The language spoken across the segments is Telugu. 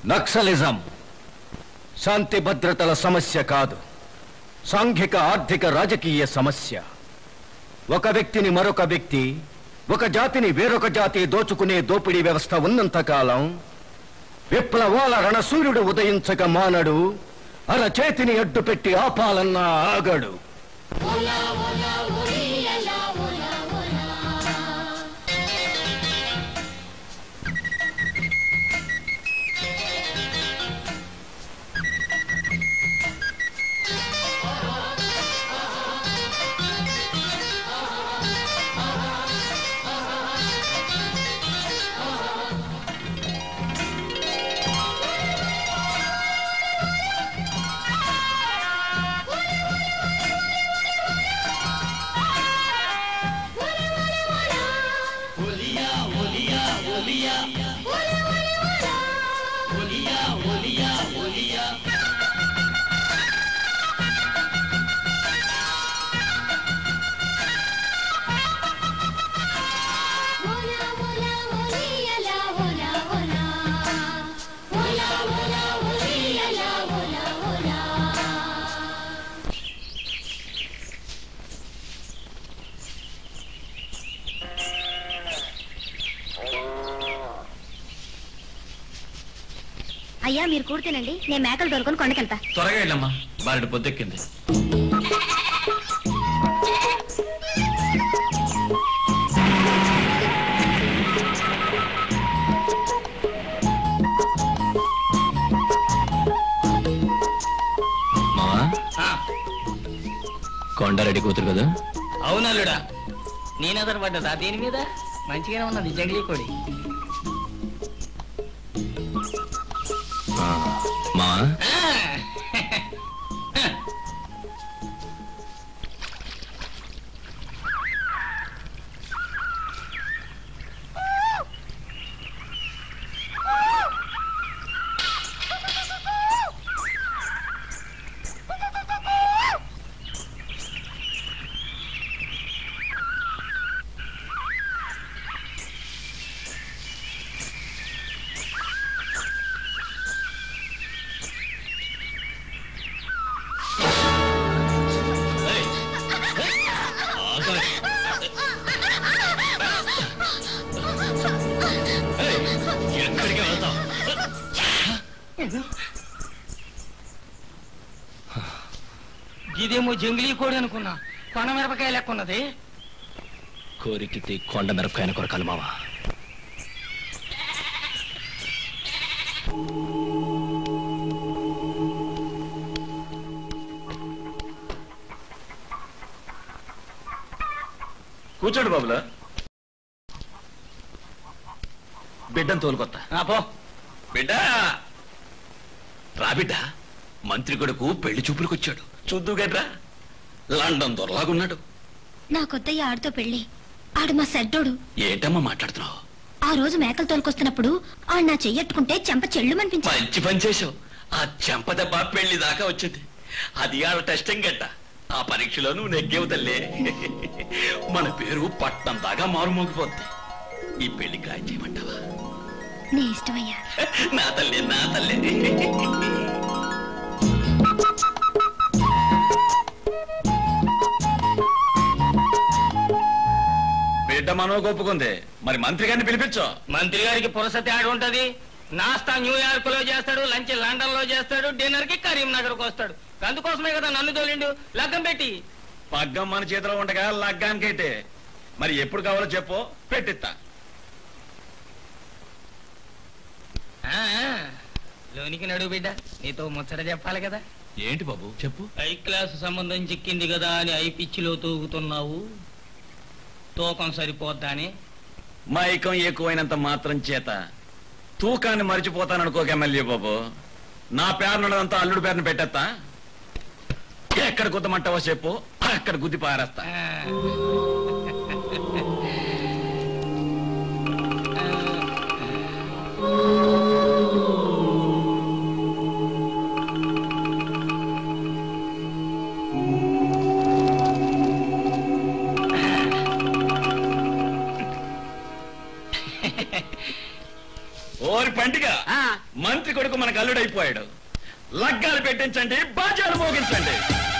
నక్సలిజం శాంతి భద్రతల సమస్య కాదు సాంఘిక ఆర్థిక రాజకీయ సమస్య ఒక వ్యక్తిని మరొక వ్యక్తి ఒక జాతిని వేరొక జాతి దోచుకునే దోపిడీ వ్యవస్థ ఉన్నంత కాలం విప్లవాల రణసూర్యుడు ఉదయించక మానడు అరచేతిని అడ్డుపెట్టి ఆపాలన్నా ఆగడు అయ్యా మీరు కూర్చునండి నేను మేకలు దొరుకుని కొండకెళ్తా త్వరగా వెళ్ళమ్మా బారెడు పొద్దెక్కింది మావా కొండారెడ్డి కూతురు కదా అవునల్లుడా నేను పడ్డదా దీని మీద మంచిగానే ఉన్నది జంగిలీ కోడి ఆ, మావా ఎక్కడికి వెళ్తాం ఇదేమో జంగిలీ కోడి అనుకున్నా కొన మిరపకాయ లెక్క ఉన్నది కోరికితే కొండ మిరపకాయన కొరకాలి మావా కూర్చోడు బాబులా బిడ్డను తోలుకొత్త ఆ, పో బిడ్డ రా బిడ్డ మంత్రి కొడుకు పెళ్లి చూపులకు వచ్చాడు చూద్దు గడ్రా లండన్ దొరలాగున్నాడు నా కొత్తయ్య ఆడితో పెళ్లి ఆడు మా సెడ్డోడు ఏంటమ్మా మాట్లాడుతున్నావు ఆ రోజు మేకలు తోలుకొస్తున్నప్పుడు ఆడు నా చెయ్యట్టుకుంటే చెంప చెళ్ళు అనిపించింది మంచి పని చేసావు ఆ చెంప దెబ్బ పెళ్లి దాకా వచ్చింది అది ఆడ టెస్టింగ్ గట్ట ఆ పరీక్షలో నువ్వు నెగ్గేవు తల్లే మన పేరు పట్నం దాకా మారుమోగిపోద్ది ఈ పెళ్లి ఖాయం చేయమంటావా నీ ఇష్టమయ్యా నా తల్లి నా తల్లి బిడ్డ మనో ఒప్పుకుంది మరి మంత్రి గారిని పిలిపించు మంత్రి గారికి పురసతి ఆడి ఉంటది నాస్తా న్యూయార్క్ లో చేస్తాడు లంచ్ లండన్ లో చేస్తాడు డిన్నర్ కి కరీంనగర్ కు వస్తాడు అందుకోసమే కదా నన్ను తోలిండు లగ్గం పెట్టి పగ్గం మన చేతిలో ఉండగా లగ్గానికైతే మరి ఎప్పుడు కావాలో చెప్పు పెట్టిస్తా ఆ, లోనికి నడు బిడ్డ నీతో ముచ్చట చెప్పాలి కదా ఏంటి బాబు చెప్పు ఐ క్లాస్ సంబంధం చిక్కింది కదా అని ఐ పిచ్చిలో తూగుతున్నావు తూకం సరిపోద్దా అని మైకం ఎక్కువైనంత మాత్రం చేత తూకాన్ని మర్చిపోతాననుకోక ఎమ్మెల్యే బాబు నా పేరునున్నదంతా అల్లుడు పేరును పెట్టేస్తా ఎక్కడ గుద్దమంటావో చెప్పు అక్కడ గుద్ది పారేస్తా ఆ. ఓరి పండుగ ఆ. మంత్రి మంత్రి కొడుకు మనకు అల్లుడైపోయాడు లగ్గాలు పెట్టించండి బాజాలు మోగించండి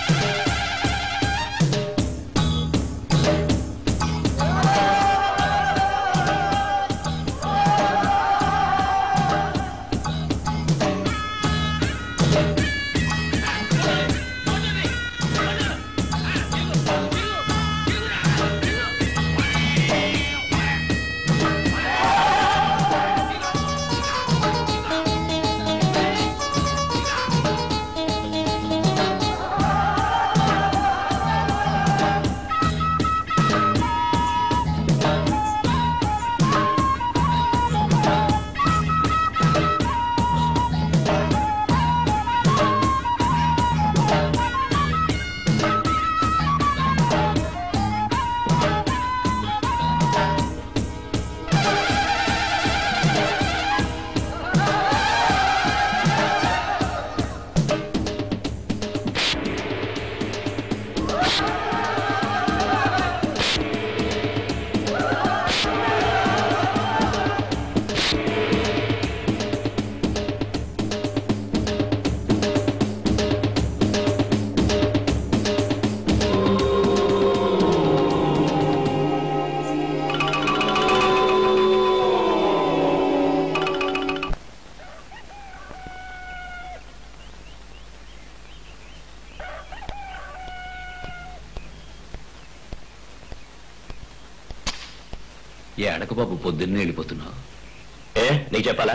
ఏడక బాబు పొద్దున్నే వెళ్ళిపోతున్నావు ఏ నీకు చెప్పాలా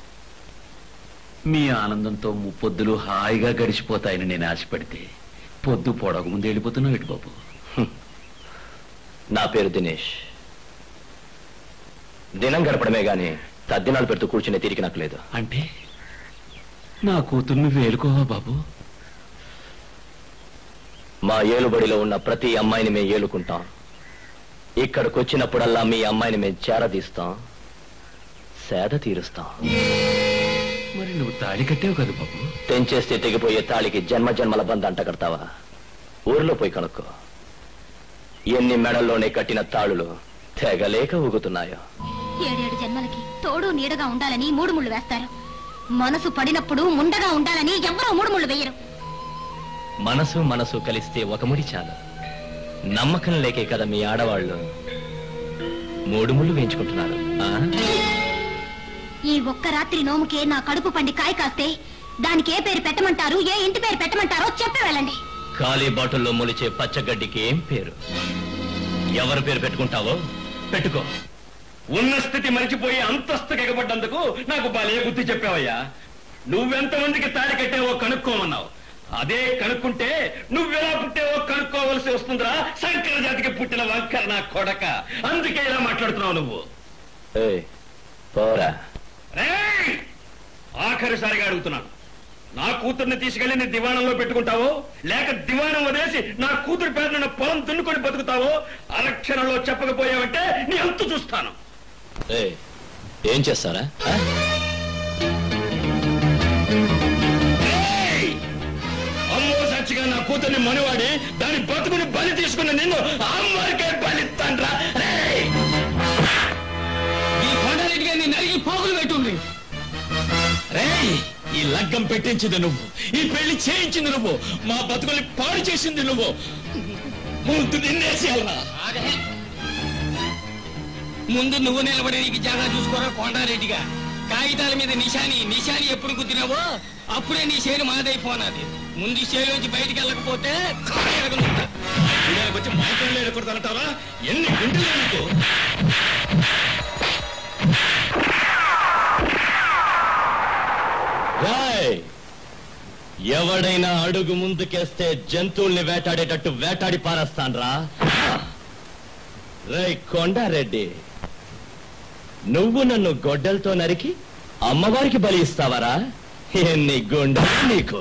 మీ ఆనందంతో ముప్పొద్దులు హాయిగా గడిచిపోతాయని నేను ఆశపడితే పొద్దు పొడక ముందు వెళ్ళిపోతున్నావు ఇటు బాబు నా పేరు దినేష్ దినం గడపడమే గాని తద్దినాలు పెడుతూ కూర్చునే తీరిక నాకు లేదు అంటే నా కూతుర్ని వేలుకోవా బాబు మా ఏలుబడిలో ఉన్న ప్రతి అమ్మాయిని మేము ఏలుకుంటాం ఇక్కడికి వచ్చినప్పుడల్లా మీ అమ్మాయిని మేము చేరదీస్తాం సేద తీరుస్తాం మరి నువ్వు తాళి కట్టావు కదా బాబు తెంచేస్తే తెగిపోయే తాళికి జన్మ జన్మల బంధ అంట కడతావా ఊర్లో పోయి కనుక్కో ఎన్ని మెడల్లోనే కట్టిన తాళులు తెగలేక ఊగుతున్నాయో ఏడేడు జన్మలకి తోడు నీడగా ఉండాలని మూడు ముళ్ళు వేస్తారు మనసు పడినప్పుడు ముండగా ఉండాలని ఎవరో మూడు ముళ్ళు వేయరు మనసు మనసు కలిస్తే ఒక ముడి చాలు నమ్మకం లేకే కదా మీ ఆడవాళ్ళు మూడు ముళ్ళు వేయించుకుంటున్నారు ఆ? ఈ ఒక్క రాత్రి నోముకే నా కడుపు పండి కాయ కాస్తే దానికి ఏ పేరు పెట్టమంటారు ఏ ఇంటి పేరు పెట్టమంటారో చెప్పి వెళ్ళండి ఖాళీ బాటిల్లో మొలిచే పచ్చగడ్డికి ఏం పేరు ఎవరి పేరు పెట్టుకుంటావో పెట్టుకో ఉన్న స్థితి మరిచిపోయి అంతస్తు ఎగబడ్డందుకు నాకు భలే బుద్ధి చెప్పావయ్యా నువ్వెంతమందికి తాడి కట్టావో కనుక్కోమన్నావు అదే కనుక్కుంటే నువ్వెలా పుట్టావో కనుక్కోవలసి వస్తుందిరా శంకర జాతికి పుట్టిన వంకర నా కొడక అందుకే ఇలా మాట్లాడుతున్నావు నువ్వు ఏయ్, పోరా రేయ్! ఆఖరిసారిగా అడుగుతున్నాను నా కూతుర్ని తీసుకెళ్లి నీ దివాణంలో పెట్టుకుంటావో లేక దివాణం వదిలేసి నా కూతురు పేరున పొలం దున్నుకొని బతుకుతావో అరక్షణంలో చెప్పకపోయావంటే నీ అంతు చూస్తాను ఏయ్, ఏం చేస్తారా ఆ? ఏయ్! అమ్మో సచ్చిగా నా కూతుర్ని మనువాడి దాని బతుకుని బలి తీసుకున్న నిన్ను అమ్మవారికే బలిస్తాన్రా రేయ్! ఈ కొండరెడ్డి గారిని నరిగి పోగులు పెట్టుంది రేయ్! ఈ లగ్గం పెట్టించింది నువ్వు ఈ పెళ్లి చేయించింది నువ్వు మా బతుకుల్ని పాడు చేసింది నువ్వు ముందు నిన్నేసేయాలరా ముందు నువ్వు నిలబడి నీకు జాగా చూసుకోరా కొండారెడ్డిగా కాగితాల మీద నిశాని నిశాని ఎప్పుడు కుదిరావో అప్పుడే నీ చేను మాదైపోనాది ముందు ఈ చేలోంచి బయటికి వెళ్ళకపోతే కాళ్ళు ఎరగనుంటా. ఇక్కడికి వచ్చి మైకంలో ఎడకూడదంటావా ఎన్ని గుండెలు నీకు రాయ్ ఎవడైనా అడుగు ముందుకేస్తే జంతువుల్ని వేటాడేటట్టు వేటాడి పారేస్తాన్రా రై కొండారెడ్డి నువ్వు నన్ను గొడ్డలతో నరికి అమ్మవారికి బలి ఇస్తావరా ఎన్ని గుండెలు నీకు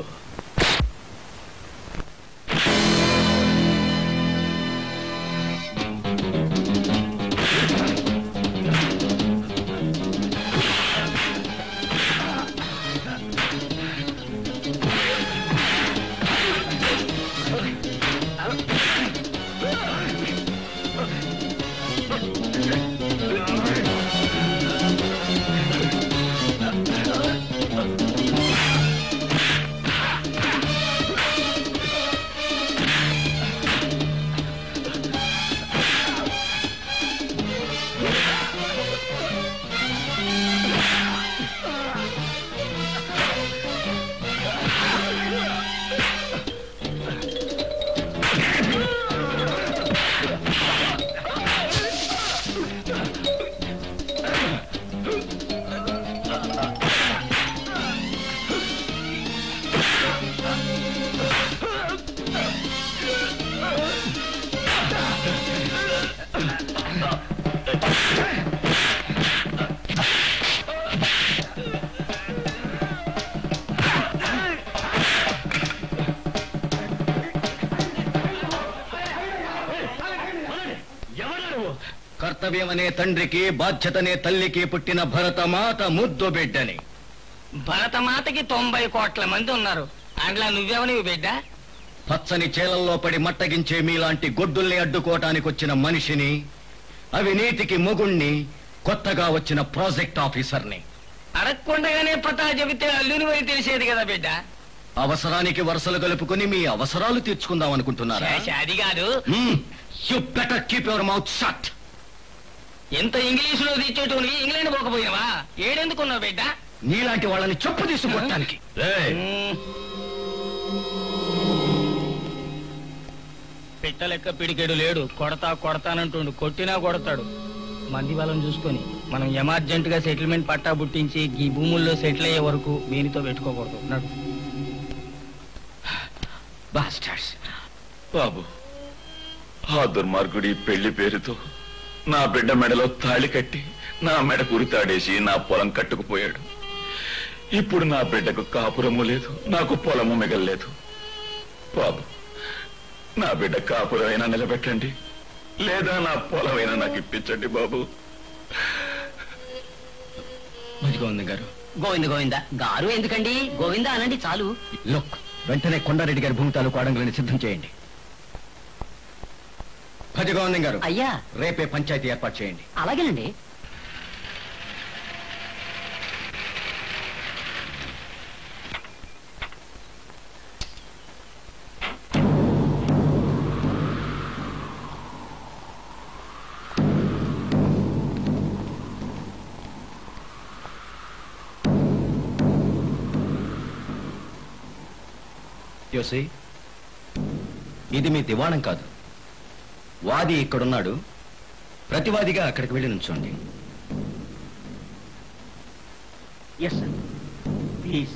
కర్తవ్యం అనే తండ్రికి బాధ్యతనే తల్లికి పుట్టిన భరతమాత ముద్దు బిడ్డని భరతమాతకి తొంభై కోట్ల మంది ఉన్నారు అందులో నువ్వెవనివి బిడ్డ పచ్చని చేలల్లో పడి మట్టగించే మీలాంటి గొడ్డుల్ని అడ్డుకోవటానికి వచ్చిన మనిషిని అవినీతికి మొగుణ్ణి కొత్తగా వచ్చిన ప్రాజెక్ట్ ఆఫీసర్ని అడగకుండగానే పతా చెబితే అల్లుని వై తెలిసేది కదా బిడ్డ అవసరానికి వరుసలు కలుపుకుని మీ అవసరాలు తీర్చుకుందాం అనుకుంటున్నారా శేష, అది కాదు you better keep your mouth shut ఎంత ఇంగ్లీషులో తెచ్చేటోని ఇంగ్లాండ్ పోకపోయినవా ఏడెందుకున్నావు బిడ్డ నీలాంటి వాళ్ళని చెప్పు తీసుకొట్టడానికి మ్మ్. పిట్ట లెక్క పిడికెడు లేడు కొడతా కొడతానంటుండు కొట్టినా కొడతాడు మంది బలం చూసుకొని మనం ఎమర్జెంట్ గా సెటిల్మెంట్ పట్టా బుట్టించి ఈ భూముల్లో సెటిల్ అయ్యే వరకు దీనితో పెట్టుకోకూడదు నడు బాస్టర్స్ బాబు ఆ దుర్మార్గుడి పెళ్లి పేరుతో నా బిడ్డ మెడలో తాళి కట్టి నా మెడ కురితాడేసి నా పొలం కట్టుకుపోయాడు ఇప్పుడు నా బిడ్డకు కాపురము లేదు నాకు పొలము మిగల్లేదు బాబు నా బిడ్డ కాపురమైనా నిలబెట్టండి లేదా నా పొలమైనా నాకు ఇప్పించండి బాబు మదిగోవిందం గారు గోవింద గోవింద గారు ఎందుకండి గోవింద అనండి చాలు లుక్ వెంటనే కొండారెడ్డి గారి భూమి తాలూకు అడంగులని సిద్ధం చేయండి భజగోవిందం గారు అయ్యా రేపే పంచాయతీ ఏర్పాటు చేయండి అలాగేనండి యోసి ఇది మీ దివాణం కాదు వాది ఇక్కడున్నాడు ప్రతివాదిగా అక్కడికి వెళ్ళి నుంచోండి ఎస్ సార్ ప్లీజ్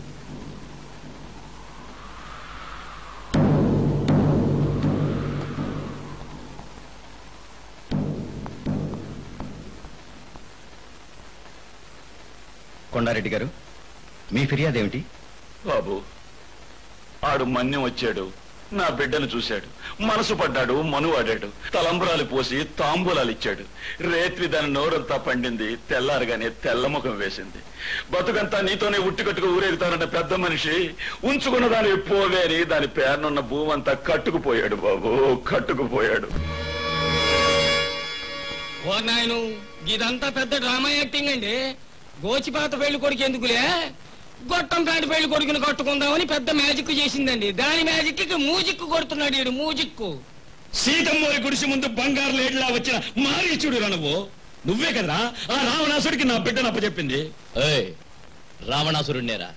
కొండారెడ్డి గారు మీ ఫిర్యాదు ఏమిటి బాబు ఆడు మన్యం వచ్చాడు నా బిడ్డను చూశాడు మనసు పడ్డాడు మనువాడాడు తలంబరాలు పోసి తాంబూలాలు ఇచ్చాడు రేత్రి దాని నోరంతా పండింది తెల్లారగానే తెల్లముఖం వేసింది బతుకంతా నీతోనే ఉట్టికట్టుకు ఊరేగుతానన్న పెద్ద మనిషి ఉంచుకున్న దాని పోవే అని దాని పేరునున్న భూమంతా కట్టుకుపోయాడు బాబు కట్టుకుపోయాడు ఓ నాయను ఇదంతా పెద్ద డ్రామా యాక్టింగ్ అండి గోచిపాత పెళ్లి కొడుకు ఎందుకులే గొట్టం పేట పెళ్లి కొడుకుని కట్టుకుందామని పెద్ద మ్యాజిక్ చేసిందండి దాని మ్యాజిక్ కి మూజిక్ కొడుతున్నాడు ఈడు మూజిక్ సీతమ్మోరి గుడిసి ముందు బంగారు లేడ్లా వచ్చిన మారీచుడు నువ్వు నువ్వే కదరా ఆ రావణాసుడికి నా బిడ్డను అప్పచెప్పింది ఏయ్ రావణాసురుణ్ణేరా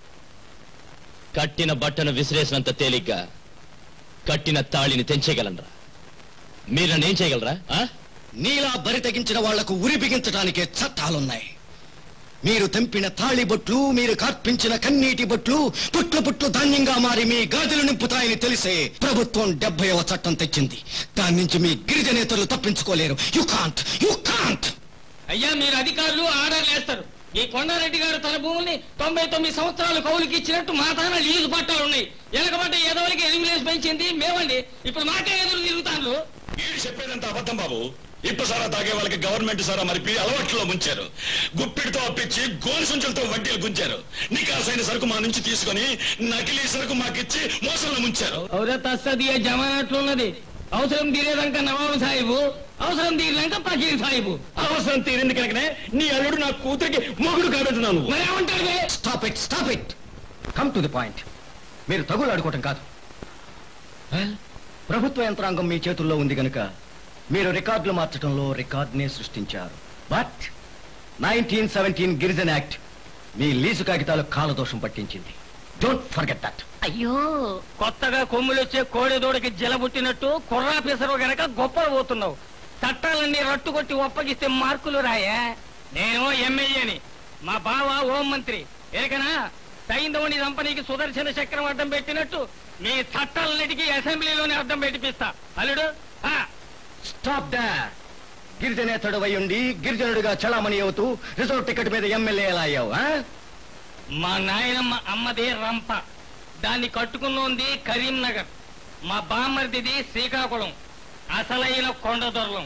కట్టిన బట్టను విసిరేసినంత తేలిగ్గా కట్టిన తాళిని తెంచేయగలనరా మీరు నన్ను ఏం చేయగలరా ఆ? నీలా బరి తెగించిన వాళ్లకు ఉరి బిగించడానికే చట్టాలున్నాయి మీరు తెంపిన తాళి బొట్లు మీరు కార్పించిన కన్నీటి బొట్లు పుట్లు పుట్లు ధాన్యంగా మారి మీ గాజులు నింపుతాయని తెలిసే ప్రభుత్వం డెబ్బైవ చట్టం తెచ్చింది దాని నుంచి మీ గిరిజనేతలు తప్పించుకోలేరు యు కాంట్ యు కాంట్ అయ్యా మీరు అధికారులు ఆర్డర్లు వేస్తారు ఈ కొండారెడ్డి గారు తన భూముల్ని తొంభై తొమ్మిది సంవత్సరాలు కౌలుకి ఇచ్చినట్టు మా తాన లీజు పట్టాలు ఉన్నాయి ఎలకబట్ట ఏదోలకి ఎనిమిలేసి పెంచింది మేమండి ఇప్పుడు మాకే ఎదురు తిరుగుతాను వీడు చెప్పేదంత అబద్ధం బాబు ఇప్పు సారా తాగే వాళ్ళకి గవర్నమెంట్ సారా మరిపి అలవాట్లో ముంచారు గుప్పిడితో అప్పించి గోలు సంచులతో వడ్డీలు గుంచారు నికాసైన సరుకు మా నుంచి తీసుకొని నకిలీ సరుకు మాకిచ్చి మోసంలో ముంచారు ఔరే తస్తది జమానట్లున్నది అవసరం తీరేదాకా నవాబు సాహిబు అవసరం తీరినాక పకీర్ సాహిబు అవసరం తీరింది కనుకనే నీ అల్లుడు నా కూతురికి మొగుడు కాబెట్టున్నాను మరి ఏమంటారు బే? Stop it stop it come to the point మీరు తగులు ఆడుకోవటం కాదు Well, ప్రభుత్వ యంత్రాంగం మీ చేతుల్లో ఉంది గనుక మీరు రికార్డులు మార్చడంలో రికార్డునే సృష్టించారు but nineteen seventeen Girijan act మీ లీజు కాగితాలు కాలదోషం పట్టించింది డోంట్ ఫర్గెట్ దట్ అయ్యో కొత్తగా కొమ్ములు వచ్చే కోడి దూడకి జలబుట్టినట్టు కుర్రా పిసరు గనక గొప్పలు పోతున్నావు చట్టాలన్నీ రట్టుకొట్టి ఒప్పగిస్తే మార్కులు రాయే నేను ఎమ్మెల్యేని మా బావ హోం మంత్రి ఎరకనా సైంధవుని దంపనికి సుదర్శన చక్రం అడ్డం పెట్టినట్టు మీ చట్టాలన్నిటికీ అసెంబ్లీలోనే అడ్డం పెట్టిపిస్తా అల్లుడు ఆ, స్టాప్ దా గిరిజనేతడు ఉండి గిరిజనుడిగా చలామణి అవుతూ రిజర్వ్ టికెట్ మీద ఎమ్మెల్యే ఎలా అయ్యావు ఆ? మా నాయనమ్మ అమ్మది రంప దాన్ని కట్టుకున్నోంది కరీంనగర్ మా బామ్మర్దిది శ్రీకాకుళం అసలైన కొండదొరలం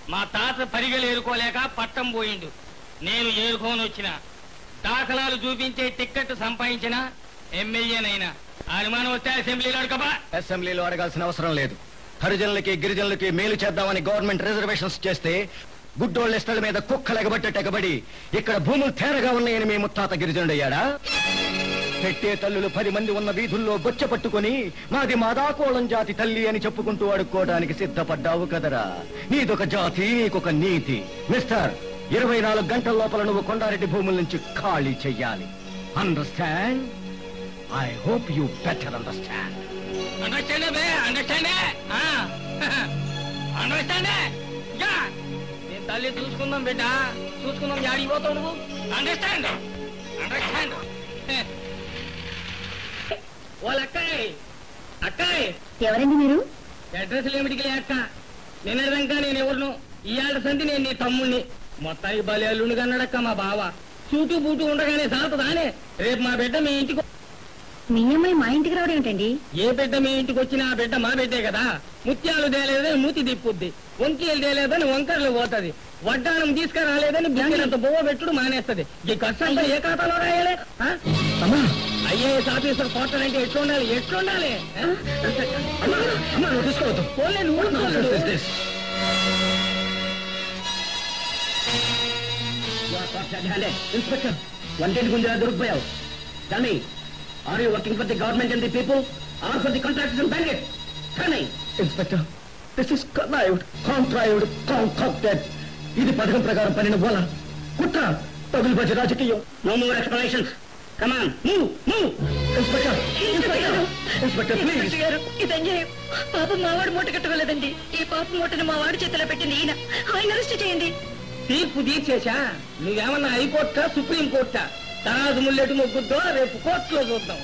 మా తాత పరిగెలు ఏరుకోలేక పట్టం పోయిండు నేను ఏరుకోని వచ్చిన దాఖలాలు చూపించే టిక్కెట్ సంపాదించిన ఎమ్మెల్యేనైనా అనుమానం వస్తే అసెంబ్లీలో అడకబా అసెంబ్లీలో అడగాల్సిన అవసరం లేదు హరిజనులకి గిరిజనులకి మేలు చేద్దామని గవర్నమెంట్ రిజర్వేషన్స్ చేస్తే గుడ్డోళ్ళ ఇష్టల మీద కుక్కలు ఎగబట్టేట ఎగబడి ఇక్కడ భూములు తేరగా ఉన్నాయని మీ ముత్తాత గిరిజనుడయ్యాడా పెట్టే తల్లులు పది మంది ఉన్న వీధుల్లో బొచ్చ పట్టుకొని మాది మాదాకోళం జాతి తల్లి అని చెప్పుకుంటూ అడుక్కోవడానికి సిద్ధపడ్డావు కదరా నీదొక జాతి నీకొక నీతి మిస్టర్ ఇరవై నాలుగు గంటల లోపల నువ్వు కొండారెడ్డి భూముల నుంచి ఖాళీ చెయ్యాలి understand I hope you better understand understand బే అండర్స్టాండ్ అండర్స్టాండ్ యా నేను తల్లి చూసుకుందాం బిడ్డ చూసుకుందాం యాడికి పోతావు నువ్వు అండర్స్టాండ్ అండర్స్టాండ్ వాళ్ళ అక్కాయ్ అక్కాయ్ ఎవరండి మీరు అడ్రస్ ఏమిటికి అక్క నిన్నటిదాకా నేను ఎవరును ఇవాళ సంతి నేను నీ తమ్ముణ్ణి మొత్తానికి బలి అల్లుండి కన్నాడక్క మా బావ చూటూ బూటూ ఉండగానే సాగుతుందానే రేపు మా బిడ్డ మీ ఇంటికి మీ అమ్మాయి మా ఇంటికి రావడం ఏంటండి ఏ బిడ్డ మీ ఇంటికి వచ్చినా ఆ బిడ్డ మా బిడ్డే కదా ముత్యాలు తేలేదని మూతి తిప్పుద్ది వంకీలు తేలేదని వంకర్లు పోతది వడ్డానం తీసుకురాలేదని బిడ్డలంత బొవ్వ పెట్టుడు మానేస్తది ఈ ఖర్చు అంతా ఏ ఖాతాలో రాయాలి ఆ? ఐఏఎస్ ఆఫీసర్ పోర్టల్ అంటే ఎట్లుండాలి ఎట్లుండాలి ఆ? పోలే నువ్వు ఊరుకోలేదు. ఇన్స్పెక్టర్ వంటింటి ముందు దొరికిపోయావు కానీ are you working for the government and the people are for the contractors and banquet కానీ ఇన్స్పెక్టర్ దిస్ ఇస్ కన్నాయుడ్ కాంట్రాయుడ్ కాంకాక్టెడ్ ఇది పథకం ప్రకారం పనిన బోల కుట్ర తగులుబడి రాజకీయం no more explanations come on move move inspector inspector inspector please గారు ఇది అన్యాయం పాపం మావాడు మూట కట్టుకోలేదండి ఈ పాప మూటను మా వాడి చేతిలో పెట్టింది ఈయన ఆయన అరెస్ట్ చేయండి తీర్పు తీర్చేశా నువ్వేమన్నా హైకోర్టా సుప్రీం కోర్టా తరాజు ముల్లెటు మొగ్గుద్దో రేపు కోర్టులో చూద్దాం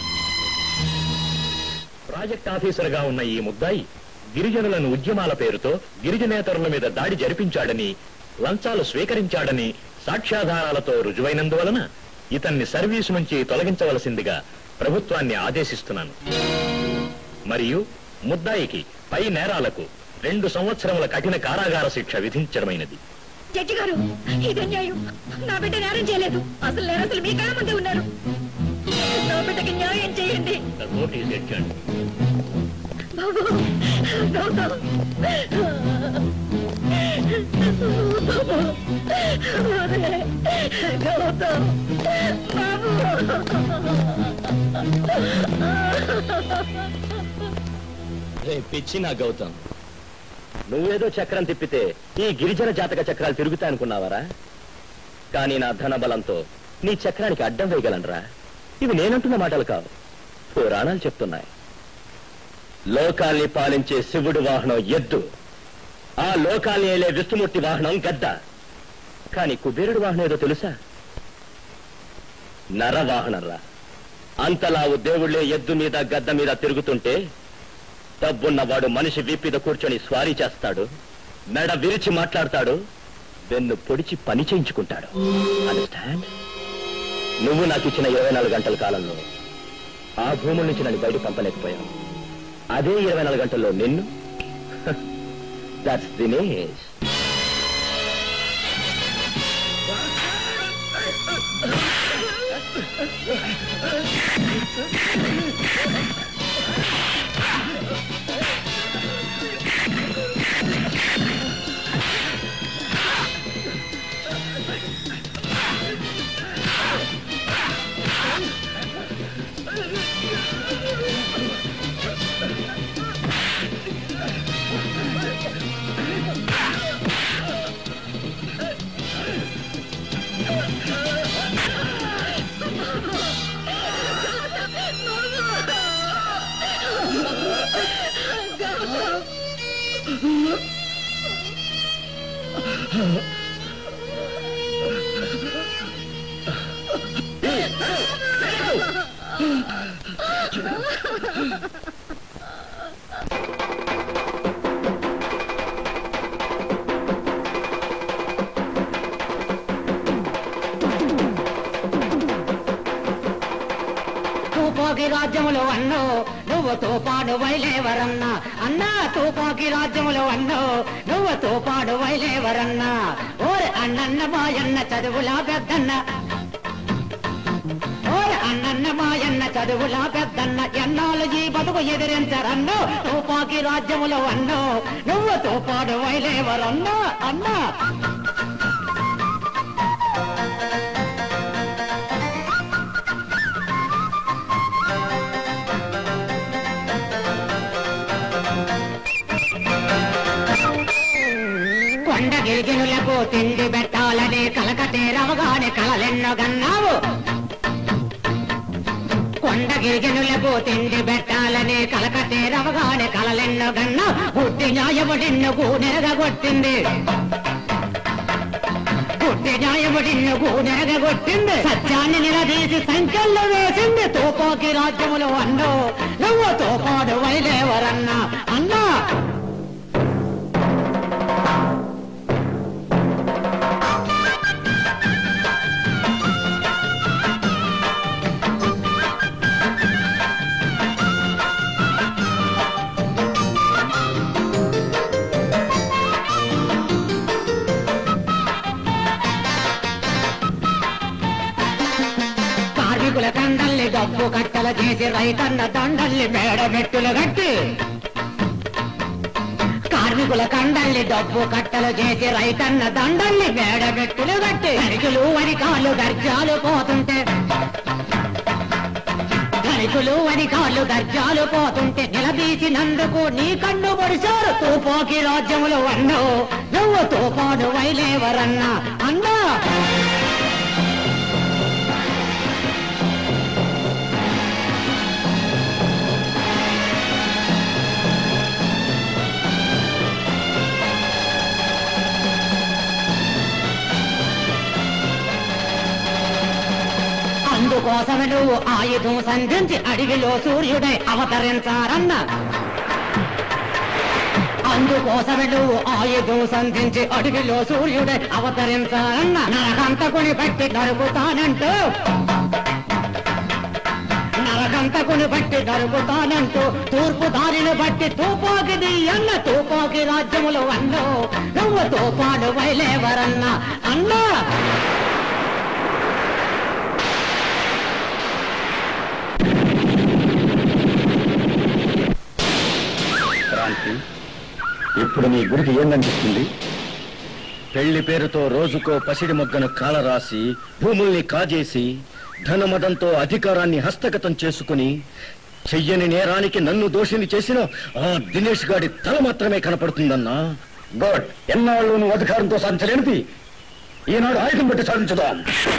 ప్రాజెక్ట్ ఆఫీసర్ గా ఉన్న ఈ ముద్దాయి గిరిజనులను ఉద్యమాల పేరుతో గిరిజనేతరుల మీద దాడి జరిపించాడని లంచాలు స్వీకరించాడని సాక్ష్యాధారాలతో రుజువైనందువలన ఇతన్ని సర్వీసు నుంచి తొలగించవలసిందిగా ప్రభుత్వాన్ని ఆదేశిస్తున్నాను మరియు ముద్దాయికి పై నేరాలకు రెండు సంవత్సరముల కఠిన కారాగార శిక్ష విధించడమైనది జడ్జి గారు ఇది అన్యాయం నా బిడ్డ నేరం చేయలేదు అసలు నేరస్తులు మీ కళ్ళ ముందే ఉన్నారు నా బిడ్డకి న్యాయం చేయండి The court is adjourned. బాబు గౌతమ్ బాబు ఒరే, గౌతమ్ రే పిచ్చి నా గౌతమ్ నువ్వేదో చక్రం తిప్పితే ఈ గిరిజన జాతక చక్రాలు తిరుగుతాయనుకున్నావరా కానీ నా ధన బలంతో నీ చక్రానికి అడ్డం వేయగలనరా ఇవి నేనంటున్న మాటలు కావు పురాణాలు చెప్తున్నాయి లోకాల్ని పాలించే శివుడు వాహనం ఎద్దు ఆ లోకాల్ని ఏలే విష్ణుమూర్తి వాహనం గద్ద కానీ కుబేరుడు వాహనం ఏదో తెలుసా నర వాహనంరా అంతలావు దేవుళ్ళే ఎద్దు మీద గద్ద మీద తిరుగుతుంటే డబ్బున్నవాడు మనిషి వీపిద కూర్చొని స్వారీ చేస్తాడు మెడ విరిచి మాట్లాడతాడు వెన్ను పొడిచి పని చేయించుకుంటాడు అండర్స్టాండ్ నువ్వు నాకు ఇచ్చిన ఇరవై నాలుగు గంటల కాలంలో ఆ భూముల నుంచి నన్ను బయట పంపలేకపోయావు అదే ఇరవై నాలుగు గంటల్లో నిన్ను దట్స్ దినేష్ తూపోకి రాజ్యములు అన్నో నువ్వు తూపాడు వైలేవరన్నా అన్నా తూపోకి రాజ్యములు అన్నో నువ్వు తూపాడు వైలేవరన్నా ఓరి అన్నన్న మాయన్న చదువులా పెద్దన్న ఓరి అన్నన్న మాయన్న చదువులా పెద్దన్న ఎన్నాళ్ళు ఈ బతుకు ఎదిరించరన్నో తూపాకి రాజ్యములు అన్నో నువ్వు తూపాడు వైలేవరన్నా అన్నా కొండ గిరిజనులకు తిండి పెట్టాలని కలకతేరవగానే కలలెన్నో గన్నావు కొండ గిరిజనులకు తిండి పెట్టాలని కలకతేరవగానే కలలెన్నో గన్నా బుద్ధి న్యాయము నిన్ను గూనెరగా కొట్టింది బుద్ధి న్యాయము నిన్ను గూనెరగా కొట్టింది సత్యాన్ని నిలదీసి సంఖ్యల్లో వేసింది తోపోకి రాజ్యములు అన్నో నువ్వు తోపాడు వైలేవరన్నా అన్నా కార్మికుల కండల్ని డబ్బు కట్టల చేసి రైతన్న దండల్ని మేడ మెట్టులు కట్టి కార్మికుల కండల్ని డబ్బు కట్టలు చేసి రైతన్న దండల్ని మేడ మెట్టులు కట్టి ధనికులు వరికాళ్ళు గర్జాలు పోతుంటే ధనికులు వరికాళ్ళు గర్జాలు పోతుంటే నిలదీసినందుకు నీ కన్ను పొడిచారు తూపోకి రాజ్యములు అన్నో నువ్వు తూపాడు వైలేవరన్నా అన్నా అందుకోసమే నువ్వు ఆయుధం సంధించి అడవిలో సూర్యుడై అవతరించారన్న అందుకోసమే నువ్వు ఆయుధం సంధించి అడవిలో సూర్యుడై అవతరించారన్న నరకంతకుని బట్టి నరుకుతానంటూ నరకంతకుని బట్టి నరుకుతానంటూ తూర్పు దారిని బట్టి తూపోకిది అన్న తూపోకి రాజ్యములు అన్నో నువ్వు తూపాడు వైలేవరన్నా అన్నా క్రాంతి ఇప్పుడు నీ గురికి ఏందనిపిస్తుంది పెళ్లి పేరుతో రోజుకో పసిడి మొగ్గను కాలరాసి భూముల్ని కాజేసి ధనమదంతో అధికారాన్ని హస్తగతం చేసుకుని చెయ్యని నేరానికి నన్ను దోషిని చేసిన ఆ దినేష్ గాడి తల మాత్రమే కనపడుతుందన్నా గుడ్ ఎన్నాళ్ళు నువ్వు అధికారంతో సాధించలేనిది ఈనాడు ఆయుధం పెట్టి సాధించుదాం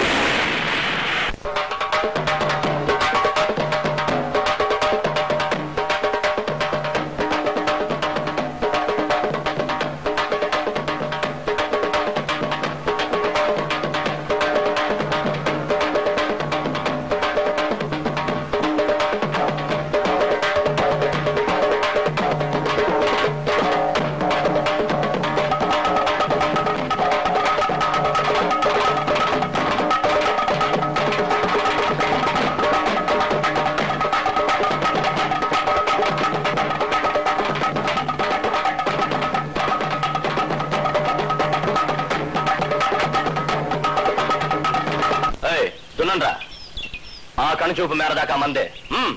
ఏయ్, దున్నండ్రా ఆ కనుచూపు మేర దాకా మందే మ్మ్.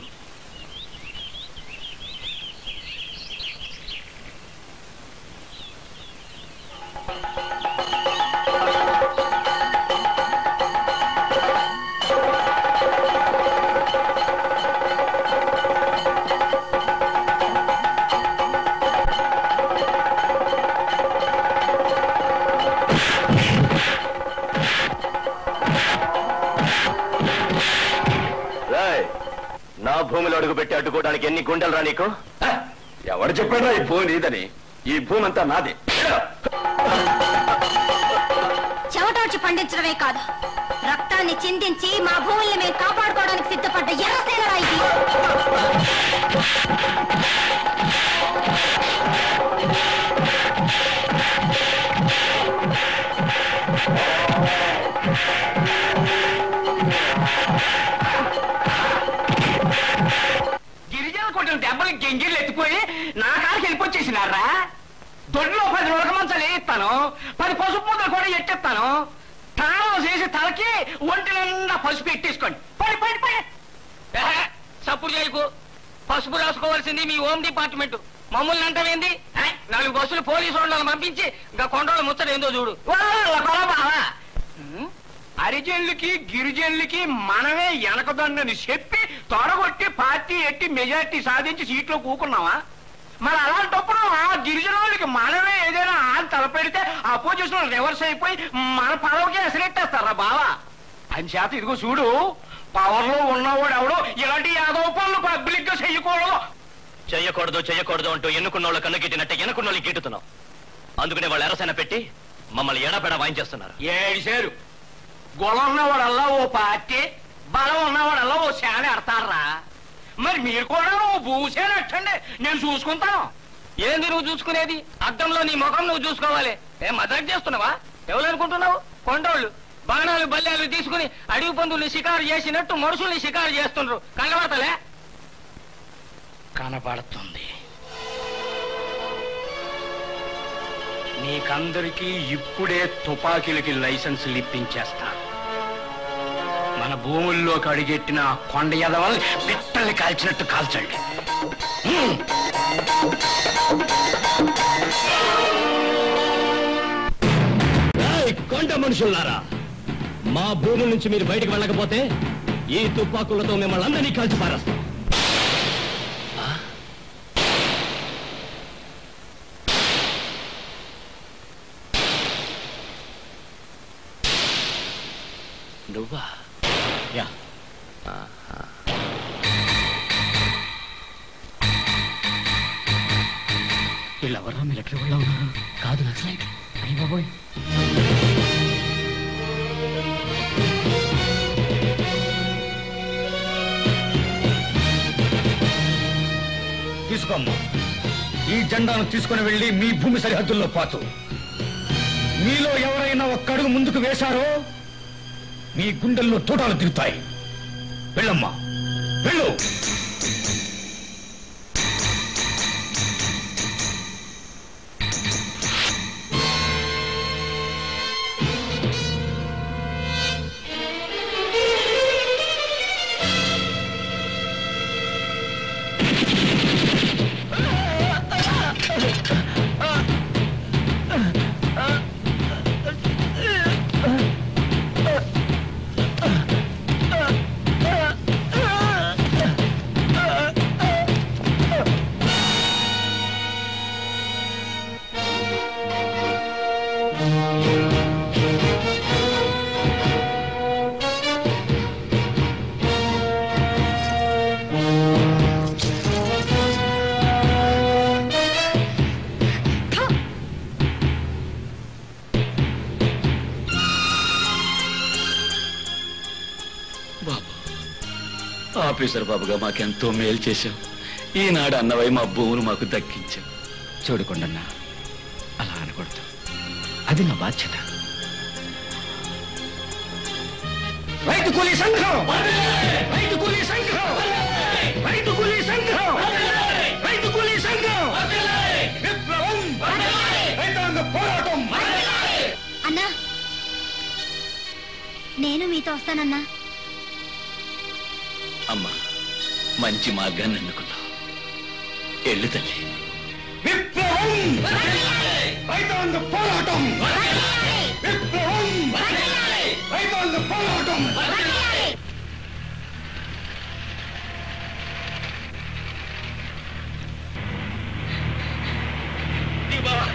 రేయ్, నా భూమిలో అడుగు పెట్టి అడ్డుకోవడానికి ఎన్ని గుండెలు రా నీకు హ? ఎవడు చెప్పాడో ఈ భూమి నీదని ఈ భూమి అంతా నాది చెమటోడ్చి పండించడమే కాదు రక్తాన్ని చిందించి మా భూముల్ని మేము కాపాడుకోవడానికి సిద్ధపడ్డ ఎర్రసేనరా ఇది వెళ్ళిపోయి నా కాడికి వెళ్ళిపోచ్చేసినారా దొడ్లో పది నొలక మంచాలు వేయిస్తాను పది పసుపు ముద్దలు కూడా ఎట్టేస్తాను తాళం చేసి తలకి ఒంటి నిండా పసుపు ఎట్టేసుకోండి పడి పడి పడి ఏహే, సప్పుడు చేయకు పసుపు రాసుకోవాల్సింది మీ హోమ్ డిపార్ట్మెంట్ మమ్మల్ని అంటావేంది ఏయ్, నాలుగు బస్సులు పోలీసు వాళ్ళని పంపించి ఇంకా కొండోళ్ళ ముచ్చట ఏందో చూడు వాళ్ళ కొలబావా. ఉమ్, హరిజనులకి గిరిజనులకి మనమే వెనకదొండని చెప్పి తొడగొట్టి పార్టీ ఎట్టి మెజార్టీ సాధించి సీట్లో కూకున్నావా మరి అలాంటప్పుడు ఆ గిరిజన వాళ్ళకి మనమే ఏదైనా ఆన్ తలపెడితే అపోజిషన్ రివర్స్ అయిపోయి మన పదవికి ఎసరెట్టేస్తారా బావా అని చేత ఇదిగో చూడు పవర్ లో ఉన్నవాడు ఎవడో ఇలాంటి యాదవ పనులు పబ్లిక్ గా చెయ్యకూడదు చెయ్యకూడదు చెయ్యకూడదు అంటూ ఎన్నుకున్నోళ్ళ కన్ను గిట్టినట్టే ఎన్నుకున్నోళ్ళకి గిట్టుతున్నాం అందుకనే వాళ్ళు ఎరసైన పెట్టి మమ్మల్ని ఎడబెడ వాయించేస్తున్నారు ఏడిశారు గుణం ఉన్నవాడల్లా ఓ పార్టీ బలం ఉన్నవాడల్లా ఓ సేన ఎడతారా మరి మీరు కూడా ఓ భూసేన ఎట్టండి నేను చూసుకుంటాను ఏంది నువ్వు చూసుకునేది అద్దంలో నీ ముఖం నువ్వు చూసుకోవాలి ఏం మదక్ చేస్తున్నావా ఎవరు అనుకుంటున్నావు కొండోళ్ళు బాణాలు బల్లాలు తీసుకుని అడవి పందుల్ని షికారు చేసినట్టు మనుషుల్ని షికారు చేస్తుండ్రు కనబడతలే కనబడుతుంది మీకందరికీ ఇప్పుడే తుపాకీలకి లైసెన్సులు ఇప్పించేస్తారు మన భూముల్లోకి అడిగెట్టిన ఆ కొండ ఎదవల్ని పిట్టల్ని కాల్చినట్టు కాల్చండి హ్మ్. ఏయ్, కొండ మనుషుల్లారా మా భూముల నుంచి మీరు బయటకు వెళ్ళకపోతే ఈ తుపాకులతో మిమ్మల్ని అందరినీ కాల్చి పారేస్తాం ఆ? నువ్వా యా వీళ్ళెవరా మిలిటరీ వాళ్ళు ఉన్నారు కాదు నక్సలైట్ అయ్యి బాబోయ్ తీసుకోమ్మా ఈ జెండాను తీసుకుని వెళ్ళి మీ భూమి సరిహద్దుల్లో పాతు మీలో ఎవరైనా ఒక్కడుగు ముందుకు వేశారో మీ గుండెల్లో తోటాలు తిరుగుతాయి వెళ్ళమ్మా వెళ్ళు బాబు ఆఫీసర్ బాబుగా మాకెంతో మేలు చేశావు ఈనాడు అన్నవై మా భూములు మాకు దక్కించావు చూడకుండన్నా అలా అనకూడదు అది నా బాధ్యత రైతు కూలీ సంఘం రైతు కూలీ సంఘం రైతు కూలీ సంఘం రైతు కూలీ సంఘం విప్లవం రైతాంగ పోరాటం అన్నా నేను మీతో వస్తానన్నా అమ్మా మంచి మార్గాన్ని ఎన్నుకున్నావు ఎల్లు తల్లి విప్లవం రైతాంగ పోరాటం విప్లవం రైతాంగ పోరాటం ఈ బావా.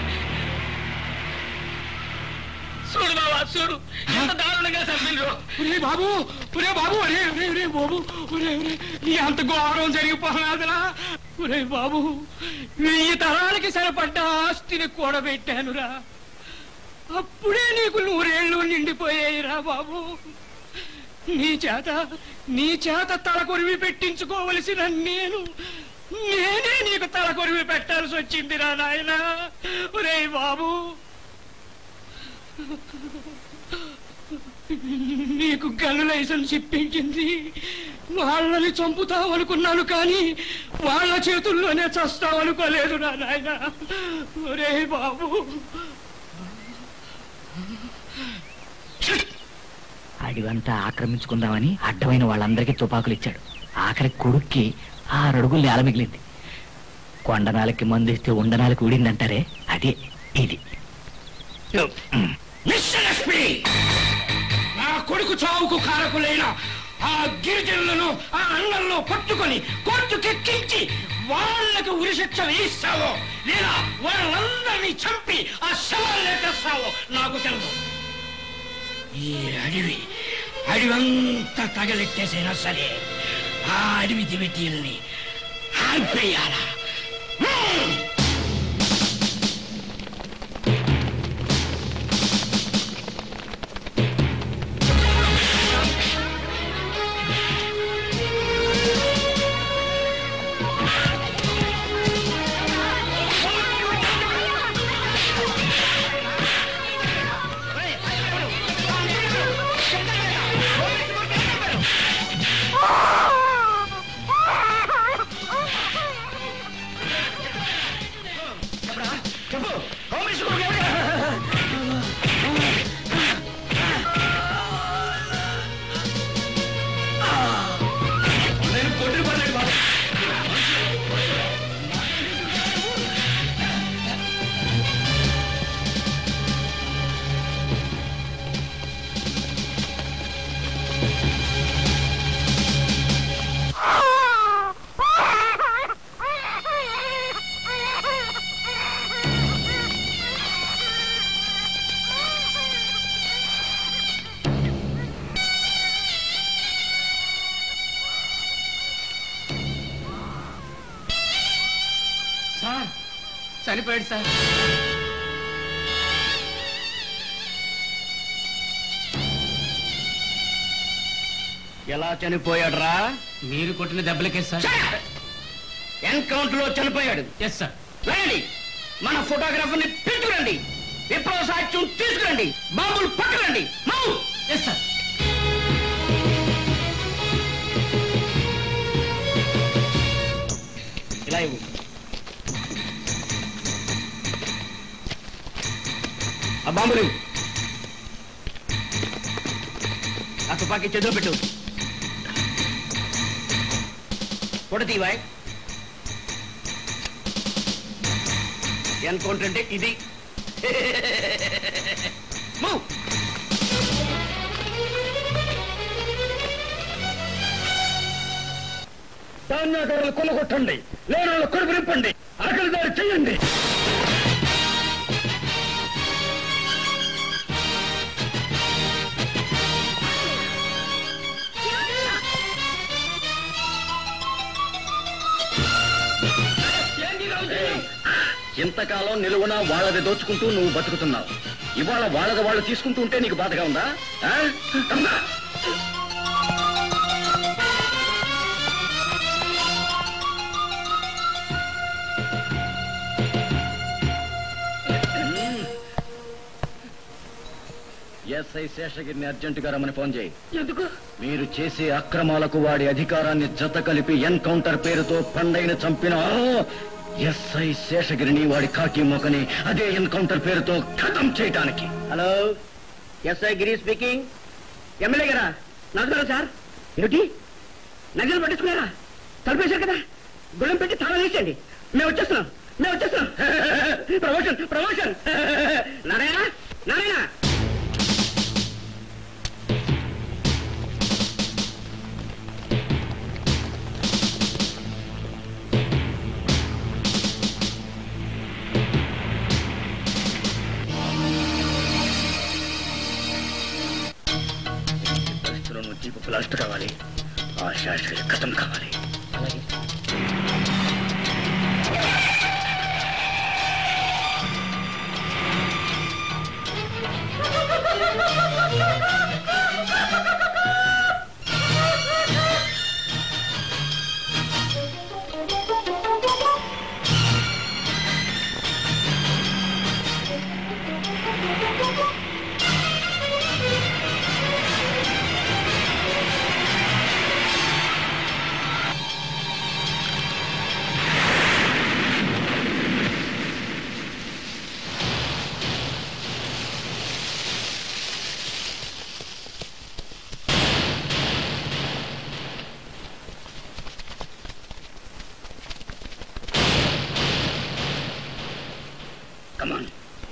చూడు బావా చూడు ఎంత దారుణంగా చంపిండ్రు ఒరే బాబు ఒరే బాబు ఒరే ఒరే ఒరే బాబు ఒరే ఒరే నీ అంత ఘోరం జరిగిపోనాదిరా ఒరే బాబు వెయ్యి తరాలకి సరిపడ్డ ఆస్తిని కూడబెట్టానురా అప్పుడే నీకు నూరేళ్ళు నిండిపోయాయిరా బాబు నీ చేత నీ చేత తలకొరివి పెట్టించుకోవలసిన నేను నేనే నీకు తలకొరివి పెట్టాల్సి వచ్చిందిరా నాయనా ఒరేయ్ బాబు నీకు గల్లు లైసెన్స్ ఇప్పించింది వాళ్ళని చంపుతావనుకున్నాను కానీ వాళ్ళ చేతుల్లోనే చస్తావనుకోలేదు నా నాయన ఒరే బాబు అడివంతా ఆక్రమించుకుందామని అడ్డమైన వాళ్ళందరికీ తుపాకులు ఇచ్చాడు ఆఖరి కొడుక్కి ఆరు అడుగులు నేల మిగిలింది కొండనాలకి మందు ఇస్తే ఉండనాలకి ఊడిందంటారే అదే ఇది మిస్టర్ ఎస్పీ నా కొడుకు చావుకు కారకులైన ఆ గిరిజనులను ఆ అన్నలను పట్టుకొని కోర్టుకెక్కించి వాళ్ళకు ఉరిశిక్ష వేయిస్తావో లేదా వాళ్ళందరినీ చంపి ఆ శవాలు లేటేస్తావో నాకు తెలుసు ఈ అడవి అడవంతా తగలెట్టేసైనా సరే ఆ అడవి దివిటీల్ని ఆర్పేయాలా హ్మ్! సార్ చనిపోయాడు సార్ ఎలా చనిపోయాడురా మీరు కొట్టిన దెబ్బలకే సార్ ఎన్కౌంటర్ లో చనిపోయాడు ఎస్ సార్ రండి మన ఫోటోగ్రాఫర్ ని పిలుచుకురండి విప్లవ సాక్ష్యం తీసుకురండి బాంబులు పట్టుకురండి మౌ ఎస్ సార్ ఇలా ఇవ్వు ఆ బాంబులు ఇవ్వు. ఆ తుపాకీ చేతిలో పెట్టు ఫోటో తీవాయ్ ఎన్కౌంటర్ అంటే ఇది మూవ్ ధాన్యాగారులు కొనగొట్టండి లేని వాళ్ళ కొడుకు నింపండి ఆకలి దారి చెయ్యండి ఇంతకాలం నిలువున వాళ్ళది దోచుకుంటూ నువ్వు బతుకుతున్నావు ఇవాళ వాళ్ళది వాళ్ళు తీసుకుంటూ ఉంటే నీకు బాధగా ఉందా ఆ? కమ్మా. ఎస్ఐ శేషగిరిని అర్జెంటుగా రమ్మని ఫోన్ చేయి ఎందుకు మీరు చేసే అక్రమాలకు వాడి అధికారాన్ని జత కలిపి ఎన్కౌంటర్ పేరుతో పండైన చంపిన ఎస్ఐ శేషగిరిని వాడి కాకి మొకని అదే ఎన్కౌంటర్ పేరుతో ఖతం చేయటానికి hello SI Giri speaking MLA గారా నగరం సార్ ఏమిటి నగలు పట్టించుకున్నారా తలిపేశారు కదా గుళ్ళం పెట్టి తాళం వేసేయండి మేము వచ్చేస్తున్నాం మేము వచ్చేస్తున్నాం ప్రమోషన్ ప్రమోషన్ నారాయణ నారాయణ పరిస్థితుల్లో నువ్వు జీపు బ్లాస్ట్ కావాలి ఆ శాస్త్రి ఖతం కావాలి కమాన్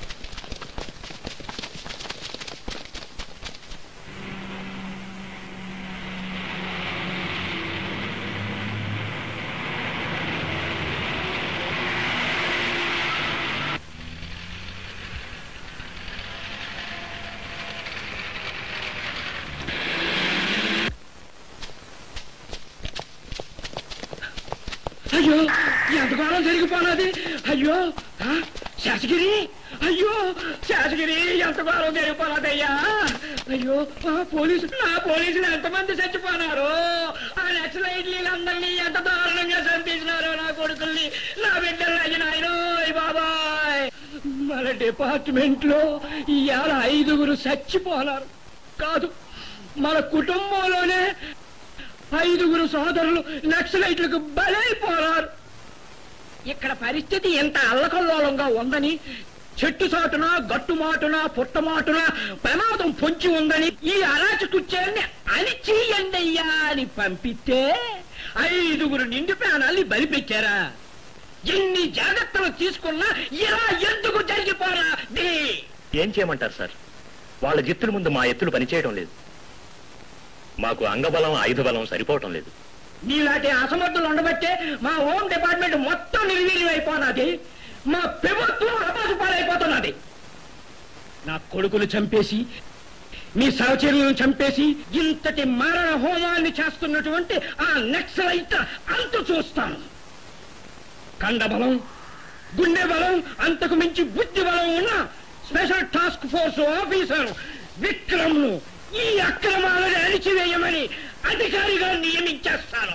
అయ్యో ఎంతకాలం జరిగిపోనది అయ్యో ఆ, శేషగిరి అయ్యో శేషగిరి ఎంతకాలం జరిగిపోనదయ్యా అయ్యో ఆ పోలీసు నా పోలీసులు ఎంతమంది చచ్చిపోనారు ఆ నక్సలైట్లందరినీ ఎంత దారుణంగా చంపేసినారో నా కొడుకుల్ని నా బిడ్డలు అయ్యినాయనో బాబాయ్ మన డిపార్ట్మెంట్ లో ఇవాళ ఐదుగురు చచ్చిపోనారు కాదు మన కుటుంబంలోనే ఐదుగురు సోదరులు నక్సలైట్లకు బలైపోరారు ఇక్కడ పరిస్థితి ఎంత అల్లకల్లోలంగా ఉందని చెట్టు సాటున గట్టుమాటున పుట్టమాటున ప్రమాదం పొంచి ఉందని ఈ అరాచకుచ్చాన్ని అణిచేయండయ్యా అని పంపితే ఐదుగురు నిండు ప్రాణాల్ని బలిపెట్టారా ఎన్ని జాగ్రత్తలు తీసుకున్నా ఇలా ఎందుకు జరిగిపోరా దే ఏం చేయమంటారు సార్ వాళ్ళ జిత్తుల ముందు మా ఎత్తులు పనిచేయడం లేదు మాకు అంగబలం ఆయుధ బలం సరిపోవటం లేదు నీలాంటి అసమర్థులు ఉండబట్టే మా హోమ్ డిపార్ట్మెంట్ మొత్తం నిర్వీర్యం అయిపోయినది మా ప్రభుత్వం అపాసు పాలైపోతున్నది నా కొడుకులు చంపేసి మీ సహచరులను చంపేసి ఇంతటి మరణ హోమాన్ని చేస్తున్నటువంటి ఆ నక్సలైట్ అంతు చూస్తాను కండబలం గుండె బలం అంతకు మించి బుద్ధి బలం ఉన్న special task force officer Vikram ను ఈ అక్రమాలను అణిచివేయమని అధికారిగా నియమించేస్తాను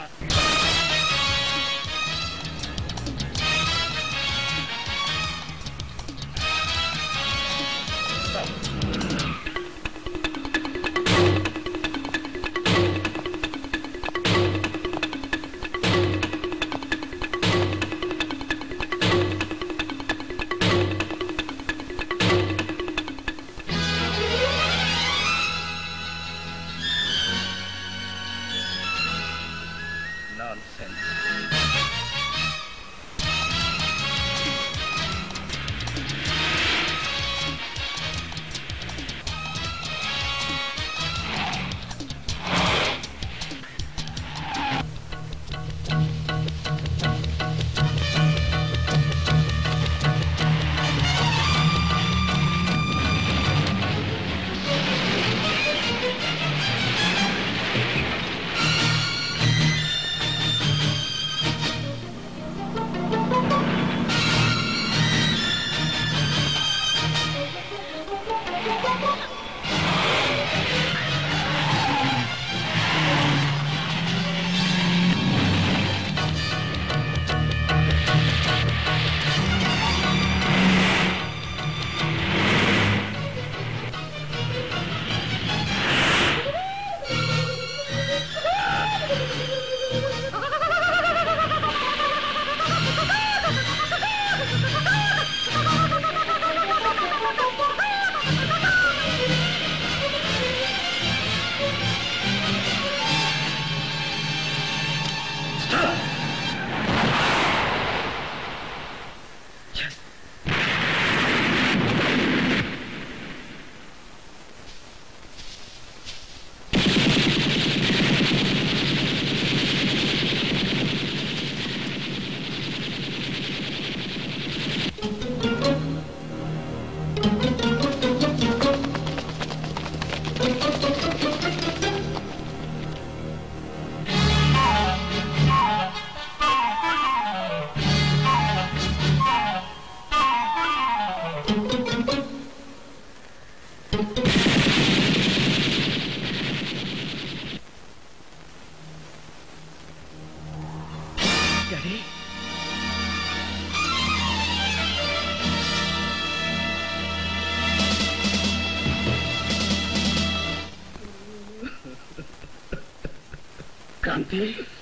కాంతి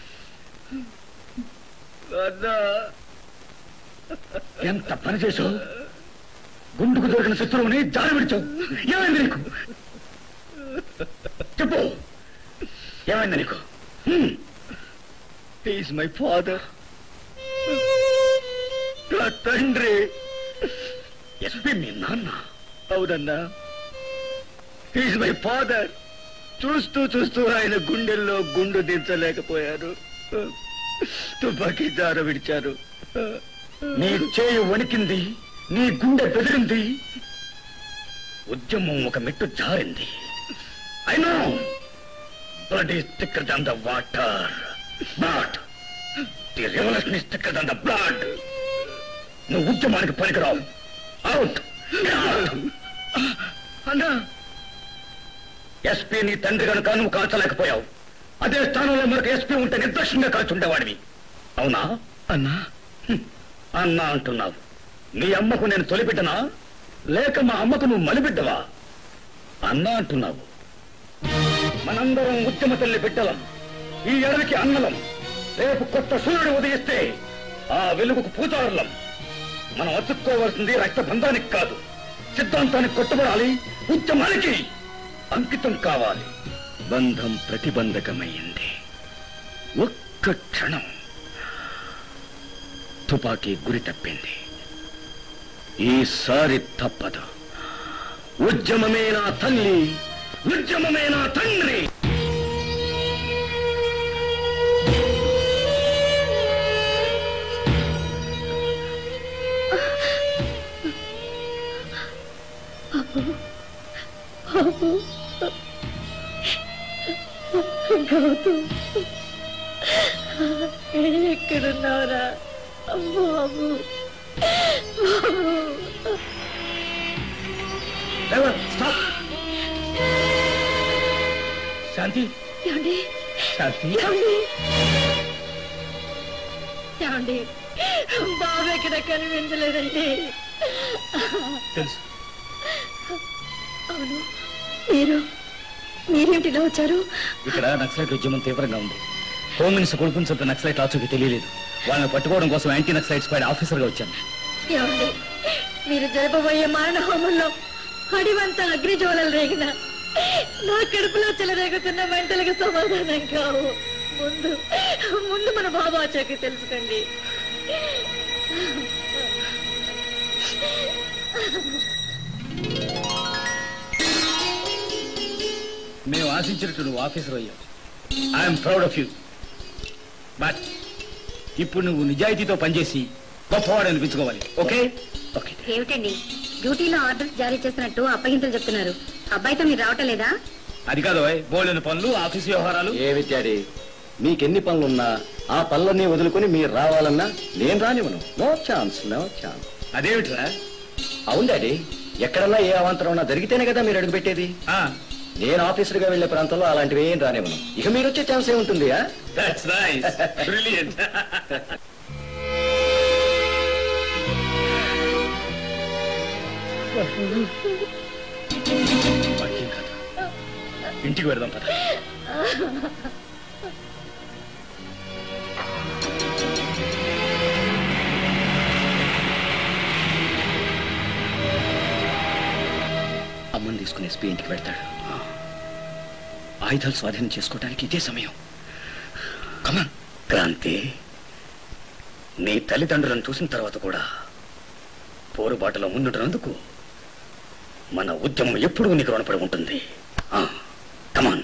ఎంత పని చేసావు గుండుకు దొరికిన శత్రువుని జారి విడిచావు ఏమైంది నీకు చెప్పు ఏమైంది నీకు ఈజ్ మై ఫాదర్ నా తండ్రి ఎస్పీ మీ నాన్న అవునన్నా ఈజ్ మై ఫాదర్ చూస్తూ చూస్తూ ఆయన గుండెల్లో గుండు దించలేకపోయారు తుపాకీ జార విడిచారు నీ చేయి వణికింది నీ గుండె బెదిరింది ఉద్యమం ఒక మెట్టు జారింది అయినా blood is thicker than the water not the revolution is thicker than the blood నువ్వు ఉద్యమానికి పనికిరావు అవుట్ అన్నా ఎస్పీ నీ తండ్రి కనుక నువ్వు కాల్చలేకపోయావు అదే స్థానంలో మరొక ఎస్పీ ఉంటే నిర్దోషంగా కాల్చుండేవాడివి అవునా అన్నా హ్మ్. అన్నా అంటున్నావు మీ అమ్మకు నేను తొలిబిడ్డనా లేక మా అమ్మకు నువ్వు మలిబిడ్డవా అన్నా అంటున్నావు మనందరం ఉద్యమ తల్లి బిడ్డలం ఈ ఎడలికి అన్నలం రేపు కొత్త సూర్యుడు ఉదయిస్తే ఆ వెలుగుకు పూజారులం మనం అతుక్కోవాల్సింది రక్తబంధానికి కాదు సిద్ధాంతానికి కొట్టుబడాలి ఉద్యమానికి అంకితం కావాలి బంధం ప్రతిబంధకమైంది ఒక్క క్షణం తుపాకీ గురి తప్పింది ఈసారి తప్పదు ఉద్యమమే నా తల్లి ఉద్యమమే నా తండ్రి ఎక్కడున్నావురా బాబు డ్రైవర్, స్టాప్. శాంతి ఏమండి శాంతి ఏమండి ఏమండి బాబు ఎక్కడ కనిపించలేదండి తెలుసు అవును మీరు మీరేమిటిలా వచ్చారు ఇక్కడ నక్సలైట్ ఉద్యమం తీవ్రంగా ఉంది హోమ్ మినిస్టర్ కొడుకుని చంపిన నక్సలైట్ ఆచూకీ తెలియలేదు వాళ్ళని పట్టుకోవడం కోసం యాంటీ నక్సలైట్ స్క్వాడ్ ఆఫీసర్ గా వచ్చాను ఏమండి మీరు జరపబోయే మారణ హోమంలో అడివంతా అగ్నిజ్వాలలు రేగిన నా కడుపులో చెలరేగుతున్న మంటలకు సమాధానం కావు ముందు ముందు మన బాబా చోకి తెలుసుకోండి మేము ఆశించినట్టు నువ్వు ఆఫీసర్ అయ్యావు I'm proud of you but ఇప్పుడు నువ్వు నిజాయితీతో పనిచేసి గొప్పవాడు అనిపించుకోవాలి ఓకే ఓకే ఏమిటండి డ్యూటీలో ఆర్డర్స్ జారీ చేసినట్టు అప్పగింతలు చెప్తున్నారు అబ్బాయితో మీరు రావటం లేదా అది కాదు బోల్డెన్ పనులు ఆఫీస్ వ్యవహారాలు ఏ విద్యాడి మీకెన్ని పనులున్నా ఆ పనులన్నీ వదులుకొని మీరు రావాలన్నా నేను రానివ్వను నో ఛాన్స్ నో ఛాన్స్ అదేమిట్రా అవును డాడీ ఎక్కడన్నా ఏ అవాంతరం ఉన్నా జరిగితేనే కదా మీరు అడుగు పెట్టేది ఆ, నేను ఆఫీసర్గా వెళ్లే ప్రాంతంలో అలాంటివి ఏం రానివ్వను ఇక మీరు వచ్చే ఛాన్స్ ఏముంటుంది ఆ? that's nice. Brilliant. వాక్యం కాదు ఇంటికి వెళదాం పద అమ్మని తీసుకుని ఎస్పీ ఇంటికి వెళ్తాడు ఆయుధాలు స్వాధీనం చేసుకోవడానికి ఇదే సమయం కమాన్ క్రాంతి నీ తల్లిదండ్రులను చూసిన తర్వాత కూడా పోరుబాటులో ముందుంటున్నందుకు మన ఉద్యమం ఎప్పుడూ నీకు రుణపడి ఉంటుంది కమాన్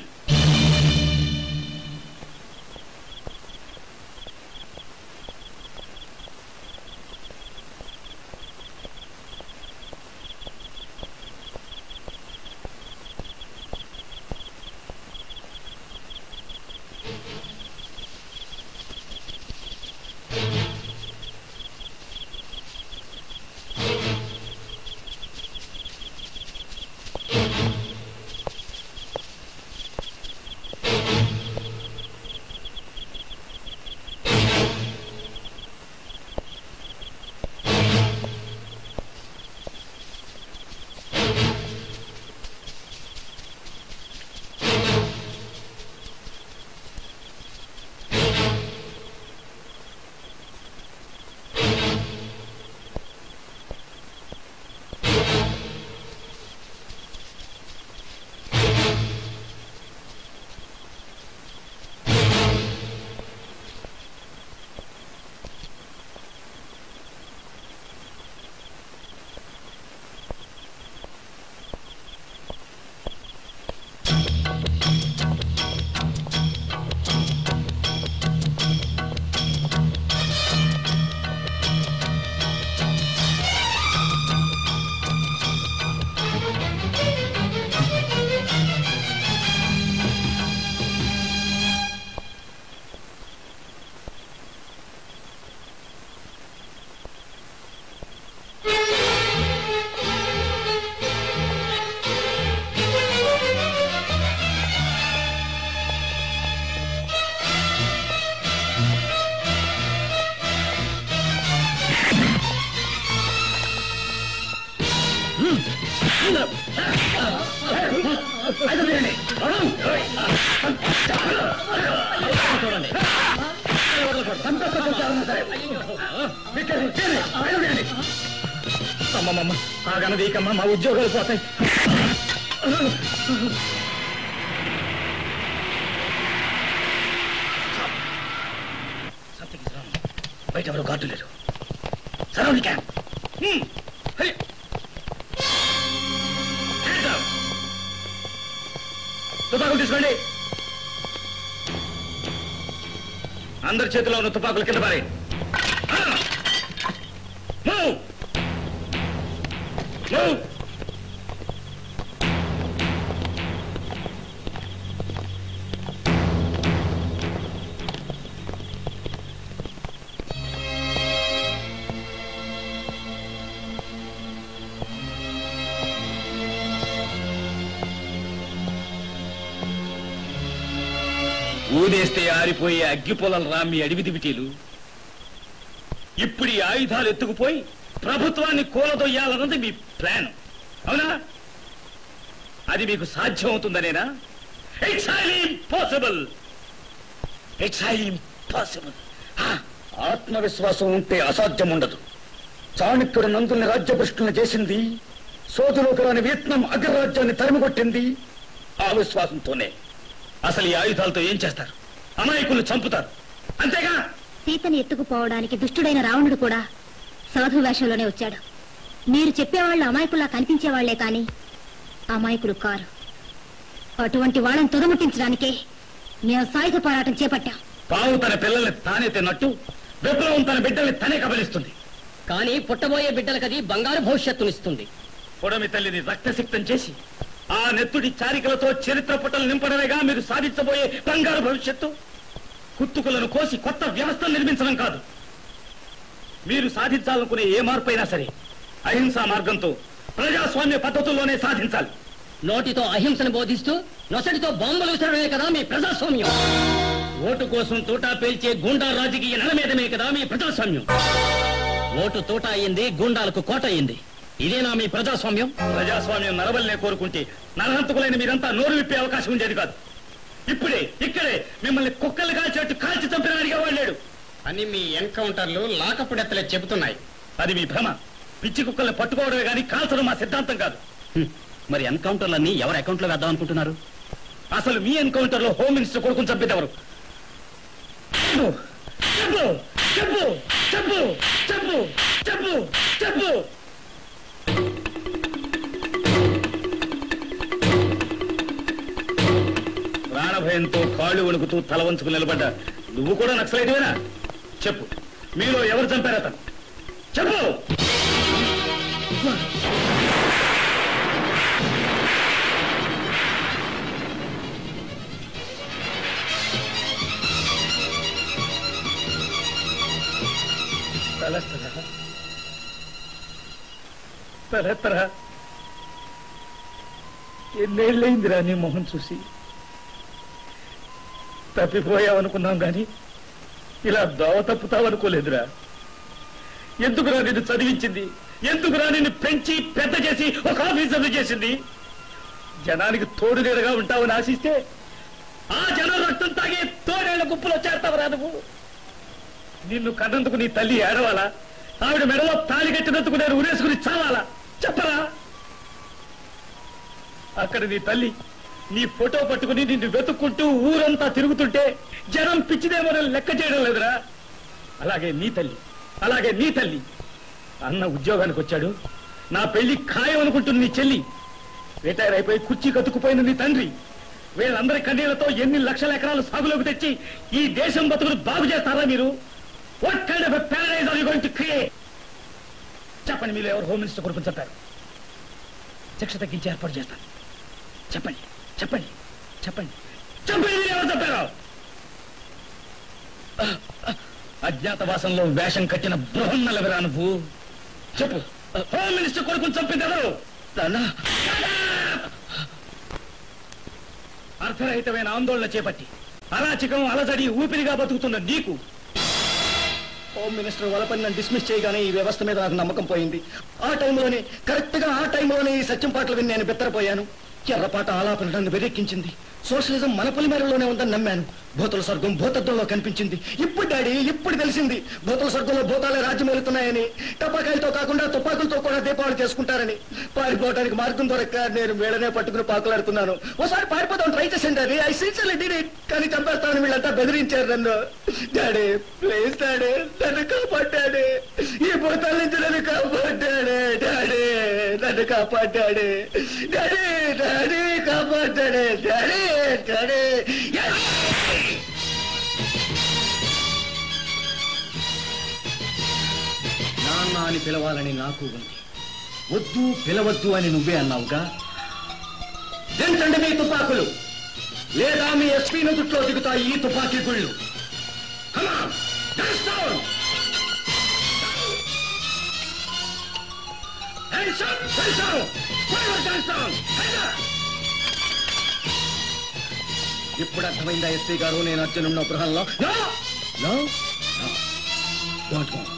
అమ్మమ్మ ఆగనదీకమ్మ మా ఉద్యోగాలు పోతాయి బయట ఎవరు గార్డు లేరు సరౌండ్ క్యాంప్ తుపాకులు తీసుకోండి అందరి చేతిలో ఉన్న తుపాకులు కింద పారే Move! Move! ఊదేస్తే ఆరిపోయే అగ్గిపొలలు రా మీ అడివి దివిటీలు ఇప్పుడు ఈ ఆయుధాలు ఎత్తుకుపోయి ప్రభుత్వాన్ని కూలదొయ్యాలన్నది మీ ప్లాన్ అవునా అది మీకు సాధ్యం అవుతుందనేనా it's highly impossible it's highly impossible ఆత్మవిశ్వాసం ఉంటే అసాధ్యం ఉండదు చాణక్యుడు నందుల్ని రాజ్యభ్రష్టులను చేసింది సోదులోకి రాని వియత్నాం అగ్రరాజ్యాన్ని తరిమికొట్టింది ఆ విశ్వాసంతోనే అసలు ఈ ఆయుధాలతో ఏం చేస్తారు అమాయకులు చంపుతారు అంతేగా సీతని ఎత్తుకుపోవడానికి దుష్టుడైన రావణుడు కూడా సాధు వేషంలోనే వచ్చాడు మీరు చెప్పేవాళ్ళు అమాయకుల్లా కనిపించే వాళ్లే కాని అమాయకులు కారు అటువంటి వాళ్ళని తుదముట్టించడానికే మేము సాయుధ పోరాటం చేపట్టాం పావు తన పిల్లల్ని తానే తిన్నట్టు విప్లవం తన బిడ్డల్ని తనే కబలిస్తుంది కానీ పుట్టబోయే బిడ్డలకది బంగారు భవిష్యత్తునిస్తుంది పొడమి తల్లిని రక్తసిక్తం చేసి ఆ నెత్తుడి చారికలతో చరిత్ర పుటలు నింపడమేగా మీరు సాధించబోయే బంగారు భవిష్యత్తు కుత్తుకులను కోసి కొత్త వ్యవస్థను నిర్మించడం కాదు మీరు సాధించాలనుకునే ఏ మార్పు అయినా సరే అహింసా మార్గంతో ప్రజాస్వామ్య పద్ధతుల్లోనే సాధించాలి నోటితో అహింసను బోధిస్తూ నొసటితో బాంబులు విసరడమే కదా మీ ప్రజాస్వామ్యం ఓటు కోసం తూటా పేల్చే గూండా రాజకీయ నలమేదమే కదా మీ ప్రజాస్వామ్యం ఓటు తోట అయింది గుండాలకు కోట అయింది ఇదేనా మీ ప్రజాస్వామ్యం ప్రజాస్వామ్యం నలవల్లే కోరుకుంటే నరహంతకులైన మీరంతా నోరు విప్పే అవకాశం ఉండేది కాదు ఇప్పుడే ఇక్కడే మిమ్మల్ని కుక్కలు కాల్చేట్టు కాల్చి చంపిన అడిగే వాళ్ళాడు అని మీ ఎన్కౌంటర్లు లాకపుడెత్తలే చెబుతున్నాయి అది మీ భ్రమ పిచ్చి కుక్కల్ని పట్టుకోవడమే కానీ కాల్చడం మా సిద్ధాంతం కాదు మరి ఎన్కౌంటర్లన్నీ ఎవరి అకౌంట్ లో వేద్దాం అనుకుంటున్నారు అసలు మీ ఎన్కౌంటర్ లో హోమ్ మినిస్టర్ కొడుకుని చంపేది ఎవరు చెప్పు చెప్పు చెప్పు చెప్పు చెప్పు చెప్పు ప్రాణభయంతో కాళ్ళు వణుకుతూ తల వంచుకు నిలబడ్డా నువ్వు కూడా నక్సలైటివేనా చెప్పు మీలో ఎవరు చంపారు అతను చెప్పు తలెత్తరా తలెత్తరా ఎన్నేళ్ళయిందిరా నీ మొహం చూసి తప్పిపోయావనుకున్నాం గాని ఇలా దోవ తప్పుతావనుకోలేదురా ఎందుకురా నిన్ను చదివించింది ఎందుకురా నిన్ను పెంచి పెద్ద చేసి ఒక ఆఫీసర్ని చేసింది జనానికి తోడు నీడగా ఉంటావని ఆశిస్తే ఆ జనం రక్తం తాగే తోడేళ్ల గుప్పులో చేస్తావరా నువ్వు నిన్ను కన్నందుకు నీ తల్లి ఏడవాలా ఆవిడ మెడలో తాళి కట్టినందుకు నేను ఉరేసుకుని చావాలా చెప్పరా అక్కడ నీ తల్లి నీ ఫోటో పట్టుకుని నిన్ను వెతుక్కుంటూ ఊరంతా తిరుగుతుంటే జనం పిచ్చిదేమోనని లెక్క చేయడం లేదురా అలాగే నీ తల్లి అలాగే నీ తల్లి అన్న ఉద్యోగానికి వచ్చాడు నా పెళ్లి ఖాయం అనుకుంటుంది నీ చెల్లి రిటైర్ అయిపోయి కుర్చీ కతుక్కుపోయిన నీ తండ్రి వీళ్ళందరి కన్నీళ్లతో ఎన్ని లక్షల ఎకరాలు సాగులోకి తెచ్చి ఈ దేశం బతుకులు బాగు చేస్తారా మీరు what kind of paradise are you going to create చెప్పండి మీరు ఎవరు హోమ్ మినిస్టర్ కొడుకుని చెప్పారు శిక్ష తగ్గించి ఏర్పాటు చేస్తాను చెప్పండి చెప్పండి చెప్పండి చెప్పండి మీరు ఎవరు చెప్పారు అజ్ఞాతవాసంలో వేషం కట్టిన బృహన్నలవిరా నువ్వు చెప్పు హోమ్ మినిస్టర్ కొడుకుని చంపింది ఎవరు అర్థరహితమైన ఆందోళన చేపట్టి అరాచకం అలజడి ఊపిరిగా బతుకుతున్న నీకు హోమ్ మినిస్టర్ వలపని నన్ను డిస్మిస్ చేయగానే ఈ వ్యవస్థ మీద నాకు నమ్మకం పోయింది ఆ టైంలోనే కరెక్ట్ గా ఆ టైంలోనే ఈ సత్యం పాటలు విని నేను బెత్తరపోయాను ఎర్రపాట ఆలాపన నన్ను వెరెక్కించింది సోషలిజం మన పొలిమేరలోనే ఉందని నమ్మాను భూతల స్వర్గం భూతత్వంలో కనిపించింది ఇప్పుడు డాడీ ఇప్పుడు తెలిసింది భూతల స్వర్గంలో భూతాలే రాజ్యం వెళుతున్నాయని టపాకాయలతో కాకుండా తుపాకులతో కూడా దీపావళి చేసుకుంటారని పారిపోవడానికి మార్గం దొరక్క నేను మేడనే పట్టుకుని పాకులాడుతున్నాను ఓసారి పారిపోతాం ట్రై చేసింది అది ఐ సిన్సియర్లీ డిడ్ ఇట్ కానీ చంపేస్తామని వీళ్ళంతా బెదిరించారు నన్ను డాడీ ప్లీజ్ డాడీ నన్ను కాపాడాడు ఈ భూతాల నుంచి నన్ను కాపాడాడు డాడీ నన్ను కాపాడాడు డాడీ డాడీ కాపాడాడు డాడీ డాడీ నాన్న అని పిలవాలని నాకు ఉంది వద్దు పిలవద్దు అని నువ్వే అన్నావుగా దించండి మీ తుపాకులు లేదా మీ ఎస్పీ నుదుట్లో దిగుతాయి ఈ తుపాకీ గుళ్ళు Come on, dance down. Hands up, hands down. Fire dance down. Hands up. ఇప్పుడు అర్థమైందా ఎస్పీ గారు నేను అర్జునున్న గృహంలో no no don't go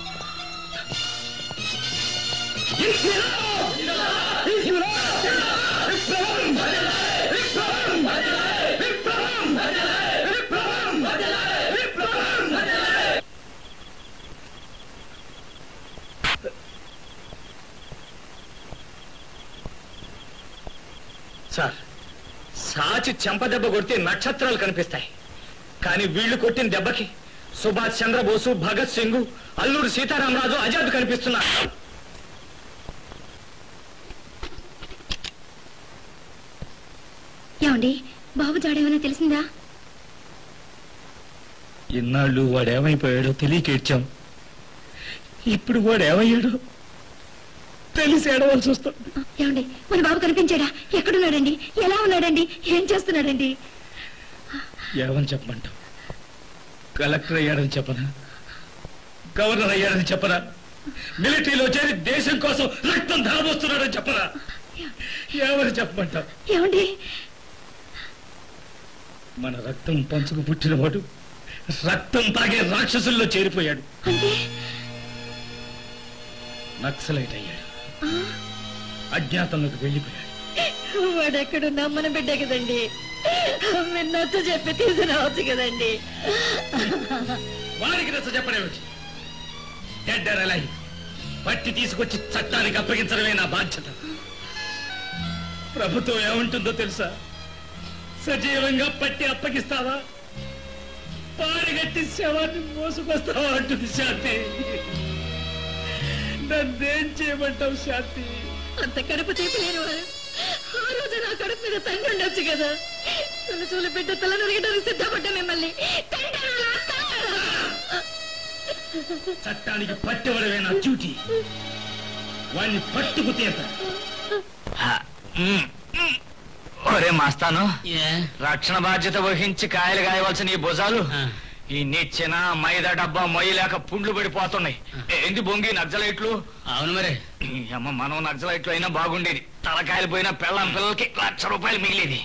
sir సాచి చెంపదెబ్బ కొడితే నక్షత్రాలు కనిపిస్తాయి కానీ వీళ్ళు కొట్టిన దెబ్బకి సుభాష్ చంద్రబోసు భగత్ సింగ్ అల్లూరు సీతారామరాజు ఆజాద్ కనిపిస్తున్నారు ఏమండి బాబు జాడేమైనా తెలిసిందా ఇన్నాళ్ళు వాడేమైపోయాడో తెలియక ఏడ్చాం ఇప్పుడు వాడేమయ్యాడో తెలిసి ఏడవలసి వస్తుంది ఏమండి మన బాబు కనిపించాడా ఎక్కడున్నాడండి ఎలా ఉన్నాడండి ఏం చేస్తున్నాడండి ఏమని చెప్పమంటావు కలెక్టర్ అయ్యాడని చెప్పనా గవర్నర్ అయ్యాడని చెప్పనా మిలిటరీలో చేరి దేశం కోసం రక్తం ధారపోస్తున్నాడని చెప్పనా ఏమని చెప్పమంటావు ఏమండి మన రక్తం పంచుకు పుట్టినవాడు రక్తం తాగే రాక్షసుల్లో చేరిపోయాడు అంటే నక్సలైట్ అయ్యాడు అజ్ఞాతంలోకి వెళ్ళిపోయాడు వాడు ఎక్కడున్నా మన బిడ్డ కదండి మీరు నచ్చ చెప్పి తీసుకురావచ్చు కదండి వారికి నచ్చ చెప్పడేమిటి డెడ్ ఆర్ అలైవ్ పట్టి తీసుకొచ్చి చట్టానికి అప్పగించడమే నా బాధ్యత ప్రభుత్వం ఏముంటుందో తెలుసా సజీవంగా పట్టి అప్పగిస్తావా పాడిగట్టి శవాన్ని మోసుకొస్తావా అంటుంది శాంతి నన్నేం చేయమంటావు శాంతి అంత కడుపు తీపి లేని వారు ఆ రోజు నా కడుపు మీద తండ్రి ఉండొచ్చు కదా తల చూలు బిడ్డ తల నరగడానికి సిద్ధపడ్డా మిమ్మల్ని తండ్రి చట్టానికి పట్టెవడమే నా డ్యూటీ వాణ్ణి పట్టుకు తీత ఒరే మాస్తాను రక్షణ బాధ్యత వహించి కాయలు కాయవలసిన ఈ భుజాలు ఈ నిచ్చెన మైదా డబ్బా మొయ్యలేక పుండ్లు పడిపోతున్నాయి ఏంది బొంగి నగ్జలైట్లు అవును మరి అమ్మ మనం నగ్జలైట్లు అయినా బాగుండేది తలకాయలు పోయిన పెళ్ళం పిల్లలకి లక్ష రూపాయలు మిగిలేది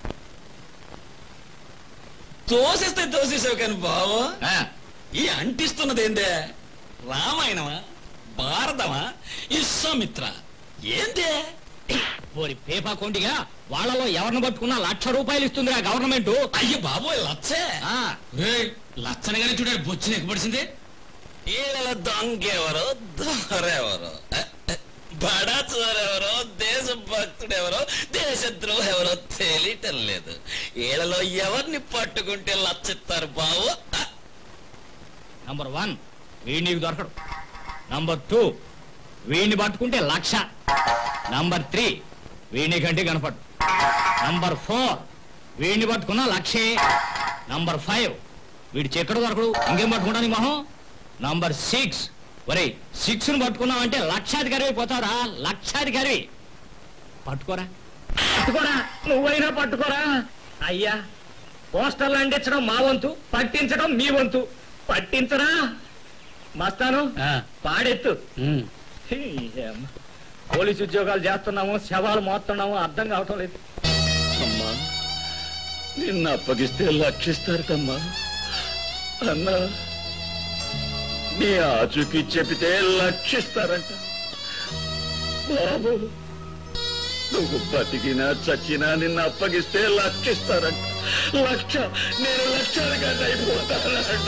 తోసేస్తే తోసేసావు కానీ బావు ఆ, ఈ అంటిస్తున్నది ఏందే రామాయణమా భారతమా విశ్వామిత్ర ఏందే ఓరి పేపా కొండిగా వాళ్ళలో ఎవరిని పట్టుకున్నా లక్ష రూపాయలు ఇస్తుందిరా గవర్నమెంట్ అయ్య బాబోయ్ లచ్చే ఆ, రేయ్, లచ్చనగానే చూడాలి బొచ్చిన ఎక్కబడిసింది ఈళ్ళ దొంగెవరో దొరెవరో బడా చోరెవరో దేశ భక్తుడెవరో దేశద్రోహి ఎవరో తెలియటం లేదు ఈళ్ళలో ఎవరిని పట్టుకుంటే లచ్చిస్తారు బావు నంబర్ వన్ వీడి నీకు దొరకడు నంబర్ టూ వీడిని పట్టుకుంటే లక్ష నంబర్ త్రీ వీడిని కంటే కనపడు నంబర్ ఫోర్ వీడిని పట్టుకున్నా లక్షే నంబర్ ఫైవ్ వీడి చెక్కడ దొరకడు ఇంకేం పట్టుకుంటాను మొహం నంబర్ సిక్స్ ఒరే సిక్స్ ను పట్టుకున్నావు అంటే లక్షాధికారి అయిపోతారా లక్షాధికారి పట్టుకోరా పట్టుకోరా నువ్వైనా పట్టుకోరా అయ్యా పోస్టర్లు అంటించడం మా వంతు పట్టించడం మీ వంతు పట్టించరా మస్తాను పాడెత్తు హీ, ఏమ్మ. పోలీసు ఉద్యోగాలు చేస్తున్నాము శవాలు మోస్తున్నాము అర్థం కావటం లేదు అమ్మా నిన్ను అప్పగిస్తే లక్షిస్తారు తమ్మా అన్నా నీ ఆచూకీ చెబితే లక్షిస్తారంట బాబు నువ్వు బతికినా చచ్చినా నిన్ను అప్పగిస్తే లక్ష ఇస్తారంట లక్ష నేను లక్షలుగా అయిపోతానంట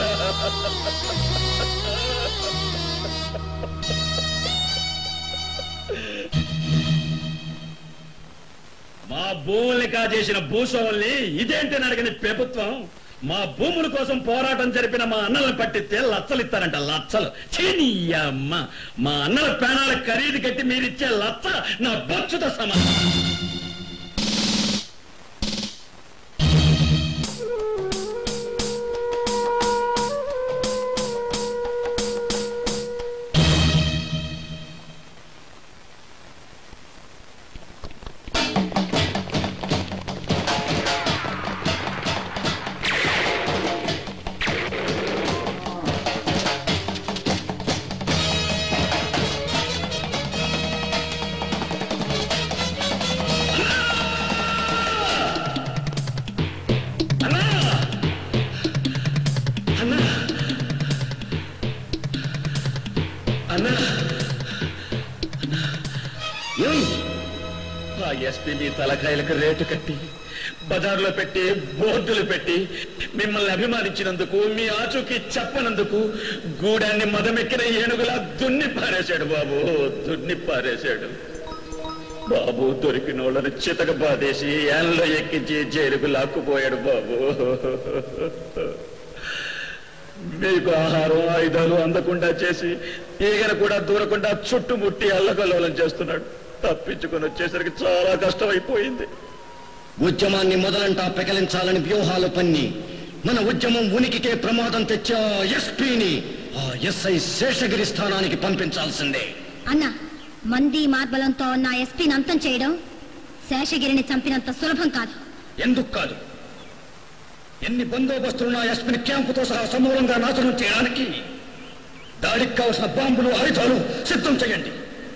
మా భూముల్ని కాజేసిన భూస్వాముల్ని ఇదేంటి అడిగిన ప్రభుత్వం మా భూముల కోసం పోరాటం జరిపిన మా అన్నలను పట్టిస్తే లచ్చలు ఇస్తారంట లచ్చలు చీనీ అమ్మ మా అన్నల ప్రాణాల ఖరీదు కట్టి మీరిచ్చే లచ్చ నా బొచ్చుతో సమానం అన్నా అన్నా అన్నా అన్నా ఏయ్! ఆ ఎస్పీ మీ తలకాయలకు రేటు కట్టి బజార్లో పెట్టి బోర్డులు పెట్టి మిమ్మల్ని అభిమానించినందుకు మీ ఆచూకీ చెప్పనందుకు గూడాన్ని మదమెక్కిన ఏనుగులా దున్ని పారేశాడు బాబు దున్ని పారేశాడు బాబు దొరికిన వాళ్ళని చితక బాధేసి యాన్లో ఎక్కించి జైలుకు లాక్కుపోయాడు బాబు మీకు ఆహారం ఆయుధాలు అందకుండా చేసి ఈగను కూడా దూరకుండా చుట్టుముట్టి అల్లకల్లోలం చేస్తున్నాడు తప్పించుకొని వచ్చేసరికి చాలా కష్టమైపోయింది ఉద్యమాన్ని మొదలంటా పెకలించాలని వ్యూహాలు పన్ని మన ఉద్యమం ఉనికికే ప్రమాదం తెచ్చే ఆ ఎస్పీని ఆ ఎస్ఐ శేషగిరి స్థానానికి పంపించాల్సిందే అన్న మంది మార్బలంతో ఉన్న ఎస్పీని అంతం చేయడం శేషగిరిని చంపినంత సులభం కాదు ఎందుకు కాదు ఎన్ని బందోబస్తులున్న ఎస్పీని క్యాంపుతో సహా సమూలంగా నాశనం చేయడానికి దాడికి కావలసిన బాంబులు ఆయుధాలు సిద్ధం చేయండి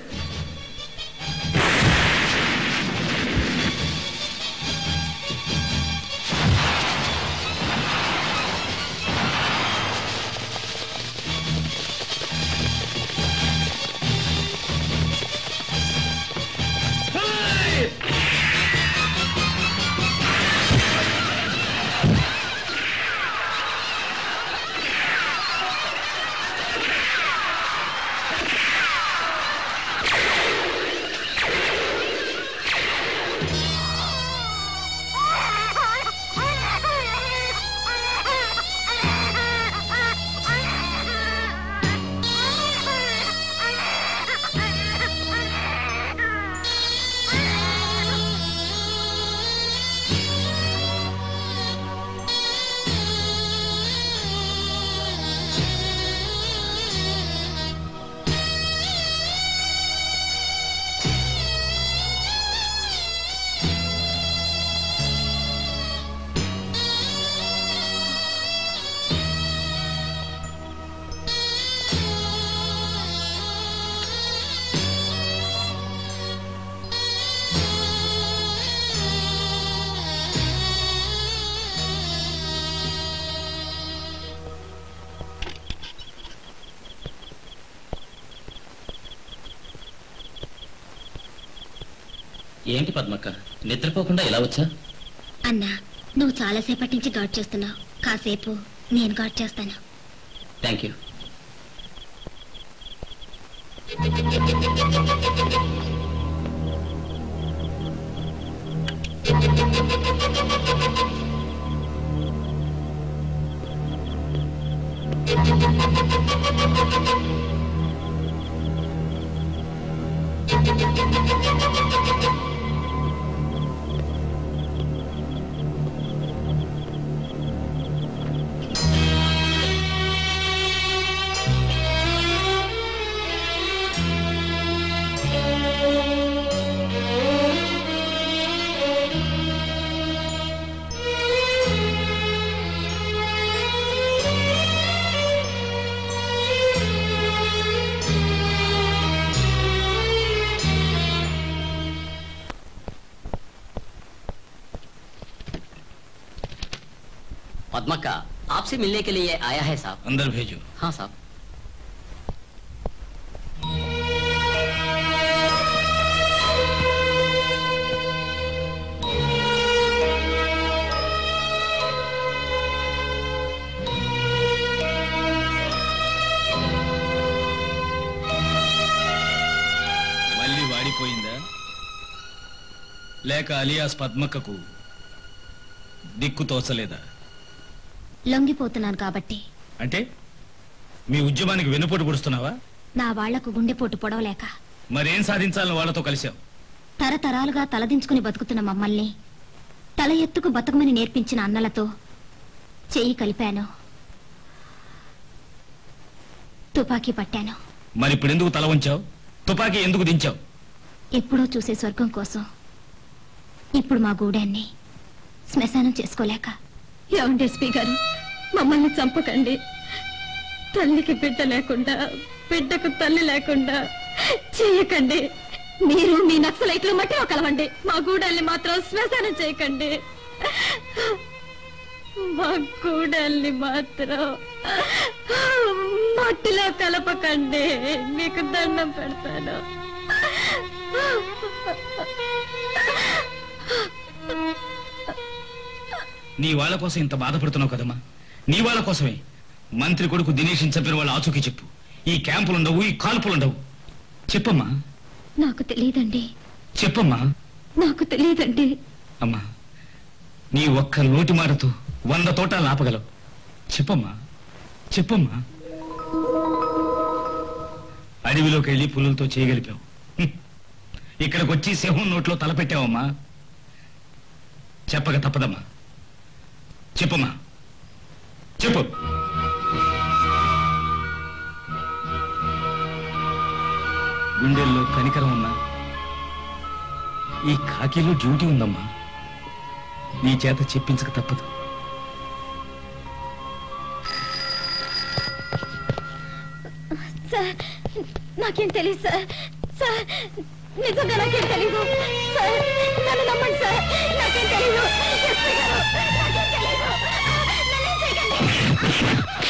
ఏంటి పద్మక్క నిద్రపోకుండా ఇలా వచ్చా అన్నా నువ్వు చాలాసేపటి నుంచి గాడ్ చేస్తున్నావు కాసేపు నేను గాడ్ చేస్తాను థ్యాంక్ యూ पद्मा का आपसे मिलने के लिए आया है साहब अंदर भेजो हाँ साहब లేక అలియాస్ పద్మక్కకు దిక్కు తోచలేదా లొంగిపోతున్నాను కాబట్టి అంటే మీ ఉద్యమానికి వెన్నుపోటు పొడుస్తున్నావా నా వాళ్లకు గుండెపోటు పొడవలేక మరేం సాధించాలని వాళ్ళతో కలిశావు తరతరాలుగా తలదించుకుని బతుకుతున్న మమ్మల్ని తల ఎత్తుకు బతుకమని నేర్పించిన అన్నలతో చెయ్యి కలిపాను తుపాకీ పట్టాను మరి ఇప్పుడు ఎందుకు తల ఉంచావు తుపాకీ ఎందుకు దించావు ఎప్పుడో చూసే స్వర్గం కోసం ఇప్పుడు మా గూడాన్ని శ్మశానం చేసుకోలేక ఏమండి ఎస్పీ గారు మమ్మల్ని చంపకండి తల్లికి బిడ్డ లేకుండా బిడ్డకు తల్లి లేకుండా చేయకండి మీరు మీ నక్సలైట్లు మట్టిలో కలవండి మా గూడాల్ని మాత్రం శ్మశానం చేయకండి మా గూడాల్ని మాత్రం మట్టిలో కలపకండి మీకు దండం పెడతాను నీ వాళ్ళ కోసం ఇంత బాధపడుతున్నావు కదమ్మా నీ వాళ్ళ కోసమే మంత్రి కొడుకు దినేష్ చంపిన వాళ్ళ ఆచూకీ చెప్పు ఈ క్యాంపులుండవు ఈ కాల్పులుండవు చెప్పమ్మా నాకు తెలియదండి చెప్పమ్మా నాకు తెలియదండి అమ్మా నీ ఒక్క నోటి మాటతో వంద తోటాలు ఆపగలవు చెప్పమ్మా చెప్పమ్మా అడవిలోకి వెళ్ళి పులులతో చేయగలిపావు హ్మ్. ఇక్కడికి వచ్చి సింహం నోట్లో తలపెట్టావమ్మా చెప్పక తప్పదమ్మా చెప్పమ్మా చెప్పు గుండెల్లో కనికరం ఉన్నా ఈ కాకీలో డ్యూటీ ఉందమ్మా నీ చేత చెప్పించక తప్పదు సార్ నాకేం తెలియదు సార్ సార్ నిజంగా నాకేం తెలీదు సార్ నన్ను నమ్మండి సార్ నాకేం తెలీదు ఎస్పీ గారు నాకేం తెలీదు నన్నేం చేయకండి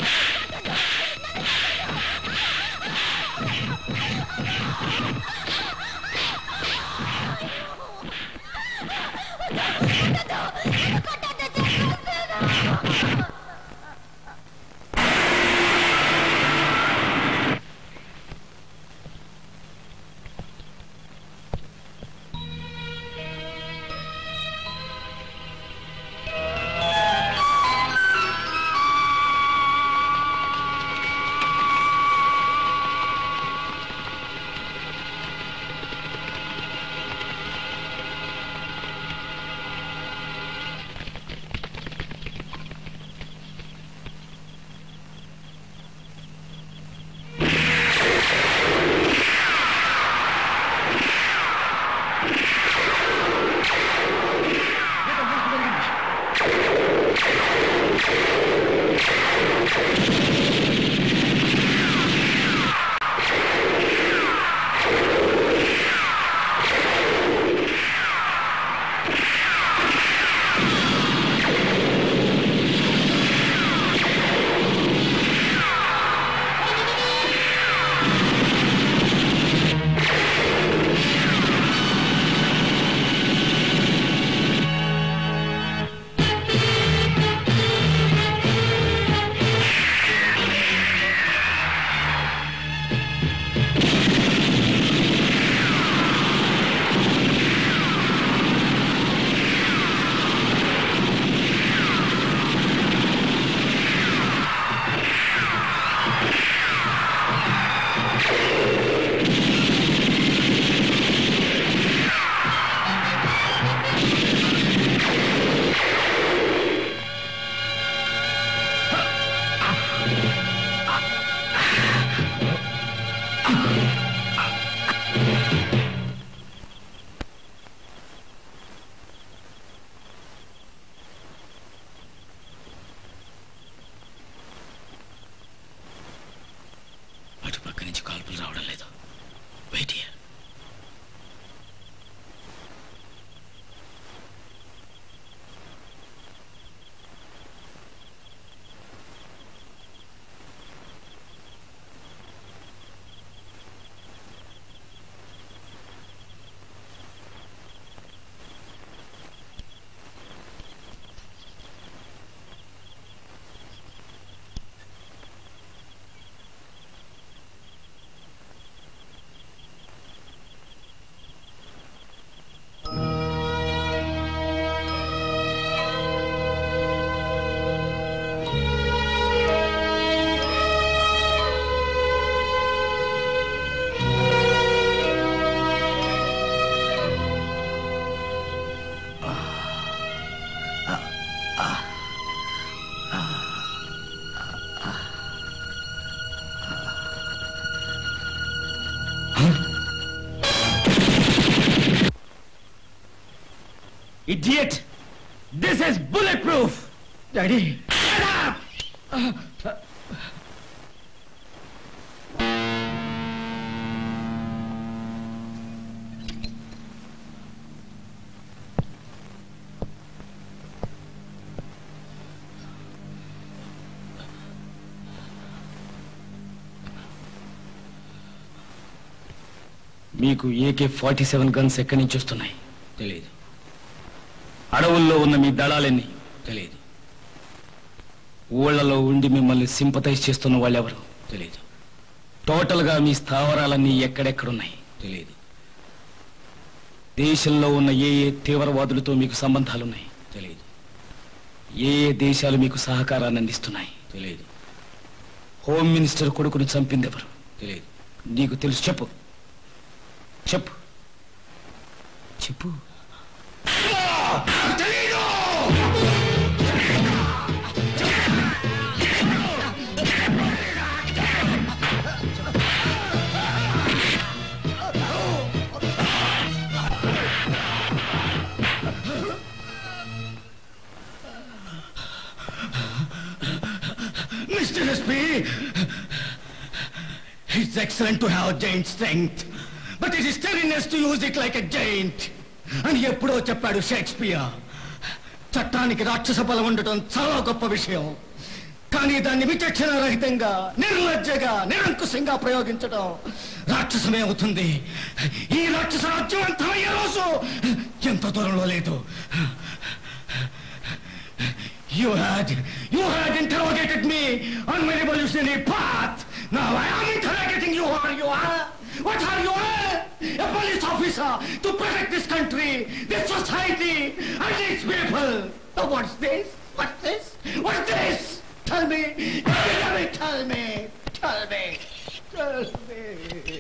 అటు పక్క నుంచి కాల్పులు రావడం లేదు wait idiot this is bullet proof daddy మీకు ఏకే ఫార్టీ సెవెన్ గన్స్ ఎక్కడి నుంచి వస్తున్నాయి తెలియదు అడవుల్లో ఉన్న మీ దళాలెన్ని తెలియదు ఊళ్ళలో ఉండి మిమ్మల్ని సింపతైజ్ చేస్తున్న వాళ్ళెవరు తెలియదు టోటల్గా మీ స్థావరాలన్నీ ఎక్కడెక్కడున్నాయి తెలియదు దేశంలో ఉన్న ఏ ఏ తీవ్రవాదులతో మీకు సంబంధాలున్నాయి తెలియదు ఏ ఏ దేశాలు మీకు సహకారాన్ని అందిస్తున్నాయి తెలియదు హోమ్ మినిస్టర్ కొడుకును చంపింది ఎవరు తెలియదు నీకు తెలుసు చెప్పు చెప్పు చెప్పు Mr. SP, it's excellent to have giant strength, but it is steadiness to use it like a giant. అని ఎప్పుడో చెప్పాడు షేక్స్పియర్ చట్టానికి రాక్షస బలం ఉండటం చాలా గొప్ప విషయం కానీ దాన్ని విచక్షణ రహితంగా నిర్లజ్జగా నిరంకుశంగా ప్రయోగించడం రాక్షసమే అవుతుంది ఈ రాక్షస రాజ్యం అంతమయ్యే రోజు ఎంత దూరంలో లేదు You had, you had interrogated me on my revolutionary path. Now I am interrogating you who are you are. What are you are? A police officer to protect this country, this society, and its people. Oh, what's this? What's this? What's this? Tell me. Tell me. Tell me. Tell me. Tell me.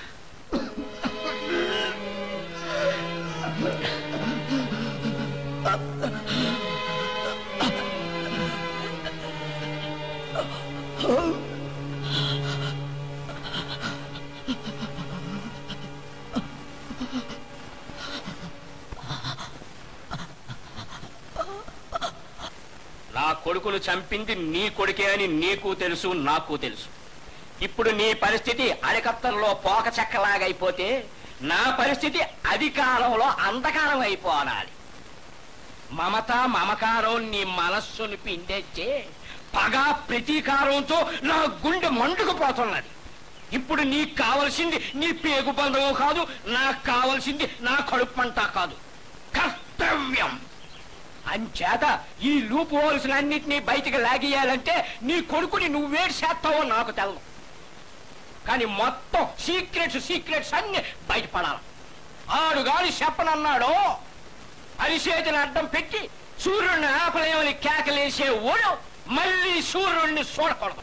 నా కొడుకును చంపింది నీ కొడుకే అని నీకు తెలుసు నాకు తెలుసు ఇప్పుడు నీ పరిస్థితి అరికత్తల్లో పోక చెక్కలాగైపోతే నా పరిస్థితి అధికారంలో అంధకారం అయిపోనాలి మమత మమకారం నీ మనస్సును పిండెచ్చే పగ ప్రతీకారంతో నా గుండె మండుకుపోతున్నది ఇప్పుడు నీకు కావలసింది నీ పేగు బంధము కాదు నాకు కావలసింది నా కడుపు పంట కాదు కర్తవ్యం అంచేత ఈ లూపు అన్నింటినీ బయటికి లాగేయాలంటే నీ కొడుకుని నువ్వేడు చేస్తావో నాకు తెలదు కానీ మొత్తం సీక్రెట్స్ సీక్రెట్స్ అన్ని బయటపడాలి ఆడు గాని చెప్పనన్నాడు అరిచేతిని అడ్డం పెట్టి సూర్యుడిని ఆపలేమని కేకలేసే ఓడు మళ్ళీ సూర్యుడిని చూడకూడదు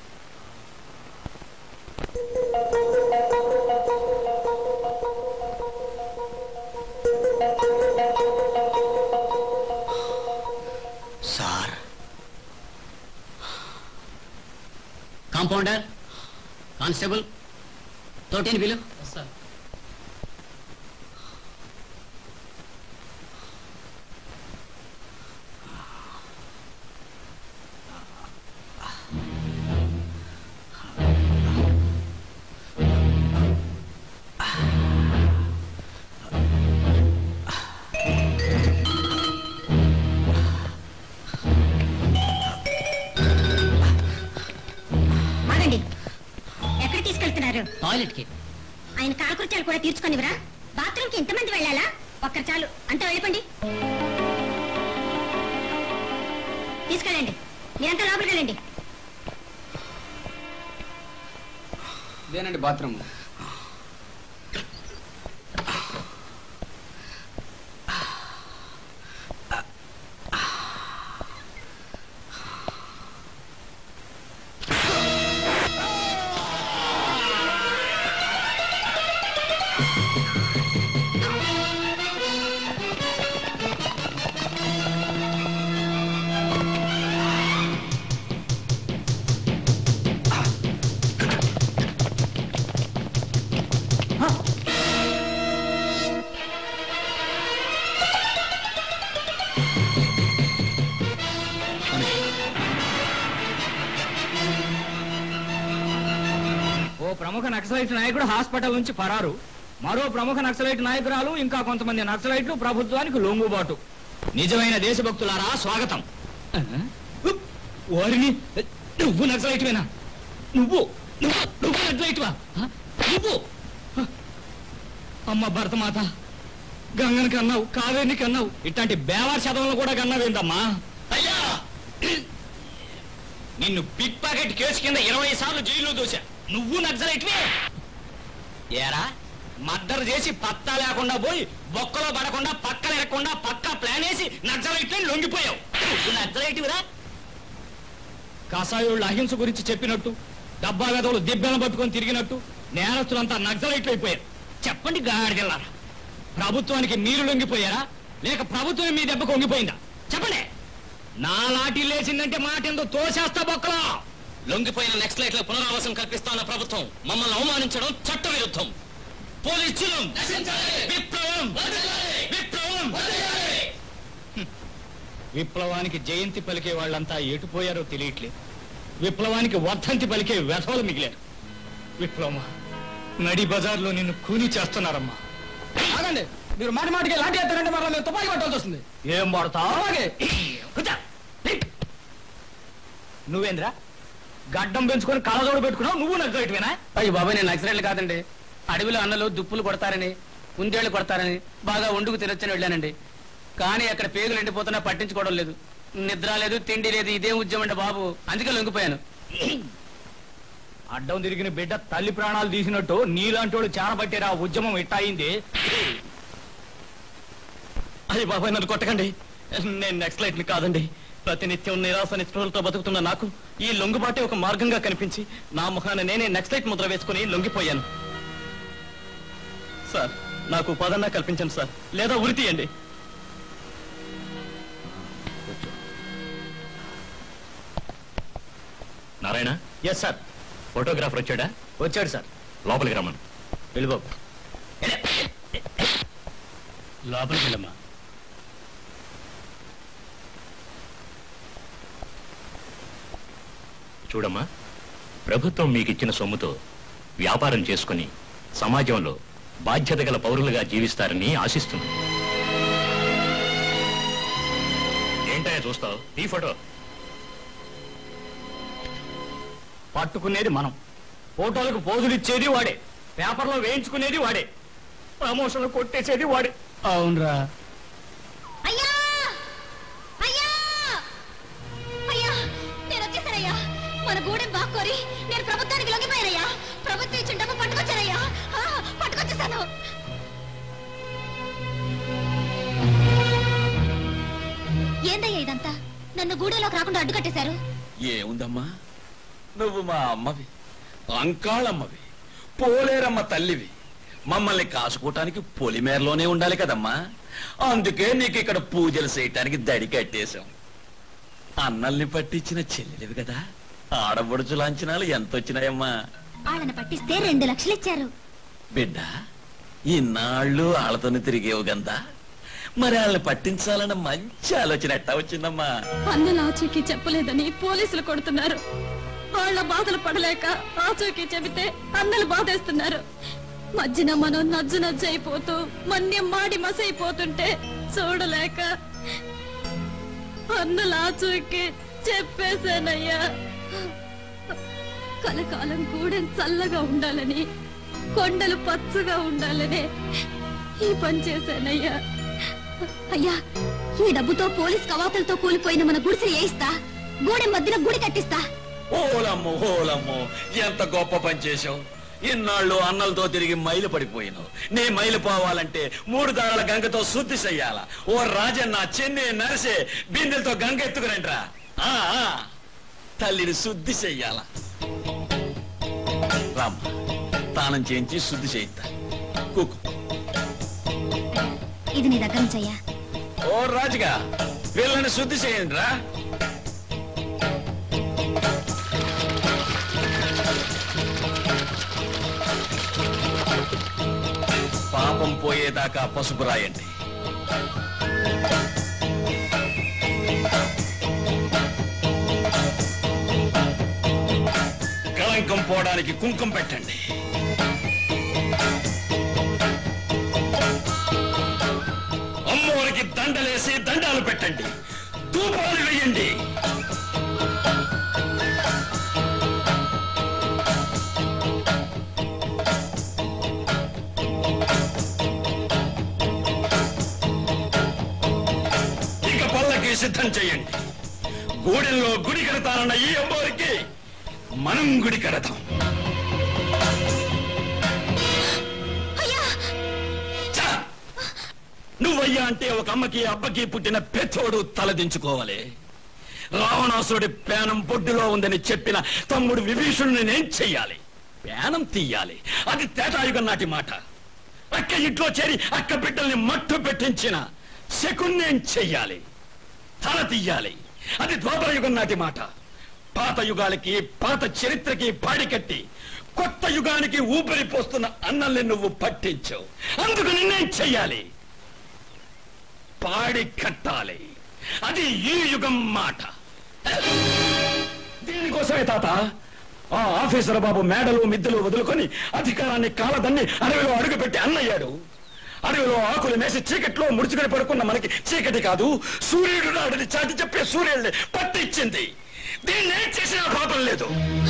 సార్ కాంపౌండర్ కానిస్టేబుల్ తోటేని బిలు ఆగండి ఎక్కడ తీసుకెళ్తున్నారు టాయిలెట్ కి ఆయన కాకృత్యాలు కూడా తీర్చుకొనివరా బాత్రూమ్ కి ఇంతమంది వెళ్ళాలా ఒక్కరు చాలు అంతా వెళ్ళిపోండి తీసుకెళ్ళండి మీరంతా లోపలికి వెళ్ళండి ఇదేనండి బాత్రూమ్ ప్రముఖ నక్సలైట్ నాయకుడు హాస్పిటల్ నుంచి పరారు మరో ప్రముఖ నక్సలైట్ నాయకురాలు ఇంకా కొంతమంది నక్సలైట్లు ప్రభుత్వానికి లొంగుబాటు నిజమైన దేశభక్తులారా స్వాగతం వారిని నువ్వు నక్సలైట్వేనా నువ్వు నువ్వు నువ్వు నక్సలైట్వా ఆ? నువ్వు ఆ. అమ్మ భరతమాత గంగని కన్నావు కావేరిని కన్నావు ఇట్లాంటి బేవార్ శతంలో కూడా కన్నావేందమ్మా అయ్యా నిన్ను పిక్ పాకెట్ కేసు కింద ఇరవై సార్లు జైల్లో దోశా నువ్వు నక్సలైట్వే ఏరా మర్డర్ చేసి పత్తా లేకుండా పోయి బొక్కలో పడకుండా పక్కన ఎరగకుండా పక్కా ప్లాన్ వేసి నక్సలైట్లే లొంగిపోయావు నువ్వు నక్సలైట్విరా కసాయోళ్ళు అహింస గురించి చెప్పినట్టు డబ్బా గదవులు దిబ్బెలను పట్టుకొని తిరిగినట్టు నేరస్తులంతా నక్సలైట్లు అయిపోయారు చెప్పండి గాడిదెల్లారా ప్రభుత్వానికి మీరు లొంగిపోయారా లేక ప్రభుత్వం మీ దెబ్బకు వంగిపోయిందా చెప్పండి నా లాఠీ లేచిందంటే మాట ఎందుకు తోసేస్తా బొక్కలో లొంగిపోయిన నెక్స్ట్ పునరావాసం కల్పిస్తాన్న ప్రభుత్వం మమ్మల్ని అవమానించడం చట్ట విరుద్ధం పోలీసులు విప్లవం విప్లవం హ్మ్. విప్లవానికి జయంతి పలికే వాళ్ళంతా ఎటుపోయారో తెలియట్లేదు విప్లవానికి వర్ధంతి పలికే వ్యధవలు మిగిలారు విప్లవమా నడి బజార్లో నిన్ను కూని చేస్తున్నారమ్మా ఆగండి మీరు మాటి మాటికి లాంటి ఎత్తారంటే మరలా మేము తుపాకీ పట్టాల్సి వస్తుంది ఏం వాడతావు అలాగే కూర్చో. లే. నువ్వేంద్రా గడ్డం పెంచుకొని కళ్ళజోడు పెట్టుకున్నావు నువ్వు నాకు ఇటువేనా అయ్యి బాబాయ్ నేను నక్సలైట్లు కాదండి అడవిలో అన్నలు దుప్పులు కొడతారని కుందేళ్లు కొడతారని బాగా వండుకు తినొచ్చని వెళ్ళానండి కానీ అక్కడ పేగులు ఎండిపోతున్నా పట్టించుకోవడం లేదు నిద్ర లేదు తిండి లేదు ఇదేం ఉద్యమం అండి బాబు అందుకే లొంగిపోయాను అడ్డం తిరిగిన బిడ్డ తల్లి ప్రాణాలు తీసినట్టు నీలాంటి వాళ్ళు చారబట్టారు ఆ ఉద్యమం ఇట్టాయింది అయ్యి బాబాయ్ నన్ను కొట్టకండి నేను నెక్స్ట్ లైట్ ని కాదండి ప్రతినిత్యం నిరాశ నిస్పృహలతో బతుకుతున్న నాకు ఈ లొంగుబాటే ఒక మార్గంగా కనిపించి నా ముఖాన నేనే నెక్స్ట్ లైట్ ముద్ర వేసుకుని లొంగిపోయాను సార్ నాకు ఉపాధన్నా కల్పించండి సార్ లేదా ఉరి తీయండి నారాయణ ఎస్ సార్ ఫోటోగ్రాఫర్ వచ్చాడా వచ్చాడు సార్ లోపలికి రమ్మను వెళ్ళిబాబు లోపలికి వెళ్ళమ్మా చూడమ్మా ప్రభుత్వం మీకు ఇచ్చిన సొమ్ముతో వ్యాపారం చేసుకుని సమాజంలో బాధ్యత గల పౌరులుగా జీవిస్తారని ఆశిస్తున్నాను ఏంటయ్యా చూస్తావు ఈ ఫోటో పట్టుకునేది మనం ఫోటోలకు పోజులు ఇచ్చేది వాడే పేపర్లో వేయించుకునేది వాడే ప్రమోషన్లు కొట్టేసేది వాడే అవునరా అయ్యా అయ్యా అయ్యా నేను వచ్చేసానయ్యా మన గూడెం బాక్కోరి నేను ప్రభుత్వానికి లొంగిపోయానయ్యా ప్రభుత్వం ఇచ్చిన డబ్బు పట్టుకొచ్చానయ్యా ఆ, పట్టుకొచ్చేసాను ఏందయ్యా ఇదంతా నన్ను గూడెంలోకి రాకుండా అడ్డుకట్టేశారు ఏముందమ్మా నువ్వు మా అమ్మవి అంకాళమ్మవి పోలేరమ్మ తల్లివి మమ్మల్ని కాసుకోవటానికి పొలిమేరలోనే ఉండాలి కదమ్మా అందుకే నీకు ఇక్కడ పూజలు చేయటానికి దడి కట్టేశాం అన్నల్ని పట్టించిన చెల్లెలివి కదా ఆడబడుచు లాంఛనాలు ఎంత వచ్చినాయమ్మా వాళ్ళని పట్టిస్తే రెండు లక్షలు ఇచ్చారు బిడ్డ ఇన్నాళ్ళు వాళ్ళతోనే తిరిగేవు గందా మరి వాళ్ళని పట్టించాలన్న మంచి ఆలోచన ఎట్టా వచ్చిందమ్మా అన్నల ఆచూకీ చెప్పలేదని పోలీసులు కొడుతున్నారు వాళ్ళ బాధలు పడలేక ఆచూకీ చెబితే అన్నలు బాధేస్తున్నారు మధ్యన మనం నజ్జు నజ్జు అయిపోతూ మన్యం మాడి మసైపోతుంటే చూడలేక అన్నల ఆచూకీ చెప్పేశానయ్యా కలకాలం గూడెం చల్లగా ఉండాలని కొండలు పచ్చగా ఉండాలని ఈ పని చేశానయ్యా అయ్యా ఈ డబ్బుతో పోలీస్ కవాతులతో కూలిపోయిన మన గుడిసె వేయిస్తా గూడెం మధ్యన గుడి కట్టిస్తా ఓలమ్మో ఓలమ్మో ఎంత గొప్ప పని చేశావు ఇన్నాళ్ళు అన్నలతో తిరిగి మైలు పడిపోయినావు నీ మైలు పోవాలంటే మూడు దారాల గంగతో శుద్ధి చెయ్యాల ఓ రాజన్న చెన్నై నరసే బిందెలతో గంగ ఎత్తుకురంట్రా ఆ, ఆ. తల్లిని శుద్ధి చెయ్యాల రామ్మ తానం చేయించి శుద్ధి చేయిస్తా కుక్కు ఇది నీ దగ్గర నుంచి అయ్యా ఓ రాజుగా వీళ్ళని శుద్ధి చేయండి రా పాపం పోయేదాకా పసుపు రాయండి కళంకం ఆటంకం పోవడానికి కుంకుమ పెట్టండి అమ్మవారికి దండలేసి దండాలు పెట్టండి ధూపాలు వేయండి ఇక పల్లకి సిద్ధం చేయండి గూడెల్లో గుడి కడతానన్న ఈ అమ్మవారికి మనం గుడి కడతాం చా! నువ్వయ్యా అంటే ఒక అమ్మకి అబ్బకి పుట్టిన పెత్తోడు తలదించుకోవాలి రావణాసురుడి పేనం బొడ్డులో ఉందని చెప్పిన తమ్ముడు విభీషణుని నేను చెయ్యాలి పేనం తీయాలి అది తేటాయుగం నాటి మాట అక్క ఇంట్లో చేరి అక్క బిడ్డల్ని మట్టు పెట్టించిన శకున్నేం చెయ్యాలి తల తీయాలి అది ద్వాపరయుగం నాటి మాట పాత యుగాలకి పాత చరిత్రకి పాడికట్టి కొత్త యుగానికి ఊపిరి పోస్తున్న అన్నల్ని నువ్వు పట్టించావు అందుకు నిన్నేం చెయ్యాలి పాడి కట్టాలి అది ఈ యుగం మాట దీనికోసమే తాత ఆ ఆఫీసర్ బాబు మేడలు మిద్దెలు వదులుకొని అధికారాన్ని కాలదన్ని అడవిలో అడుగుపెట్టి అన్నయ్యాడు అడవిలో ఆకులు మేసి చీకట్లో ముడుచుకొని పడుకున్న మనకి చీకటి కాదు సూర్యుడు నాడని చాటి చెప్పే సూర్యుడిని పట్టించింది దీన్ని ఏం చేసినా పాపం లేదు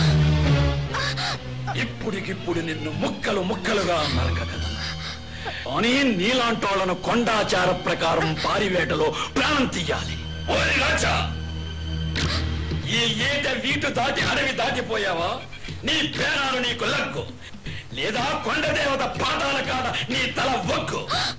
ఇప్పుడికిప్పుడు నిన్ను ముక్కలు ముక్కలుగా నరకగలను అని నీలాంటోళ్లను కొండాచార ప్రకారం పారివేటలో ప్రాణం తీయాలి ఓరి రాజా ఈ ఏట వీటు దాటి అడవి దాటిపోయావా నీ పేరాలు నీకు లగ్గు లేదా కొండదేవత పాదాల కాడ నీ తల వగ్గు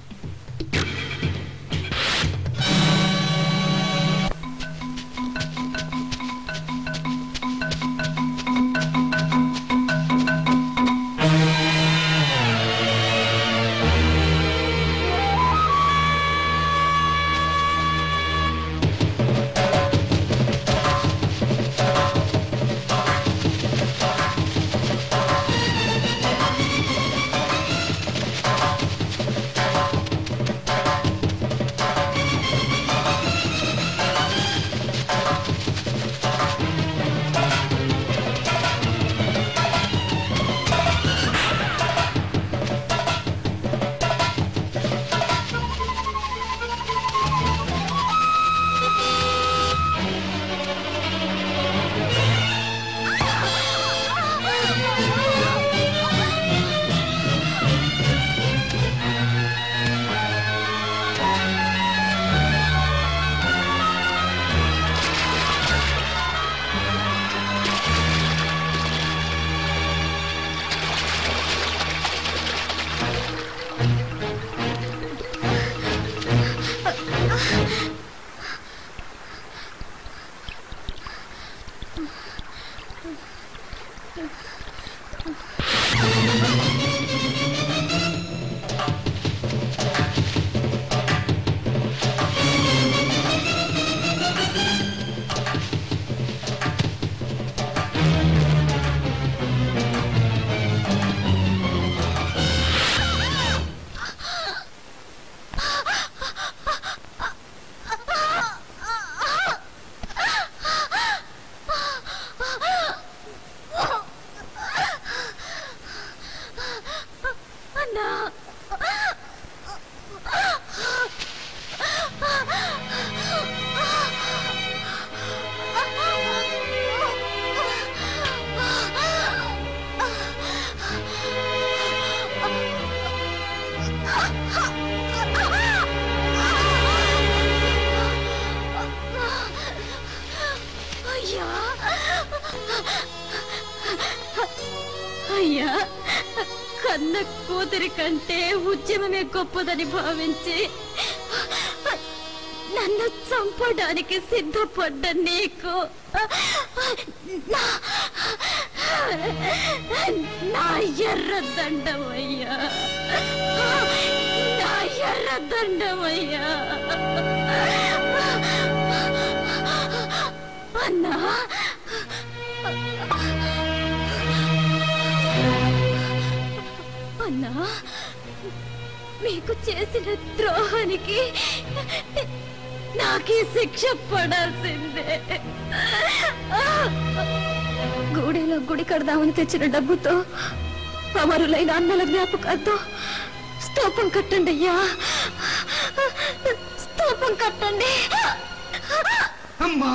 అన్నా అయ్యా అయ్యా కన్న కూతురి కంటే ఉద్యమమే గొప్పదని భావించి నన్ను చంపడానికి సిద్ధపడ్డ నీకు నా- నా ఎర్ర దండమయ్యా నా ఎర్ర దండమయ్యా అన్నా అన్నా మీకు చేసిన ద్రోహానికి నాకీ శిక్ష పడాల్సిందే గూడెలో గుడి కడదామని తెచ్చిన డబ్బుతో అమరులైన అన్నల జ్ఞాపకాలతో స్తూపం కట్టండి అయ్యా స్తూపం కట్టండి అమ్మా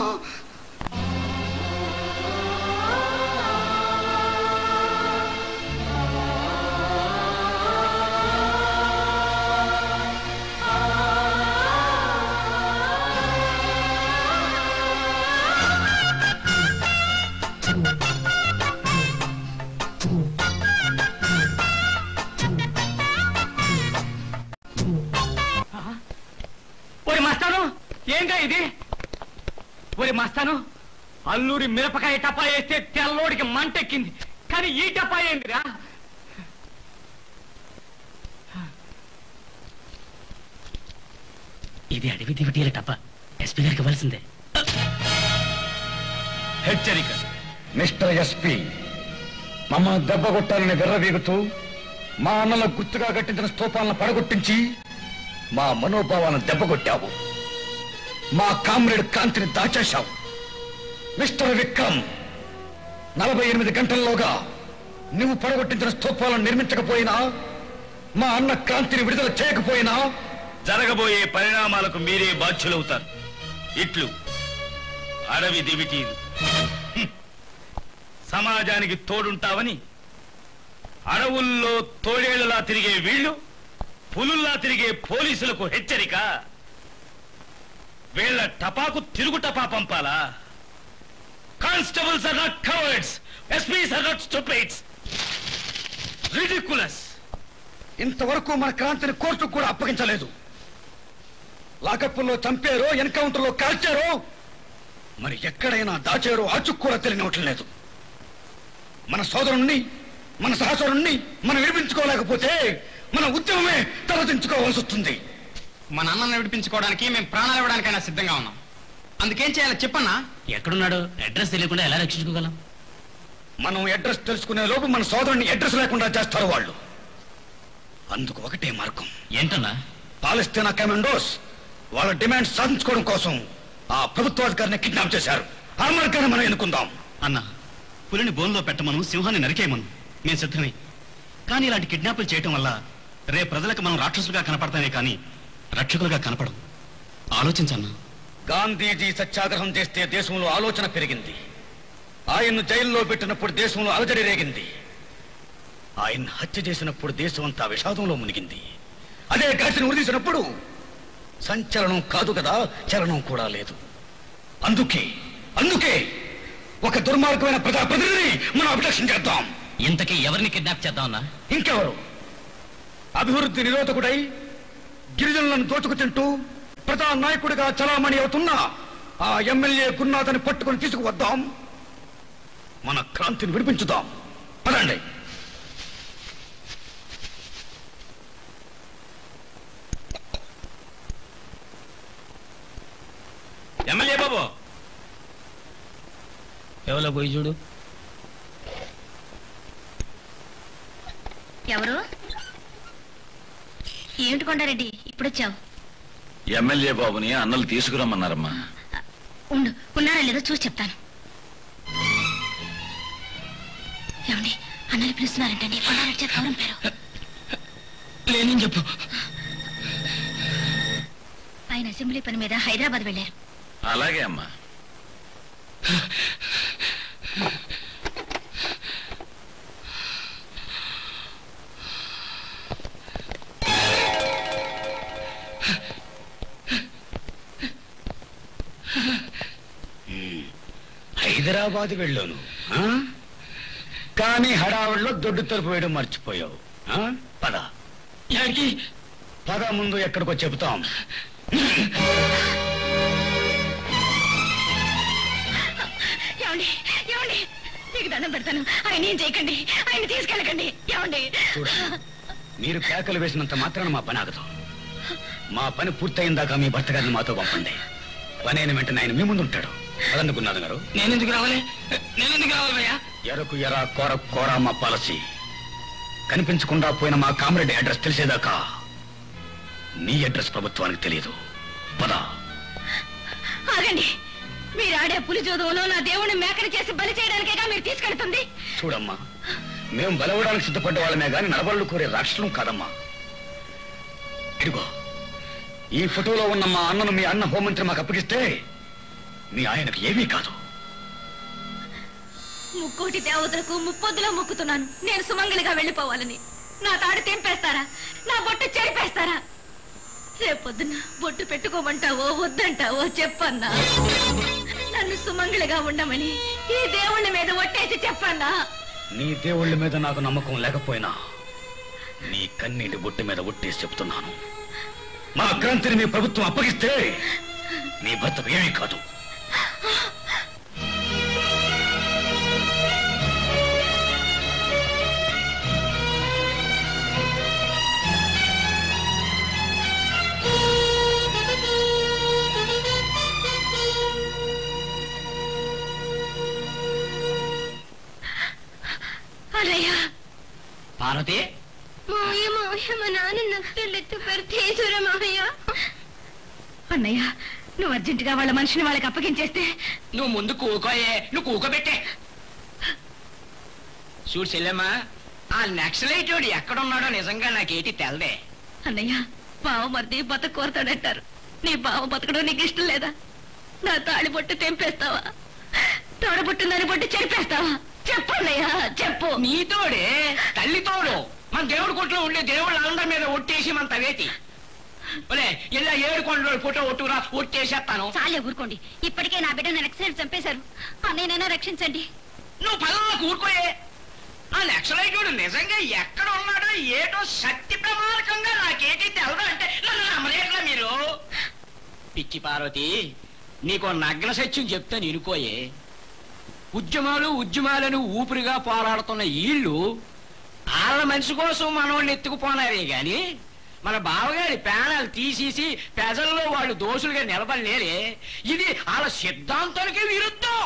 ఒరి మస్తాను ఏంగా ఇది ఒరి మస్తాను అల్లూరి మిరపకాయ టపా వేస్తే తెల్లోడికి మంటెక్కింది కానీ ఈ టపా ఏందిరా ఇది అడవి దివిటీల టప్ప ఎస్పీ గారికి ఇవ్వాల్సిందే హెచ్చరిక మిస్టర్ ఎస్పీ మమ్మల్ని దెబ్బ కొట్టాలని విర్రవీగుతూ మా అన్నలకు గుర్తుగా కట్టించిన స్తూపాలను పడగొట్టించి మా మనోభావాలను దెబ్బకొట్టావు మా కామ్రేడ్ కాంతిని దాచేశావు మిస్టర్ విక్రమ్ నలభై ఎనిమిది గంటల్లోగా నువ్వు పడగొట్టించిన స్తూపాలను నిర్మించకపోయినా మా అన్న క్రాంతిని విడుదల చేయకపోయినా జరగబోయే పరిణామాలకు మీరే బాధ్యులవుతారు ఇట్లు అడవి దివిటీలు హ్మ్. సమాజానికి తోడుంటావని అడవుల్లో తోడేళ్లలా తిరిగే వీళ్ళు పులుల్లా తిరిగే పోలీసులకు హెచ్చరిక వీళ్ళ టపాకు తిరుగు టపా పంపాలా constables are not cowards SPs are not stupids ridiculous ఇంతవరకు మన క్రాంతిని కోర్టుకు కూడా అప్పగించలేదు లాకప్పుల్లో చంపారో ఎన్కౌంటర్లో కాల్చారో మరి ఎక్కడైనా దాచారో ఆచుకు కూడా తెలియనివ్వటం లేదు మన సోదరుణ్ణి మన సహచరుణ్ణి మనం విడిపించుకోలేకపోతే మన ఉద్యమమే తలదించుకోవాల్సి వస్తుంది మన అన్నను విడిపించుకోవడానికి మేము ప్రాణాలు ఇవ్వడానికైనా సిద్ధంగా ఉన్నాం అందుకేం చేయాలో చెప్పన్నా ఎక్కడున్నాడు అడ్రస్ తెలియకుండా ఎలా రక్షించుకోగలం మనం అడ్రస్ తెలుసుకునే లోపు మన సోదరుణ్ణి అడ్రస్ లేకుండా చేస్తారు వాళ్ళు అందుకు ఒకటే మార్గం ఏంటన్నా పాలస్తీనా కమాండోస్ వాళ్ళ డిమాండ్ సాధించుకోవడం కోసం ఆ ప్రభుత్వాధికారిని కిడ్నాప్ చేశారు ఆ మార్గాన్ని మనం ఎన్నుకుందాం అన్న పులిని బోన్లో పెట్టమను సింహాన్ని నరికేయమను మేము సిద్ధమే కానీ ఇలాంటి కిడ్నాపులు చేయటం వల్ల రే ప్రజలకు మనం రాక్షసులుగా కనపడతామే కానీ రక్షకులుగా కనపడం ఆలోచించన్నా గాంధీజీ సత్యాగ్రహం చేస్తే దేశంలో ఆలోచన పెరిగింది ఆయన్ను జైల్లో పెట్టినప్పుడు దేశంలో అలజడి రేగింది ఆయన హత్య చేసినప్పుడు దేశం అంతా విషాదంలో మునిగింది అదే ఘటన ఉరిదీసినప్పుడు సంచలనం కాదు కదా చలనం కూడా లేదు అందుకే అందుకే ఒక దుర్మార్గమైన ప్రజాప్రతినిధిని మనం అభిలక్షణ చేద్దాం ఇంతకీ ఎవరిని కిడ్నాప్ చేద్దామన్నా ఇంకెవరు అభివృద్ధి నిరోధకుడై గిరిజనులను దోచుకు తింటూ ప్రజా నాయకుడిగా చలామణి అవుతున్న ఆ ఎమ్మెల్యే గురునాథని పట్టుకొని తీసుకువద్దాం మన క్రాంతిని విడిపించుదాం పదండి ఎమ్మెల్యే బాబు ఎవరో పోయి చూడు ఎవరు ఏమిటి కొండారెడ్డి ఇప్పుడు వచ్చావు ఎమ్మెల్యే బాబుని అన్నలు తీసుకురమ్మన్నారమ్మా ఉండు ఉన్నారా లేదో చూసి చెప్తాను ఏమండి అన్నలు పిలుస్తున్నారంటండి కొండారెడ్డి చేత కవరం పేరు లేని చెప్పు ఆయన అసెంబ్లీ పని మీద హైదరాబాద్ వెళ్ళారు అలాగే అమ్మా హైదరాబాద్ వెళ్ళాను ఆ? కానీ హడావుడిలో దొడ్డు తలుపు వేయడం మర్చిపోయావు ఆ? పద యాడికి పద ముందు ఎక్కడికో చెబుతాం ఏమండి ఏమండి మీకు దండం పెడతాను ఆయన ఏం చేయకండి ఆయన తీసుకెళ్ళకండి ఏమండి మీరు కేకలు వేసినంత మాత్రాన మా పని ఆగదు మా పని పూర్తయిందాక మీ భర్త గారిని మాతో పంపండి పని అయిన వెంటనే ఆయన మీ ముందు ఉంటాడు అదందుకున్నాను గారు నేనెందుకు రావాలి నేనెందుకు రావాలి భయ్యా ఎరకు ఎరా కోర కోరా మా పాలసీ కనిపించకుండా పోయిన మా కామ్రెడ్డి అడ్రస్ తెలిసేదాకా నీ అడ్రస్ ప్రభుత్వానికి తెలియదు పద ఆగండి మీరు ఆడే పులి జోదంలో నా దేవుణ్ణి మేకని చేసి బలి చేయడానికేగా మీరు తీసుకెళ్తుంది చూడమ్మా మేము బలవడానికి సిద్ధపడ్డ వాళ్ళమే గాని నడబళ్ళు కోరే రాష్ట్రం కాదమ్మా ఇదిగో ఈ ఫోటోలో ఉన్న మా అన్నను మీ అన్న హోంమంత్రి మాకు అప్పగిస్తే మీ ఆయనకు ఏమీ కాదు ముక్కోటి దేవతలకు ముప్పొద్దులో మొక్కుతున్నాను నేను సుమంగలిగా వెళ్ళిపోవాలని నా తాడు తెంపేస్తారా నా బొట్టు చెరిపేస్తారా రేపొద్దున బొట్టు పెట్టుకోమంటావో వద్దంటావో చెప్పన్నా నన్ను సుమంగలిగా ఉండమని ఈ దేవుళ్ళ మీద ఒట్టేసి చెప్పన్నా నీ దేవుళ్ళ మీద నాకు నమ్మకం లేకపోయినా నీ కన్నీటి బొట్టు మీద ఒట్టేసి చెప్తున్నాను మా క్రాంతిని మీ ప్రభుత్వం అప్పగిస్తే నీ భర్తకు ఏమీ కాదు అన్నయ్య పార్వతి మావయ్య మావయ్య మా నాన్న నక్సలెత్తు పెర్తేశ్వర మావయ్య అన్నయ్య నువ్వు అర్జెంటుగా వాళ్ళ మనిషిని వాళ్ళకి అప్పగించేస్తే నువ్వు ముందు కూకోయే నువ్వు కూకోబెట్టే చూడు చెల్లెమ్మా ఆ నక్సలైట్ వాడు ఎక్కడున్నాడో నిజంగా నాకేటి తెలదే అన్నయ్య బావ మరిది బతక కోరతాడంటారు నీ బావ బతకడం నీకు ఇష్టం లేదా నా తాళి బొట్టు తెంపేస్తావా తోడబుట్టిందని బొట్టు చెరిపేస్తావా చెప్పు అన్నయ్య చెప్పు నీతోడే తల్లి తోడు మన దేవుడి కొట్లో ఉండే దేవుళ్ళ అందరి మీద ఒట్టేసి మన తవేటి ఒలే ఇలా ఏడు కొండల ఫోటో ఒట్టురా ఒట్టేసేస్తాను చాలే ఊరుకోండి ఇప్పటికే నా బిడ్డను నక్సలైట్ చంపేశారు అన్నయ్యనైనా రక్షించండి నువ్వు పదవులో కూరుకోయే ఆ నక్సలైటుడు నిజంగా ఎక్కడ ఉన్నాడో ఏటో శక్తి ప్రమాణకంగా నాకేటి తెలదు అంటే నన్ను నమ్మలేట్లా మీరు పిచ్చి పార్వతి నీకు నగ్న సత్యం చెప్తాను ఇనుకోయే ఉద్యమాలు ఉద్యమాలను ఊపిరిగా పోరాడుతున్న ఈళ్ళు వాళ్ళ మనిషి కోసం మనోళ్ళు ఎత్తుకుపోనారే గాని మన బావగారి పేనాలు తీసేసి ప్రజల్లో వాళ్ళు దోషులుగా నిలబడలేరే ఇది వాళ్ళ సిద్ధాంతానికి విరుద్ధం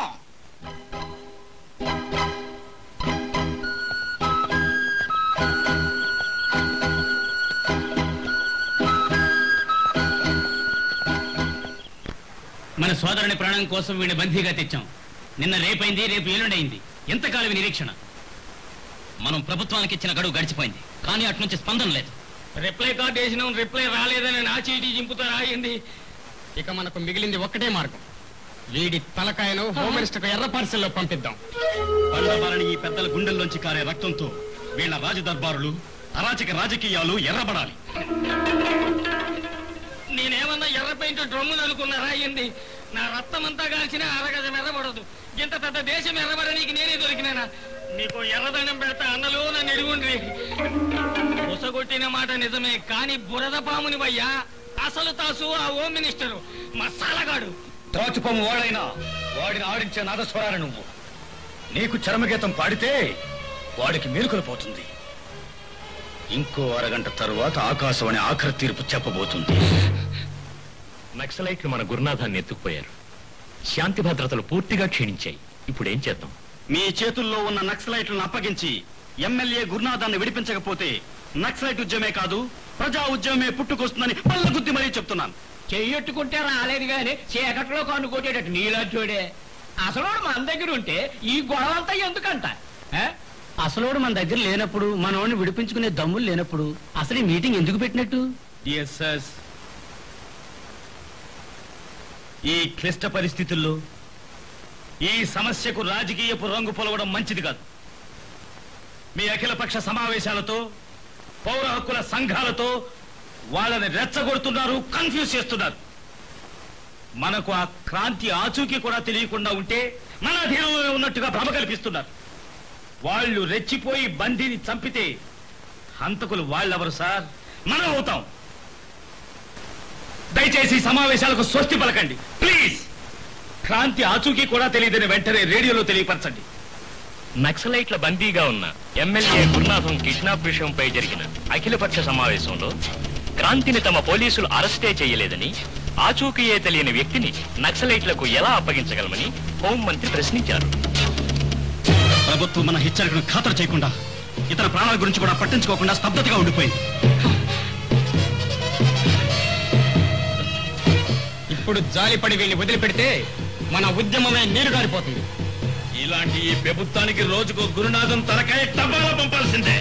మన సోదరుని ప్రాణం కోసం వీడిని బందీగా తెచ్చాం నిన్న రేపైంది రేపు ఎల్లుండైంది ఎంతకాలం ఈ నిరీక్షణ మనం ప్రభుత్వానికి ఇచ్చిన గడువు గడిచిపోయింది కానీ అటు నుంచి స్పందన లేదు రిప్లై కార్డు వేసినాం రిప్లై రాలేదని నా చీటీ చింపుతా రాయింది ఇక మనకు మిగిలింది ఒక్కటే మార్గం వీడి తలకాయను హోమ్ మినిస్టర్కు ఎర్ర పార్సెల్లో పంపిద్దాం బండబారని ఈ పెద్దల గుండెల్లోంచి కారే రక్తంతో వీళ్ళ రాజదర్బారులు అరాచక రాజకీయాలు ఎర్రబడాలి నేనేమన్నా ఎర్ర పెయింట్ డ్రమ్ములు అనుకున్నారా అయ్యింది నా రక్తం అంతా కాల్చినా అరగజం ఎర్రబడదు ఇంత పెద్ద దేశం ఎర్రబడనీకి నేనే దొరికినానా నీకు ఎర్రదండం పెడతా అన్నలు నన్ను ఎడుగుండ్రి బుసగొట్టిన మాట నిజమే కానీ బురద పాముని వయ్యా అసలు తాసు ఆ హోమ్ మినిస్టరు మసాలగాడు త్రాచుపము వాడైనా వాడిని ఆడించే నాదస్వరాలు నువ్వు నీకు చరమగీతం పాడితే వాడికి మేలుకలు పోతుంది ఇంకో అరగంట తరువాత ఆకాశవాణి ఆఖరి తీర్పు చెప్పబోతుంది నక్సలైట్లు మన గురునాథాన్ని ఎత్తుకుపోయారు శాంతి భద్రతలు పూర్తిగా క్షీణించాయి ఇప్పుడేం చేద్దాం మీ చేతుల్లో ఉన్న నక్సలైట్లను అప్పగించి ఎమ్మెల్యే గురునాథాన్ని విడిపించకపోతే నక్సలైట్ ఉద్యమే కాదు ప్రజా ఉద్యమమే పుట్టుకొస్తుందని పళ్ళ గుద్ది మరీ చెప్తున్నాను చెయ్యట్టుకుంటే రాలేదు గాని చీకట్లో కన్ను కొట్టేటట్టు నీలాంటోడే అసలోడు మన దగ్గర ఉంటే ఈ గొడవ అంతా ఎందుకంట ఆ? అసలోడు మన దగ్గర లేనప్పుడు మనోడిని విడిపించుకునే దమ్ములు లేనప్పుడు అసలు ఈ మీటింగ్ ఎందుకు పెట్టినట్టు ఈ క్లిష్ట పరిస్థితుల్లో ఈ సమస్యకు రాజకీయపు రంగు పొలవడం మంచిది కాదు మీ అఖిలపక్ష సమావేశాలతో పౌర హక్కుల సంఘాలతో వాళ్ళని రెచ్చగొడుతున్నారు కన్ఫ్యూజ్ చేస్తున్నారు మనకు ఆ క్రాంతి ఆచూకీ కూడా తెలియకుండా ఉంటే మన అధీనంలో ఉన్నట్టుగా భ్రమ కల్పిస్తున్నారు వాళ్ళు రెచ్చిపోయి బందీని చంపితే హంతకులు వాళ్ళెవరు సార్ మనం అవుతాం దయచేసి ఈ సమావేశాలకు స్వస్తి పలకండి ప్లీజ్ క్రాంతి ఆచూకీ కూడా తెలియదని వెంటనే రేడియోలో తెలియపరచండి నక్సలైట్ల బందీగా ఉన్న ఎమ్మెల్యే గురునాథం కిడ్నాప్ విషయంపై జరిగిన అఖిలపక్ష సమావేశంలో క్రాంతిని తమ పోలీసులు అరెస్టే చేయలేదని ఆచూకీయే తెలియని వ్యక్తిని నక్సలైట్లకు ఎలా అప్పగించగలమని హోంమంత్రి ప్రశ్నించారు ప్రభుత్వం మన హెచ్చరికను ఖాతరు చేయకుండా ఇతర ప్రాణాల గురించి కూడా పట్టించుకోకుండా స్తబ్దతగా ఉండిపోయింది ఇప్పుడు జాలిపడి వీళ్ళని వదిలిపెడితే మన ఉద్యమమే నీరు గారిపోతుంది ఇలాంటి ఈ ప్రభుత్వానికి రోజుకు గురునాథం తలకాయ టపాలా పంపాల్సిందే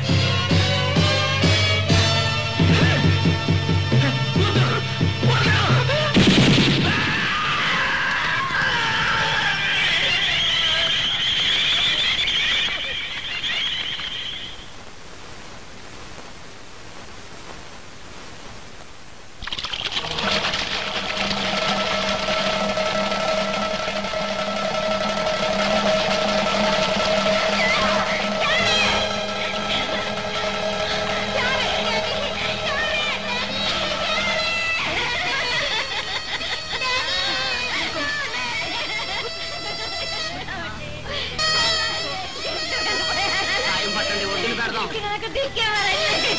నాకు దిక్కేవారండి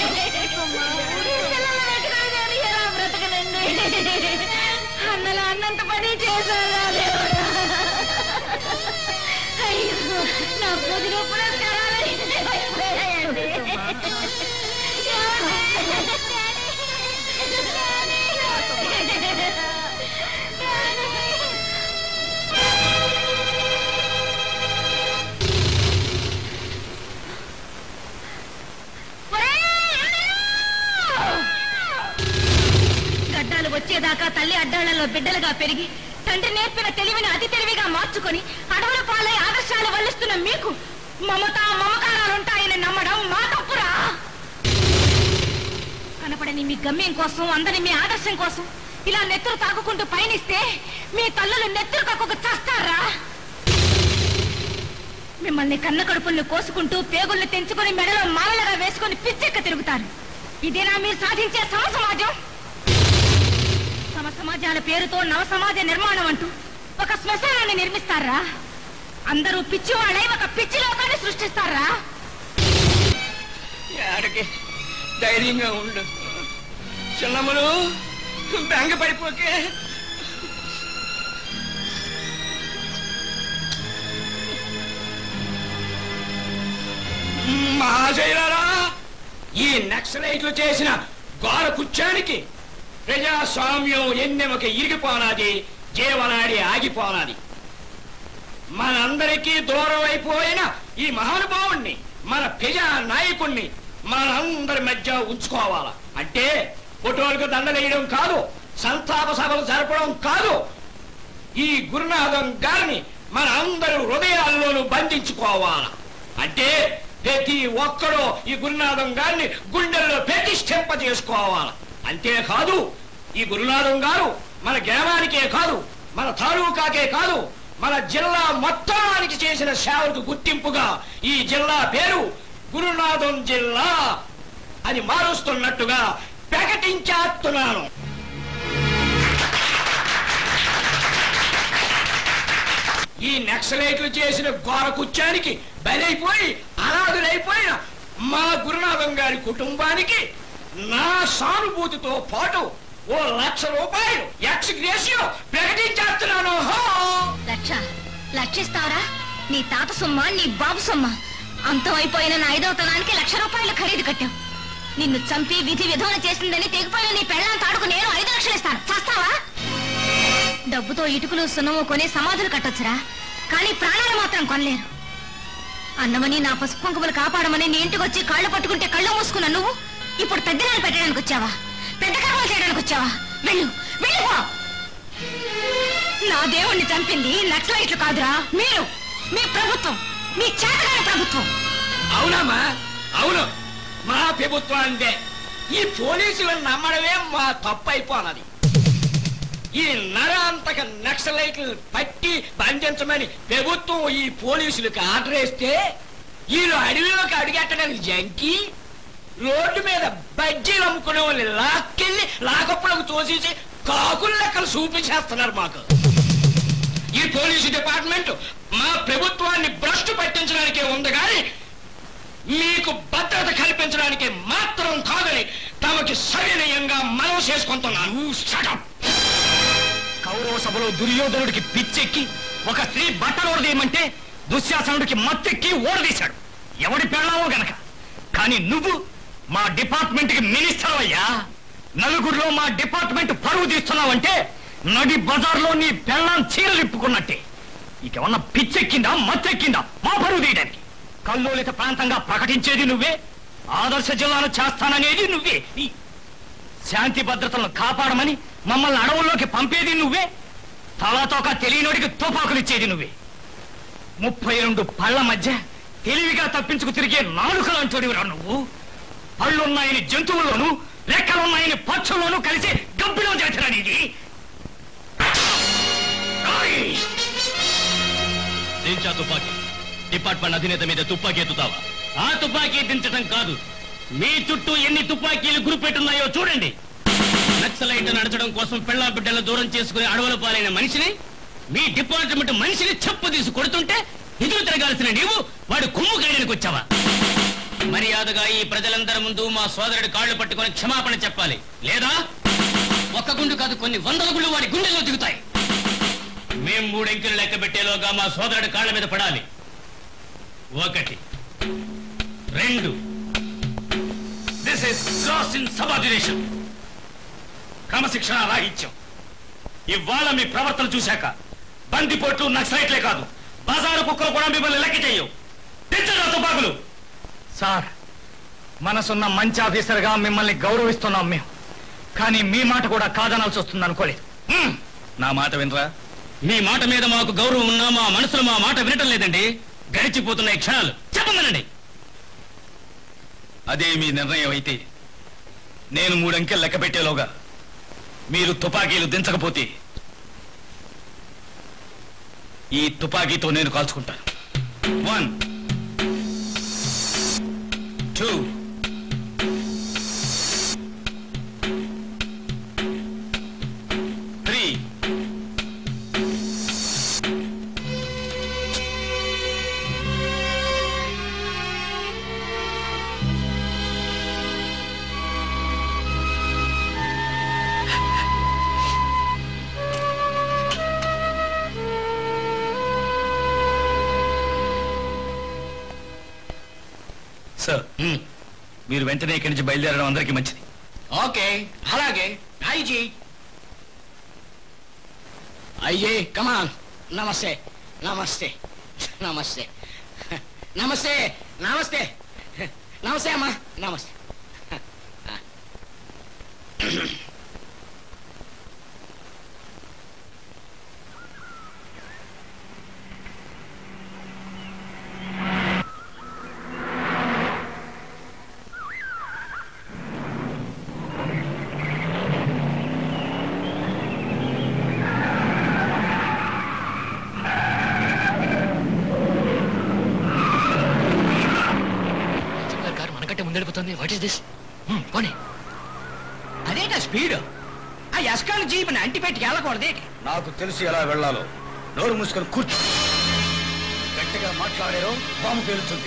ఎలా బ్రతకనండి అన్నలు అన్నంత పని చేశారా దేవుడా అయ్యో నా పొదుగు పురస్కారాలు అయిపోయాయండి గడ్డాలు వచ్చేదాకా తల్లి అడ్డాళ్లలో బిడ్డలుగా పెరిగి తండ్రి నేర్పిన తెలివిని అతి తెలివిగా మార్చుకొని అడవుల పాలై ఆదర్శాలు వల్లిస్తున్న మీకు మమత మమకారాలుంటాయని నమ్మడం మా తప్పురా కనపడని మీ గమ్యం కోసం అందని మీ ఆదర్శం కోసం ఇలా నెత్తురు తాగుకుంటూ పయనిస్తే మీ తల్లులు నెత్తురు కక్కుకు చస్తారా మిమ్మల్ని కన్న కడుపుల్ని కోసుకుంటూ పేగుల్ని తెంచుకొని మెడలో మాలలుగా వేసుకొని పిచ్చెక్క తిరుగుతారు ఇదేనా మీరు సాధించే సమ సమాజం సమ సమాజాల పేరుతో నవ సమాజ నిర్మాణం అంటూ ఒక శ్మశానాన్ని నిర్మిస్తారా అందరూ పిచ్చి వాళ్ళై ఒక పిచ్చి లోకాన్ని సృష్టిస్తారా ఏడకి ధైర్యంగా ఉండు చిన్నమ్మలు బెంగ పడిపోకే మహాశైలారా ఈ నక్సలైట్లు చేసిన గోర కుచ్చానికి ప్రజాస్వామ్యం ఎన్నెమక ఇరిగిపోనాది జీవనాడి ఆగిపోనాది మనందరికీ దూరం అయిపోయిన ఈ మహానుభావుణ్ణి మన ప్రజా నాయకుణ్ణి మనందరి మధ్య ఉంచుకోవాల అంటే ఫోటోలకు దండలేయడం కాదు సంతాప సభలు జరపడం కాదు ఈ గురునాథం గారిని మన అందరూ హృదయాల్లోనూ బంధించుకోవాల అంటే ప్రతి ఒక్కరూ ఈ గురునాథం గారిని గుండెల్లో ప్రతిష్ఠింప చేసుకోవాలి అంతేకాదు ఈ గురునాథం గారు మన గ్రామానికే కాదు మన తాలూకాకే కాదు మన జిల్లా మొత్తానికి చేసిన సేవకు గుర్తింపుగా ఈ జిల్లా పేరు గురునాథం జిల్లా అని మారుస్తున్నట్టుగా ప్రకటించేస్తున్నాను ఈ నక్సలైట్లు చేసిన ఘోర కుచ్చానికి బలైపోయి అనాథులైపోయిన మా గురునాథం గారి కుటుంబానికి నా సానుభూతితో పాటు ఓ లక్ష రూపాయలు ఎక్స్ గ్రేషియో ప్రకటించేస్తున్నాను హో! లక్ష లక్షిస్తావరా నీ తాత సొమ్మ నీ బాబు సొమ్మ అంతం అయిపోయిన నా ఐదవ తనానికి లక్ష రూపాయలు ఖరీదు కట్టావు నిన్ను చంపి విధి విధానం చేసిందని తెగిపోయిన నీ పెళ్ళాన్ని తాడుకు నేను ఐదు లక్షలు ఇస్తాను చస్తావా డబ్బుతో ఇటుకలు సున్నము కొని సమాధులు కట్టొచ్చురా కానీ ప్రాణాలు మాత్రం కొనలేరు అన్నమని నా పసుపు కుంకుమలు కాపాడమని నీ ఇంటికి వచ్చి కాళ్ళు పట్టుకుంటే కళ్ళు మూసుకున్న నువ్వు ఇప్పుడు తగ్గినాలు పెట్టడానికి వచ్చావా పెద్ద కర్మలు చేయడానికి వచ్చావా వెళ్ళు వెళ్ళిపో నా దేవుణ్ణి చంపింది నక్సలైట్లు కాదురా మీరు మీ ప్రభుత్వం మీ చేతగాని ప్రభుత్వం అవునమ్మా అవును మా ప్రభుత్వాందే ఈ పోలీసులను నమ్మడమే మా తప్పు అయిపోనది ఈ నరాంతక నక్సలైట్లు పట్టి బంధించమని ప్రభుత్వం ఈ పోలీసులకు ఆర్డర్ వేస్తే వీళ్ళు అడవిలోకి అడుగెట్టడానికి జంకి రోడ్డు మీద బజ్జీలు అమ్ముకునే వాళ్ళని లాక్కెళ్ళి లాకప్పులకు తోసేసి కాకుల లెక్కలు చూపించేస్తున్నారు మాకు ఈ పోలీసు డిపార్ట్మెంట్ మా ప్రభుత్వాన్ని భ్రష్టు పట్టించడానికే ఉంది కానీ మీకు భద్రత కల్పించడానికి మాత్రం కాదని తమకి సవినయంగా మనం చేసుకుంటున్నాను కౌరవ సభలో దుర్యోధనుడికి పిచ్చెక్కి ఒక స్త్రీ బట్టలు ఓడదీయమంటే దుశ్శాసనుడికి మత్తెక్కి ఓడదీశాడు ఎవడి పెళ్ళావో గనక కానీ నువ్వు మా డిపార్ట్మెంట్ కి మినిస్టర్ అయ్యా నలుగురిలో మా డిపార్ట్మెంట్ పరువు తీస్తున్నావంటే నడి బజార్లో నీ పెళ్ళం చీరలు ఇప్పుకున్నట్టే ఇకేమన్నా పిచ్చెక్కిందా మత్తెక్కిందా మా పరువు తీయడానికి కల్లోలిత ప్రాంతంగా ప్రకటించేది నువ్వే ఆదర్శ జిల్లాను చేస్తాననేది నువ్వే ఈ శాంతి భద్రతలను కాపాడమని మమ్మల్ని అడవుల్లోకి పంపేది నువ్వే తలాతోక తెలియనోడికి తుపాకులిచ్చేది నువ్వే ముప్పై రెండు పళ్ళ మధ్య తెలివిగా తప్పించుకు తిరిగే నాలుకలాంటోడివిరా నువ్వు పళ్ళున్నాయని జంతువుల్లోనూ రెక్కలున్నాయని పక్షుల్లోనూ కలిసి గబ్బిలో చేసిన నీది ఆయ్! దించా తుపాకీ డిపార్ట్మెంట్ అధినేత మీద తుపాకీ ఎత్తుతావా ఆ తుపాకీ దించటం కాదు మీ చుట్టూ ఎన్ని తుపాకీలు గురిపెట్టున్నాయో చూడండి నక్సలైట్ నడచడం కోసం పెళ్ళా బిడ్డల దూరం చేసుకుని అడవుల పాలైన మనిషిని మీ డిపార్ట్మెంట్ మనిషిని చెప్పు తీసి కొడుతుంటే ఎదురు తిరగాల్సిన నీవు వాడు కొమ్ము కాయడానికి వచ్చావా మర్యాదగా ఈ ప్రజలందరి ముందు మా సోదరుడి కాళ్ళు పట్టుకొని క్షమాపణ చెప్పాలి లేదా ఒక్క గుండు కాదు కొన్ని వందల గుళ్ళు వాడి గుండెల్లో దిగుతాయి మేం మూడెంకెలు లెక్క పెట్టేలోగా మా సోదరుడి కాళ్ళ మీద పడాలి ఒకటి రెండు this is gross insubordination క్రమశిక్షణ రాహిత్యం ఇవాళ మీ ప్రవర్తన చూశాక బందిపోట్లు నక్సలైట్లే కాదు బజారు కుక్కలు కూడా మిమ్మల్ని లెక్క చెయ్యవు తెచ్చరా తుపాకులు సార్ మనసున్న మంచి ఆఫీసర్గా మిమ్మల్ని గౌరవిస్తున్నాం మేము కానీ మీ మాట కూడా కాదనాల్సి వస్తుంది అనుకోలేదు హ్మ్. నా మాట వినరా మీ మాట మీద మాకు గౌరవం ఉన్నా మా మనసులో మా మాట వినటం లేదండి గడిచిపోతున్న ఈ క్షణాలు చెప్పమనండి అదే మీ నిర్ణయం అయితే నేను మూడంకెలు లెక్క పెట్టేలోగా మీరు తుపాకీలు దించకపోతే ఈ తుపాకీతో నేను కాల్చుకుంటాను వన్ టూ త్రీ సార్ మీరు వెంటనే ఇక్కడి నుంచి బయలుదేరడం అందరికీ మంచిది ఓకే అలాగే ఐజీ ఐజీ కమాన్ నమస్తే నమస్తే నమస్తే నమస్తే నమస్తే నమస్తే అమ్మా నమస్తే కారు మనకంటే ముందెళ్ళిపోతుంది వాట్ ఇస్ దిస్ పోనీ అదేంటా స్పీడ్ ఆ ఎస్కాన్ జీప్ని అంటిపెట్టి వెళ్ళకూడదే నాకు తెలిసి ఎలా వెళ్ళాలో నోరు మూసుకొని కూర్చో గట్టిగా మాట్లాడారో బాంబు పేలుతుంది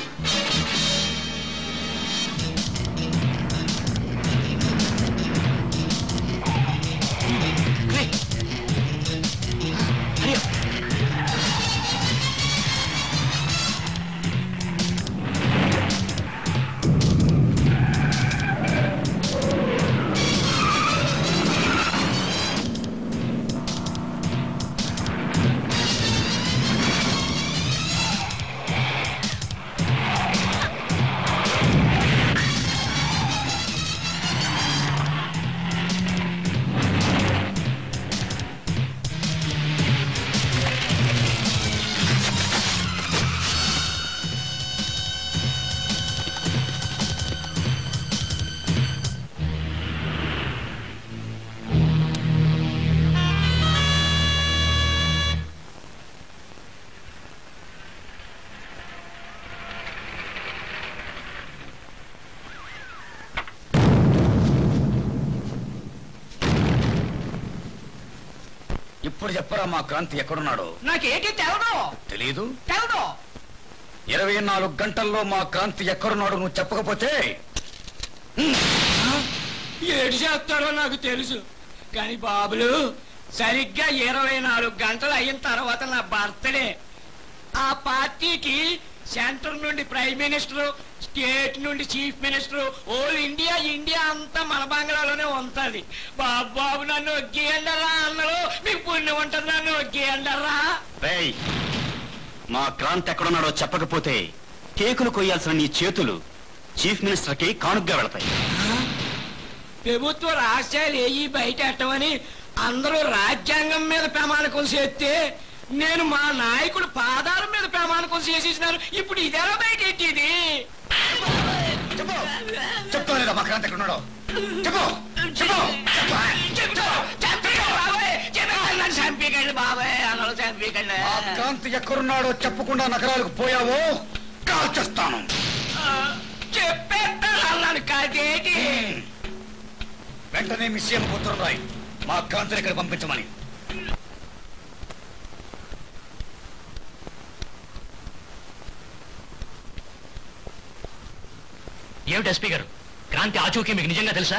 ఇప్పుడు చెప్పరా మా క్రాంతి ఎక్కడున్నాడో నాకేంటి తెలదు తెలీదు తెలదు ఇరవై నాలుగు గంటల్లో మా క్రాంతి ఎక్కడున్నాడో నువ్వు చెప్పకపోతే ఏడు చేస్తాడో నాకు తెలుసు కానీ బాబులు సరిగ్గా ఇరవై నాలుగు గంటలు అయిన తర్వాత నా బర్త్డే ఆ పార్టీకి సెంటర్ నుండి ప్రైమ్ మినిస్టర్ స్టేట్ నుండి chief minister all India India అంతా మన బంగ్లాలోనే ఉంటారు ఉన్నది బాబు బాబు నన్ను ఒగ్గేయండరా అన్నారు మీకు పుణ్యం ఉంటుంది నన్ను ఒగ్గేయండరా రేయ్ మా క్రాంతి ఎక్కడున్నాడో చెప్పకపోతే కేకులు కొయ్యాల్సిన నీ చేతులు చీఫ్ మినిస్టర్ కి కానుగ్గా వెళతాయి ప్రభుత్వ రహస్యాలు ఏవి బయట పెట్టమని అందరూ రాజ్యాంగం మీద ప్రమాణకం చేస్తే నేను మా నాయకుడు పాదాల మీద ప్రమాణకం చేసేసినారు ఇప్పుడు ఇదేలా బయట ఎట్టేది చెప్తా లేదా మా క్రాంతి ఎక్కడున్నాడో చెప్పు చెప్పు చంపీకండి బాబాయ్ అందరూ చంపీకండి ఆ క్రాంతి ఎక్కడున్నాడో చెప్పకుండా నగరాలకు పోయావో కాల్చేస్తాను చెప్పేస్తాను అన్నాను కాదేటి వెంటనే మీ సీఎం ఉత్తరం రాయి మా క్రాంతిని ఇక్కడ పంపించమని ఏమిటి ఎస్పీ గారు క్రాంతి ఆచూకీ మీకు నిజంగా తెలుసా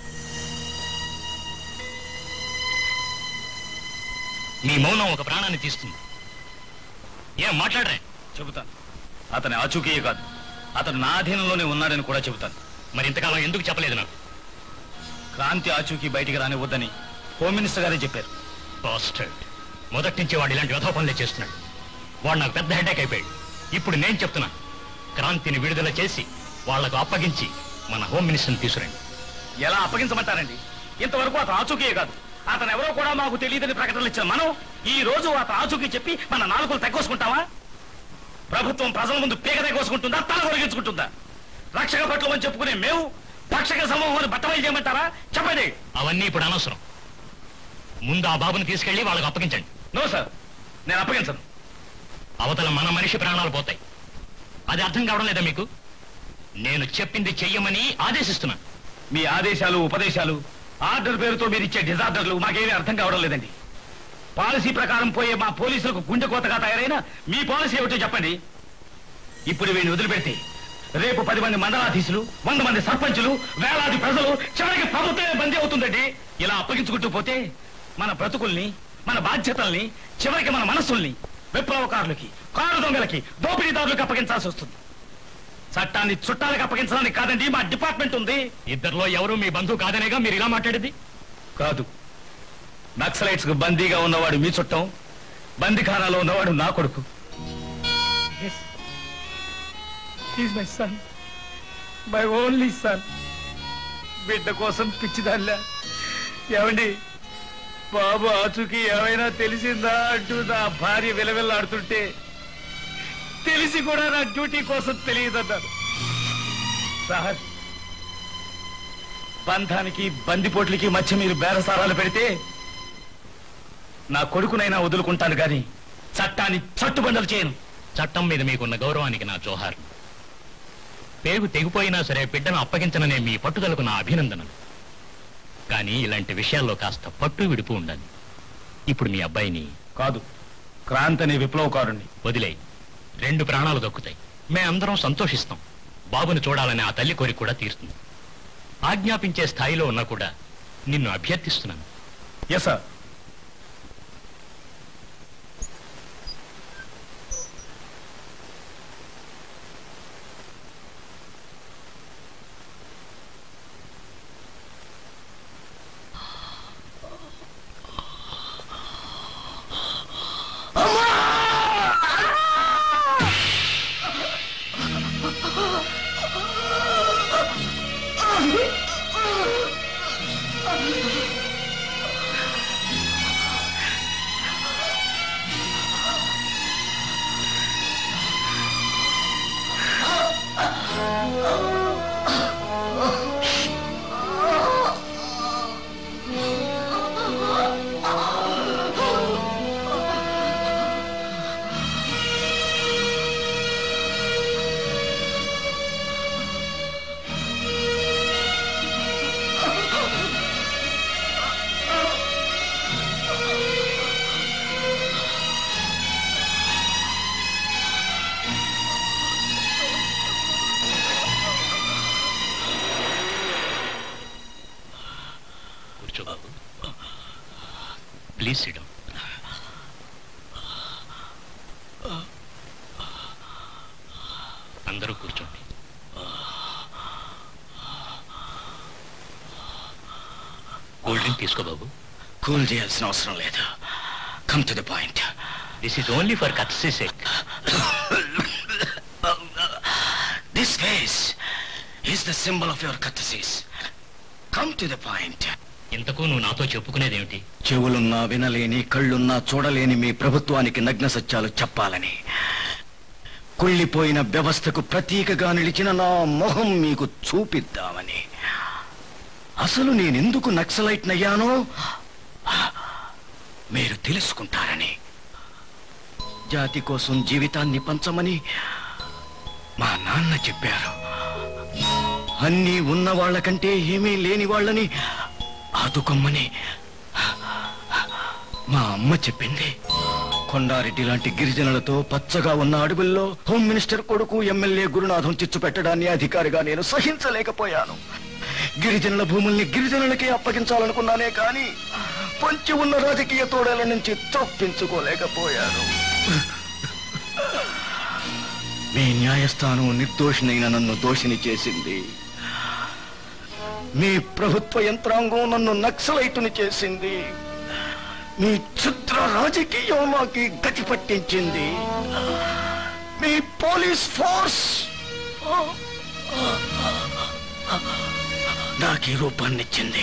మీ మౌనం ఒక ప్రాణాన్ని తీస్తుంది ఏం మాట్లాడరే చెబుతాను అతని ఆచూకీయే కాదు అతను నా అధీనంలోనే ఉన్నాడని కూడా చెబుతాను మరి ఇంతకాలం ఎందుకు చెప్పలేదు నాకు క్రాంతి ఆచూకీ బయటికి రానివ్వద్దని హోమ్ మినిస్టర్ గారే చెప్పారు బాస్టర్డ్ మొదటి నుంచి వాడు ఇలాంటి వ్యధో పనులే చేస్తున్నాడు వాడు నాకు పెద్ద హెడ్ఏక్ అయిపోయాడు ఇప్పుడు నేను చెప్తున్నా క్రాంతిని విడుదల చేసి వాళ్లకు అప్పగించి మన హోమ్ మినిస్టర్ని తీసుకురండి ఎలా అప్పగించమంటారండి ఇంతవరకు అతను ఆచూకీయే కాదు అతను ఎవరో కూడా మాకు తెలియదని ప్రకటనలు ఇచ్చిన మనం ఈ రోజు అతను ఆచూకీ చెప్పి మన నాలుగులు తగ్గోసుకుంటావా ప్రభుత్వం ప్రజల ముందు పీక తగ్గోసుకుంటుందా తల కొరిగించుకుంటుందా రక్షక పట్ల అని చెప్పుకునే మేము రక్షక సమూహాన్ని బట్టబయలు చేయమంటారా చెప్పండి అవన్నీ ఇప్పుడు అనవసరం ముందు ఆ బాబుని తీసుకెళ్లి వాళ్ళకి అప్పగించండి నో సార్ నేను అప్పగించను అవతల మన మనిషి ప్రాణాలు పోతాయి అది అర్థం కావడం లేదా మీకు నేను చెప్పింది చెయ్యమని ఆదేశిస్తున్నా మీ ఆదేశాలు ఉపదేశాలు ఆర్డర్ పేరుతో మీరు ఇచ్చే డిజార్డర్లు మాకేమీ అర్థం కావడం లేదండి పాలసీ ప్రకారం పోయే మా పోలీసులకు గుండె కోతగా తయారైన మీ పాలసీ ఏమిటో చెప్పండి ఇప్పుడు వీడిని వదిలిపెడితే రేపు పది మంది మండలాధీశులు వంద మంది సర్పంచులు వేలాది ప్రజలు చివరికి ప్రభుత్వమే బందీ అవుతుందండి ఇలా అప్పగించుకుంటూ పోతే మన బ్రతుకుల్ని మన బాధ్యతల్ని చివరికి మన మనస్సుల్ని విప్లవకారులకి కారు దొంగలకి దోపిడీదారులకు అప్పగించాల్సి వస్తుంది చట్టాన్ని చుట్టాలకు అప్పగించడానికి కాదండి మా డిపార్ట్మెంట్ ఉంది ఇద్దరిలో ఎవరు మీ బంధువు కాదనేగా మీరు ఇలా మాట్లాడేది కాదు నక్సలైట్స్ కు బందీగా ఉన్నవాడు మీ చుట్టం బందిఖానాలో ఉన్నవాడు నా కొడుకు is my son my only son బిడ్డ కోసం పిచ్చిదాన్లా ఏమండి బాబు ఆచూకి ఏమైనా తెలిసిందా అంటూ నా భార్య విలవిల్లాడుతుంటే తెలిసి కూడా నా డ్యూటీ కోసం తెలియదన్నారు సార్ బంధానికి బందిపోట్లకి మధ్య మీరు బేరసారాలు పెడితే నా కొడుకునైనా వదులుకుంటాను గాని చట్టాన్ని చట్టుబండలు చేయను చట్టం మీద మీకున్న గౌరవానికి నా జోహార్ పేగు తెగిపోయినా సరే బిడ్డను అప్పగించననే మీ పట్టుదలకు నా అభినందనలు కానీ ఇలాంటి విషయాల్లో కాస్త పట్టు విడుపు ఉండాలి ఇప్పుడు మీ అబ్బాయిని కాదు క్రాంతి అనే విప్లవకారుణ్ణి వదిలేయి రెండు ప్రాణాలు దక్కుతాయి మేమందరం సంతోషిస్తాం బాబును చూడాలనే ఆ తల్లి కోరిక కూడా తీరుతుంది ఆజ్ఞాపించే స్థాయిలో ఉన్నా కూడా నిన్ను అభ్యర్థిస్తున్నాను ఎస్ సార్ కూర్చో బాబు ప్లీజ్ సిడం అందరూ కూర్చోండి కూల్ డ్రింక్ తీసుకో బాబు కూల్ చేయాల్సిన అవసరం లేదు come to the point this is only for courtesy sake this face is the symbol of your catharsis come to the point ఇంతకు నువ్వు నాతో చెప్పుకునేదేమిటి చెవులున్నా వినలేని కళ్ళున్నా చూడలేని మీ ప్రభుత్వానికి నగ్న సత్యాలు చెప్పాలని కుళ్ళిపోయిన వ్యవస్థకు ప్రతీకగా నిలిచిన నా మొహం మీకు చూపిద్దామని అసలు నేనెందుకు నక్సలైట్ నయ్యానో మీరు తెలుసుకుంటారని జాతి కోసం జీవితాన్ని పంచమని మా నాన్న చెప్పారు అన్నీ ఉన్న వాళ్ళకంటే ఏమీ లేని వాళ్ళని ఆదుకొమ్మని మా అమ్మ చెప్పింది కొండారెడ్డి లాంటి గిరిజనులతో పచ్చగా ఉన్న అడవుల్లో హోమ్ మినిస్టర్ కొడుకు ఎమ్మెల్యే గురునాథం చిచ్చు పెట్టడాన్ని అధికారిగా నేను సహించలేకపోయాను గిరిజనుల భూముల్ని గిరిజనులకే అప్పగించాలనుకున్నానే కానీ పొంచి ఉన్న రాజకీయ తోడల నుంచి తప్పించుకోలేకపోయాను మీ న్యాయస్థానం నిర్దోషినైన నన్ను దోషిని చేసింది మీ ప్రభుత్వ యంత్రాంగం నన్ను నక్సలైటుని చేసింది మీ క్షుద్ర రాజకీయం మాకి గతి పట్టించింది మీ పోలీస్ ఫోర్స్ నాకు రూపాన్నిచ్చింది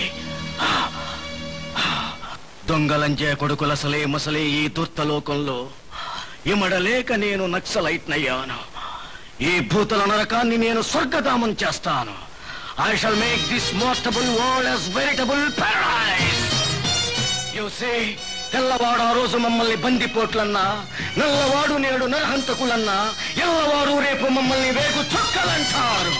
దొంగలంజే కొడుకులసలే మసలే ఈ దుర్తలోకంలో ఇమడలేక నేను నక్సలైట్నయ్యాను ఈ భూతల నరకాన్ని నేను స్వర్గధామం చేస్తాను I shall make this most able world as veritable paradise you say తెల్లవాడు ఆ రోజు మమ్మల్ని బందిపోట్లన్నా నల్లవాడు నేడు నరహంతకులన్నా ఎల్లవారు రేపు మమ్మల్ని వేగు చుక్కలంటారు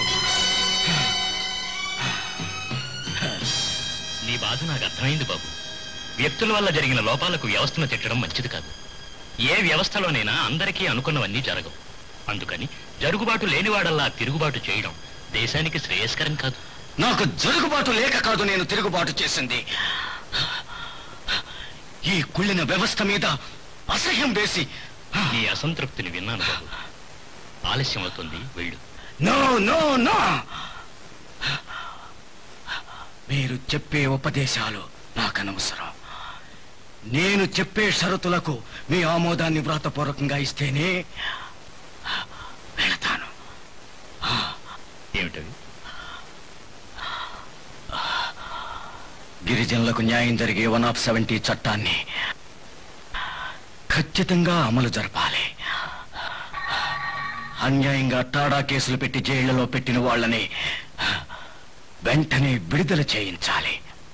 నీ బాధ నాకు అర్థమైంది బాబు వ్యక్తుల వల్ల జరిగిన లోపాలకు వ్యవస్థను తిట్టడం మంచిది కాదు ఏ వ్యవస్థలోనైనా అందరికీ అనుకున్నవన్నీ జరగవు అందుకని జరుగుబాటు లేనివాడల్లా తిరుగుబాటు చేయడం దేశానికి శ్రేయస్కరం కాదు నాకు జరుగుబాటు లేక కాదు నేను తిరుగుబాటు చేసింది ఈ కుళ్ళిన వ్యవస్థ మీద అసహ్యం వేసి నీ అసంతృప్తిని విన్నాను బాబు ఆలస్యం అవుతుంది వెళ్ళు నో నో నో మీరు చెప్పే ఉపదేశాలు నాకు అనవసరం నేను చెప్పే షరతులకు మీ ఆమోదాన్ని వ్రాతపూర్వకంగా ఇస్తేనే వెళతాను ఏమిటవి గిరిజనులకు న్యాయం జరిగే వన్ ఆఫ్ సెవెంటీ చట్టాన్ని ఖచ్చితంగా అమలు జరపాలి అన్యాయంగా టాడా కేసులు పెట్టి జైళ్లలో పెట్టిన వాళ్ళని వెంటనే విడుదల చేయించాలి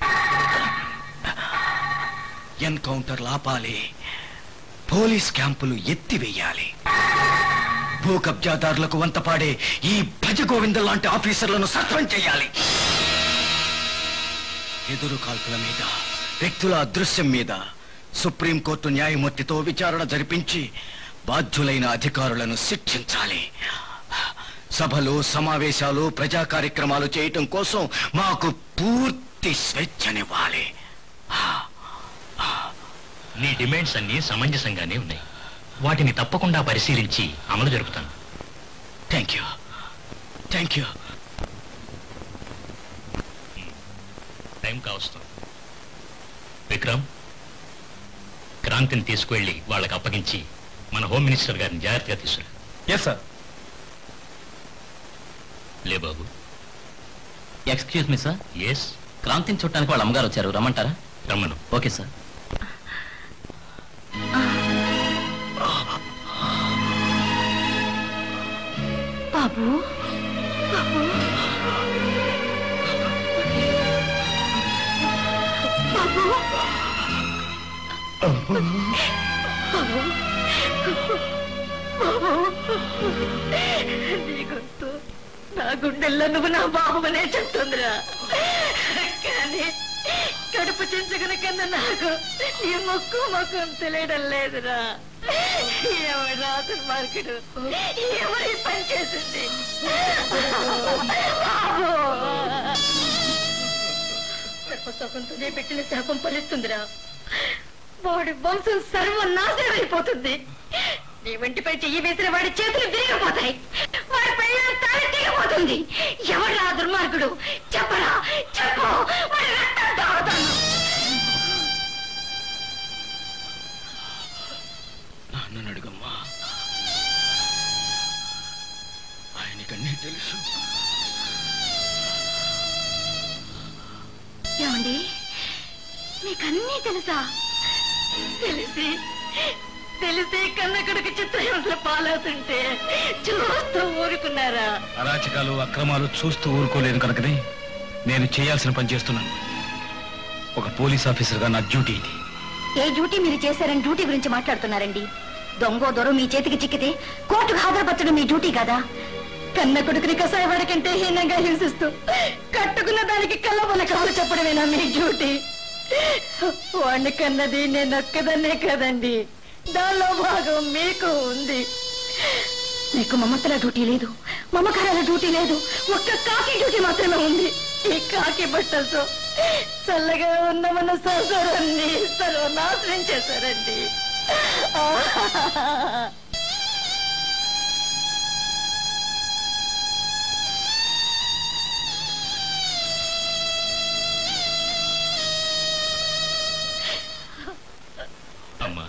ఎన్కౌంటర్లు ఆపాలి పోలీస్ క్యాంపులు ఎత్తివేయాలి భూ కబ్జాదారులకు వంతపాడే ఈ భజ గోవింద లాంటి ఆఫీసర్లను సస్పెండ్ చేయాలి ఎదురు కాల్పుల మీద వ్యక్తుల అదృశ్యం మీద సుప్రీంకోర్టు న్యాయమూర్తితో విచారణ జరిపించి బాధ్యులైన అధికారులను శిక్షించాలి సభలు సమావేశాలు ప్రజా కార్యక్రమాలు చేయటం కోసం మాకు పూర్తి స్వేచ్ఛనివ్వాలి నీ డిమాండ్స్ అన్ని సమంజసంగానే ఉన్నాయి వాటిని తప్పకుండా పరిశీలించి అమలు జరుపుతాను thank you thank you time కావస్తుంది విక్రమ్ క్రాంతిని తీసుకువెళ్ళి వాళ్ళకి అప్పగించి మన హోమ్ మినిస్టర్ గారిని జాగ్రత్తగా తీసుకురా ఎస్ సార్ లే బాబు ఎక్స్క్యూజ్ మీ సార్ ఎస్ క్రాంతిని చుట్టానికి వాళ్ళ అమ్మగారు వచ్చారు రమ్మంటారా రమ్మను ఓకే సార్ బాబు బాబు బాబు బాబు బాబు నీ గొంతు నా గుండెల్లో నువ్వు నా బాబునే చెప్తుందిరా కానీ కడుపు చించుకున్న కింద నాకు నీ ముక్కు ముఖం తెలియడం లేదురా ఎవరా దుర్మార్గుడు ఎవరి పని చేసింది సర్వసుఖంతోనే పెట్టిన శాపం ఫలిస్తుందిరా వాడి వంశం సర్వనాశనం అయిపోతుంది నీ వెంటిపై చెయ్యి వేసిన వాడి చేతులు విరిగిపోతాయి వాడి పైన తల తెగిపోతుంది ఎవరా దుర్మార్గుడు చెప్పరా చెప్పు వాడి రక్తం తాగుతాను ఏమండి మీకన్నీ తెలుసా తెలిసి తెలిసి కన్న కొడుకు చిత్రహింసల పాలవుతుంటే చూస్తూ ఊరుకున్నారా అరాచకాలు అక్రమాలు చూస్తూ ఊరుకోలేదు కనుకనే నేను చేయాల్సిన పని చేస్తున్నాను ఒక పోలీస్ ఆఫీసర్గా నా డ్యూటీ ఇది ఏ డ్యూటీ మీరు చేశారని డ్యూటీ గురించి మాట్లాడుతున్నారండి దొంగో దొర మీ చేతికి చిక్కితే కోర్టుకు హాజరుపరచడం మీ డ్యూటీ కదా కన్న కొడుకుని కసాయవాడి కంటే హీనంగా హింసిస్తూ కట్టుకున్న దానికి కళ్ళబొల కాలు చెప్పడమేనా మీ డ్యూటీ వాడిని కన్నది నేను ఒక్కదన్నే కదండి దానిలో భాగం మీకు ఉంది మీకు మమతల డ్యూటీ లేదు మమకారాల డ్యూటీ లేదు ఒక్క కాకి డ్యూటీ మాత్రమే ఉంది ఈ కాకి బట్టలతో చల్లగా ఉన్న మన సంసారాన్ని సర్వనాశనం చేశారండి అమ్మా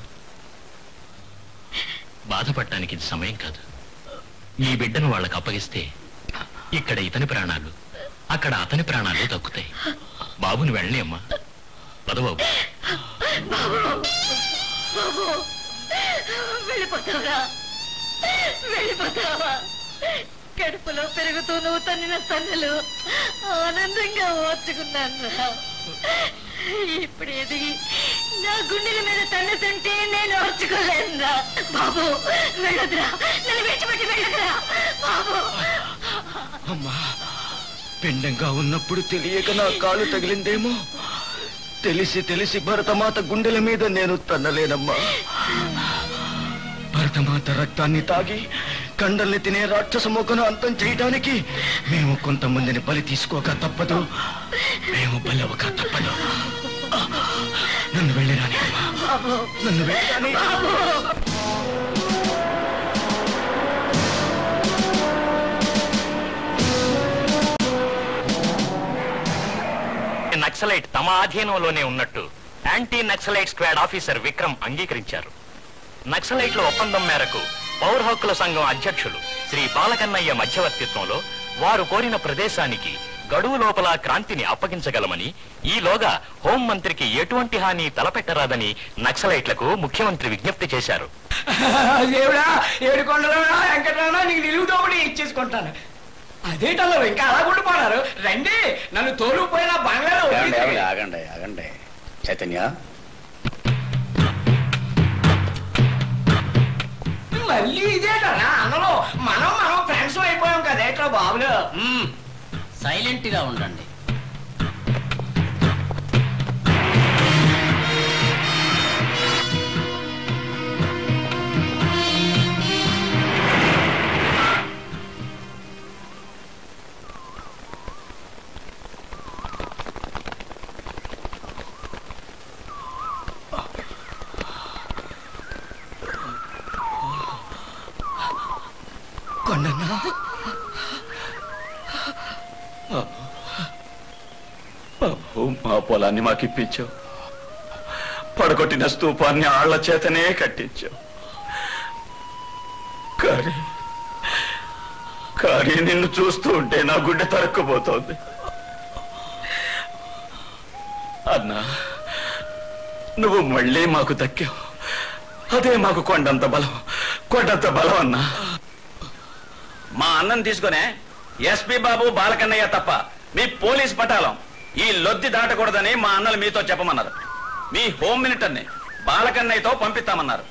బాధపడటానికి ఇది సమయం కాదు ఈ బిడ్డను వాళ్ళకి అప్పగిస్తే ఇక్కడ ఇతని ప్రాణాలు అక్కడ అతని ప్రాణాలు దక్కుతాయి బాబుని వెళ్ళని అమ్మా పదబాబు బాబు బాబు వెళ్ళిపోతావా వెళ్ళిపోతావా కడుపులో పెరుగుతూ నువ్వు తన్నిన తన్నులు ఆనందంగా ఓర్చుకున్నాను ఇప్పుడు ఎదిగి నా గుండెల మీద తన్నుతుంటే నేను ఓర్చుకోలేనురా బాబు వెళ్ళదురా నన్ను విడిచిపెట్టి వెళ్ళదురా బాబు అమ్మా పిండంగా ఉన్నప్పుడు తెలియక నా కాలు తగిలిందేమో తెలిసి తెలిసి భరతమాత గుండెల మీద నేను తన్నలేనమ్మా భరతమాత రక్తాన్ని తాగి కండల్ని తినే రాక్షస మొక్కను అంతం చేయడానికి మేము కొంతమందిని బలి తీసుకోక తప్పదు మేము బలి అవ్వక తప్పదు నన్ను వెళ్ళిరాని అమ్మా బాబు నన్ను వెళ్ళిరాని నక్సలైట్ తమ ఆధీనంలోనే ఉన్నట్టు anti naxalite squad officer Vikram అంగీకరించారు నక్సలైట్ల ఒప్పందం మేరకు పౌర హక్కుల సంఘం అధ్యక్షులు శ్రీ బాలకన్నయ్య మధ్యవర్తిత్వంలో వారు కోరిన ప్రదేశానికి గడువు లోపల క్రాంతిని అప్పగించగలమని ఈలోగా హోంమంత్రికి ఎటువంటి హాని తలపెట్టరాదని నక్సలైట్లకు ముఖ్యమంత్రి విజ్ఞప్తి చేశారు దేవుడా ఏడు కొండలోనా వెంకటరామా నీకు నిలువు దోపిడి ఇచ్చేసుకుంటాను అదేటల్లో ఇంకా అలా ఉండిపోనారు రండి నన్ను తోలుకుపోయిన బంగ్లాలో ఆగండి ఆగండి వదిలేసి- ఆగండి ఆగండి చైతన్య మళ్ళీ ఇదేటరా అన్నలో మనం మనం ఫ్రెండ్స్ అయిపోయాం కదేట్రా బాబులు సైలెంట్ గా ఉండండి కొండన్నా బాబు మా పొలాన్ని మాకిప్పించావు పడగొట్టిన స్తూపాన్ని ఆళ్ల చేతనే కట్టించావు కానీ కానీ నిన్ను చూస్తూ ఉంటే నా గుండె తరక్కుపోతోంది అన్నా నువ్వు మళ్ళీ మాకు దక్కావు అదే మాకు కొండంత బలం కొండంత బలం అన్నా మా అన్నం తీసుకునే ఎస్పీ బాబు బాలకన్నయ్య తప్ప మీ పోలీస్ పటాలం ఈ లొద్ది దాటకూడదని మా అన్నలు మీతో చెప్పమన్నారు మీ హోమ్ మినిటర్ని బాలకన్నయ్యతో పంపిస్తామన్నారు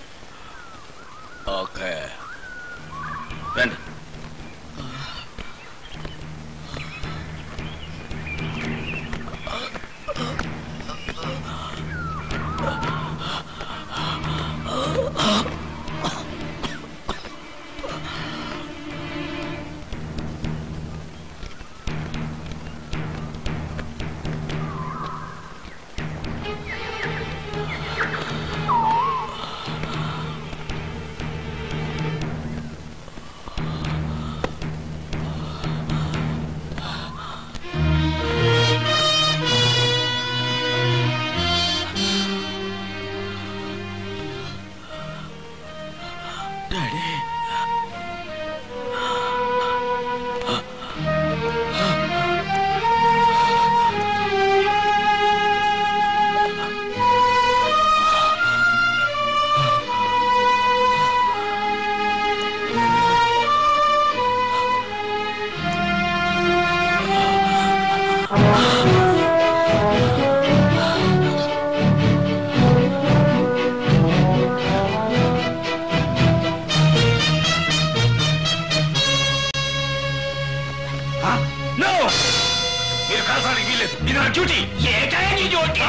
ఓకే రండి రావడానికి వీలేదు ఇది నా డ్యూటీ ఏకాయ నీ డ్యూటీ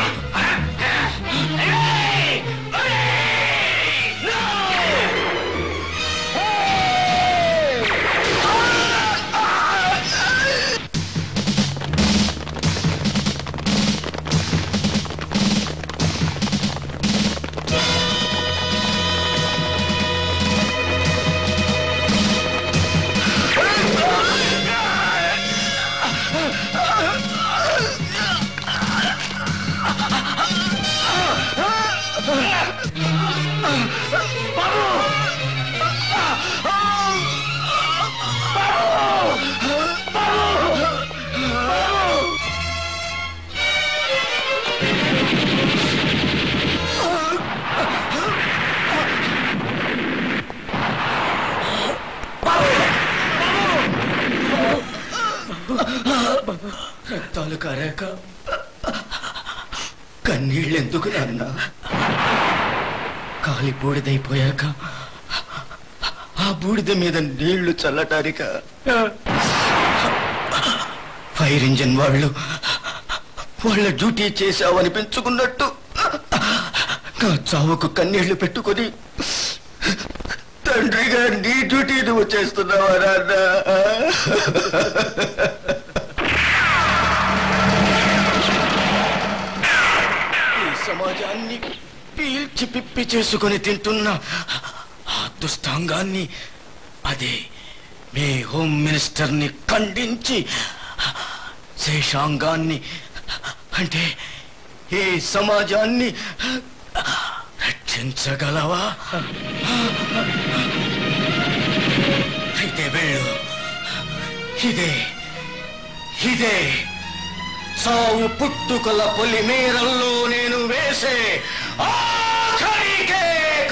రక్తాలు కారాక కన్నీళ్ళెందుకు నాన్న కాలి బూడిదైపోయాక ఆ బూడిద మీద నీళ్లు చల్లటానిక ఫైర్ ఇంజిన్ వాళ్ళు వాళ్ళ డ్యూటీ చేశావనిపించుకున్నట్టు నా చావుకు కన్నీళ్లు పెట్టుకొని తండ్రిగా నీ డ్యూటీ నువ్వు చేస్తున్నావా నాన్న ఈ సమాజాన్ని పీల్చి పిప్పి చేసుకొని తింటున్న ఆ దుష్టాంగాన్ని అదే మీ హోమ్ మినిస్టర్ని ఖండించి శేషాంగాన్ని అంటే ఈ సమాజాన్ని రక్షించగలవా అయితే వెళ్ళు ఇదే ఇదే సావు పుట్టుకల పొలిమేరల్లో నేను వేసే ఆఖరి కేక.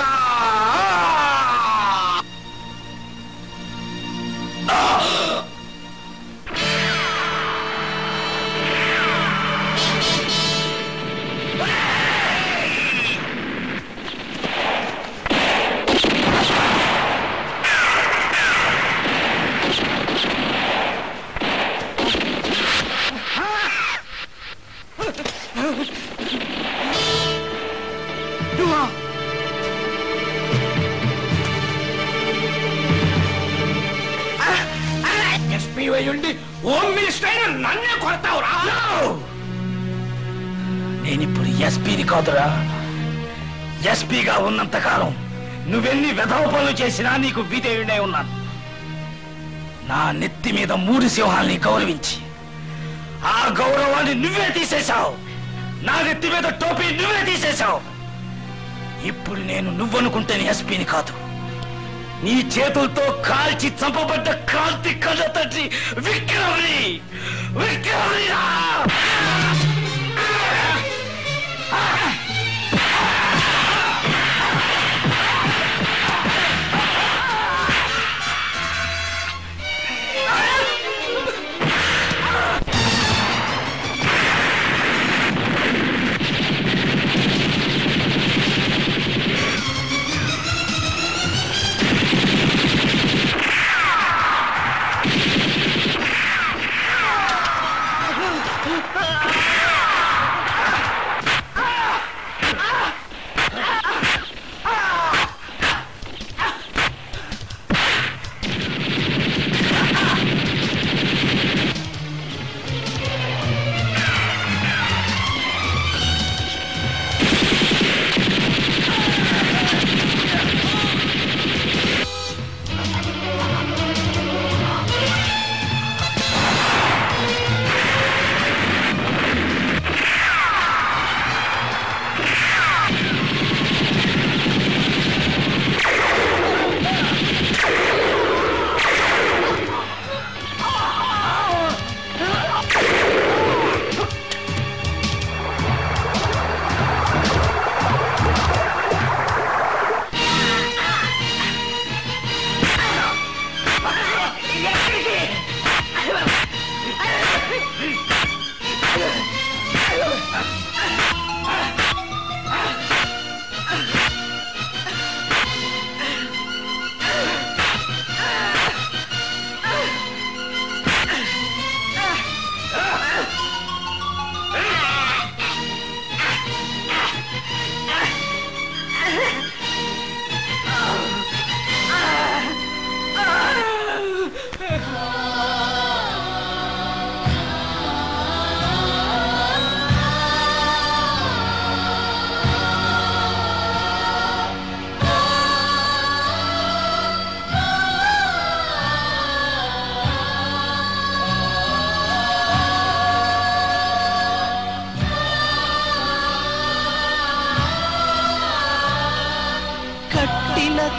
ఎస్పీ ఉండి హోమ్ మినిస్టర్ అయిన నన్నే కొడతావురా నేనిప్పుడు ఎస్పీని కాదురా ఎస్పీగా ఉన్నంత కాలం నువ్వెన్ని వెధవ పనులు చేసినా నీకు విధేయుడే ఉన్నాను నా నెత్తి మీద మూడు సింహాల్ని గౌరవించి ఆ గౌరవాన్ని నువ్వే తీసేశావు నా నెత్తి మీద టోపీ నువ్వే తీసేశావు ఇప్పుడు నేను నువ్వనుకుంటేనే ఎస్పీని కాదు నీ చేతులతో కాల్చి చంపబడ్డ క్రాంతి కళ్ళ తండ్రి విక్రమ్ని విక్రమ్ని రా!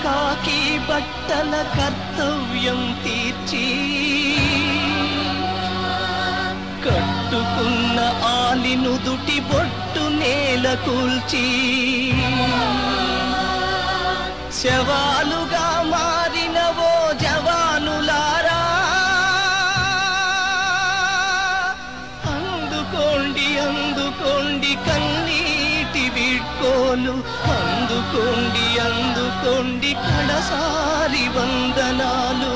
కాకి బట్టల కర్తవ్యం తీర్చి కట్టుకున్న ఆలినుదుటి బొట్టు నేల కూల్చి శవాలుగా మారినవో జవానులారా అందుకోండి అందుకోండి కన్నీటి వీడ్కోలు అందుకోండి అందుకోండి కడసారి వందనాలు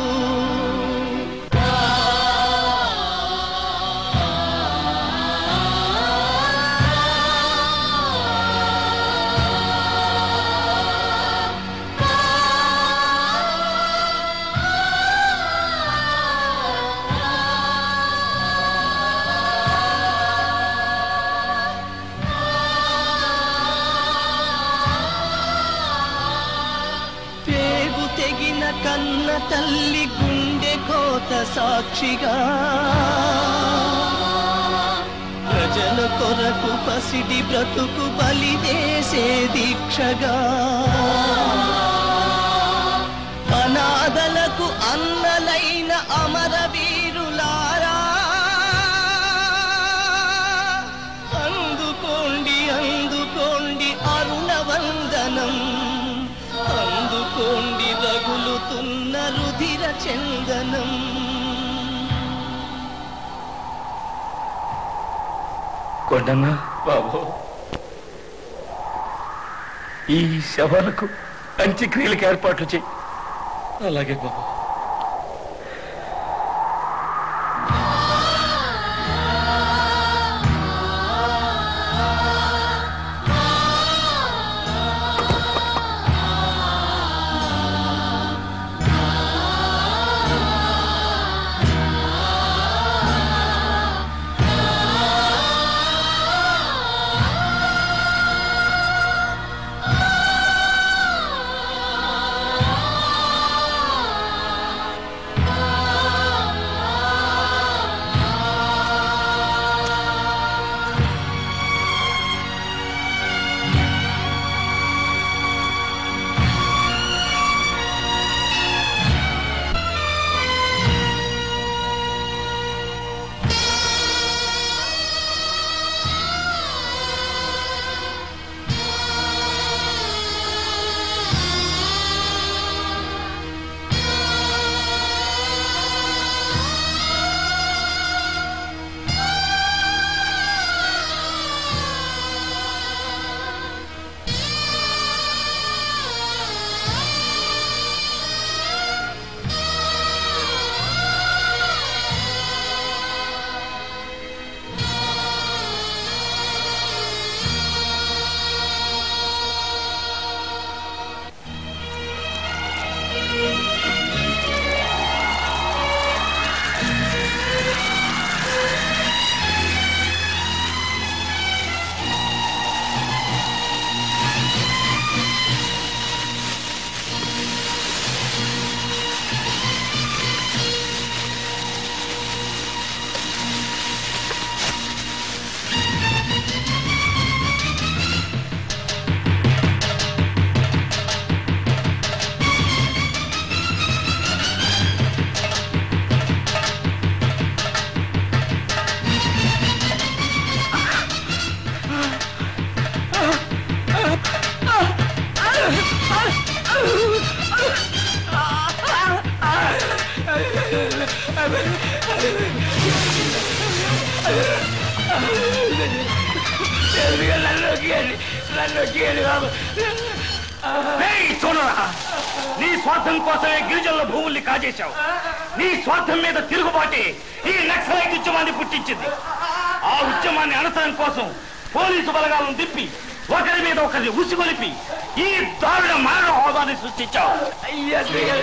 పేగు తెగిన కన్న తల్లి గుండె కోత సాక్షిగా ప్రజల కొరకు పసిడి బ్రతుకు బలిదేసే దీక్షగా అనాథలకు అన్నలైన అమరవీరులారా అందుకోండి అందుకోండి అరుణ వందనం అందుకోండి రగులుతున్న రుధిర చందనం కొండన్నా బాబు ఈ శవాలకు అంత్యక్రియలకు ఏర్పాట్లు చెయ్యి అలాగే బాబు ఏయ్, చూడరా నీ స్వార్థం కోసమే గిరిజనుల భూముల్ని కాజేశావు నీ స్వార్థం మీద తిరుగుబాటి ఈ నక్సలైట్ ఉద్యమాన్ని పుట్టించింది ఆ ఉద్యమాన్ని అణచడం కోసం పోలీసు బలగాలను దిప్పి ఒకరి మీద ఒకరిని ఉసిగొలిపి ఈ దారుణ మానవ హోదాన్ని సృష్టించావు అయ్యా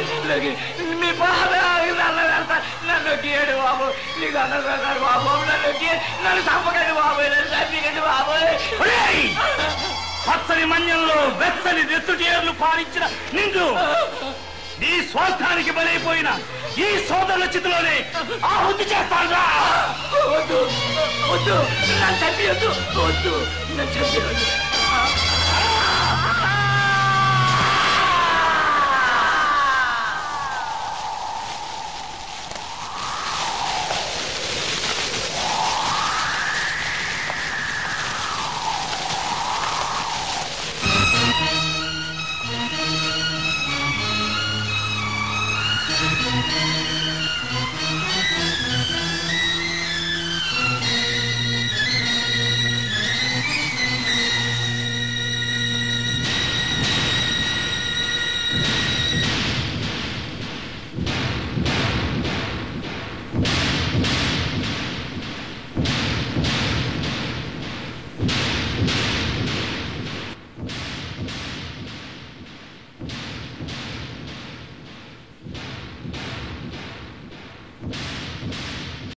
మీ బాధ నన్ను గీయడు బాబు నీకు అన్నారు బాబు నన్ను గీయ నన్ను చంపకండి బాబు నన్ను చంపకండి బాబు ఒరేయ్! పచ్చని మన్యంలో వెచ్చని నెత్తుటేర్లు పారించిన నిండు నీ స్వార్థానికి బలైపోయిన ఈ సోదరుల చితిలోనే ఆహుతి చేస్తాను వద్దు వద్దు నన్ను చంపియొద్దు వద్దు నన్ను చంపియొద్దు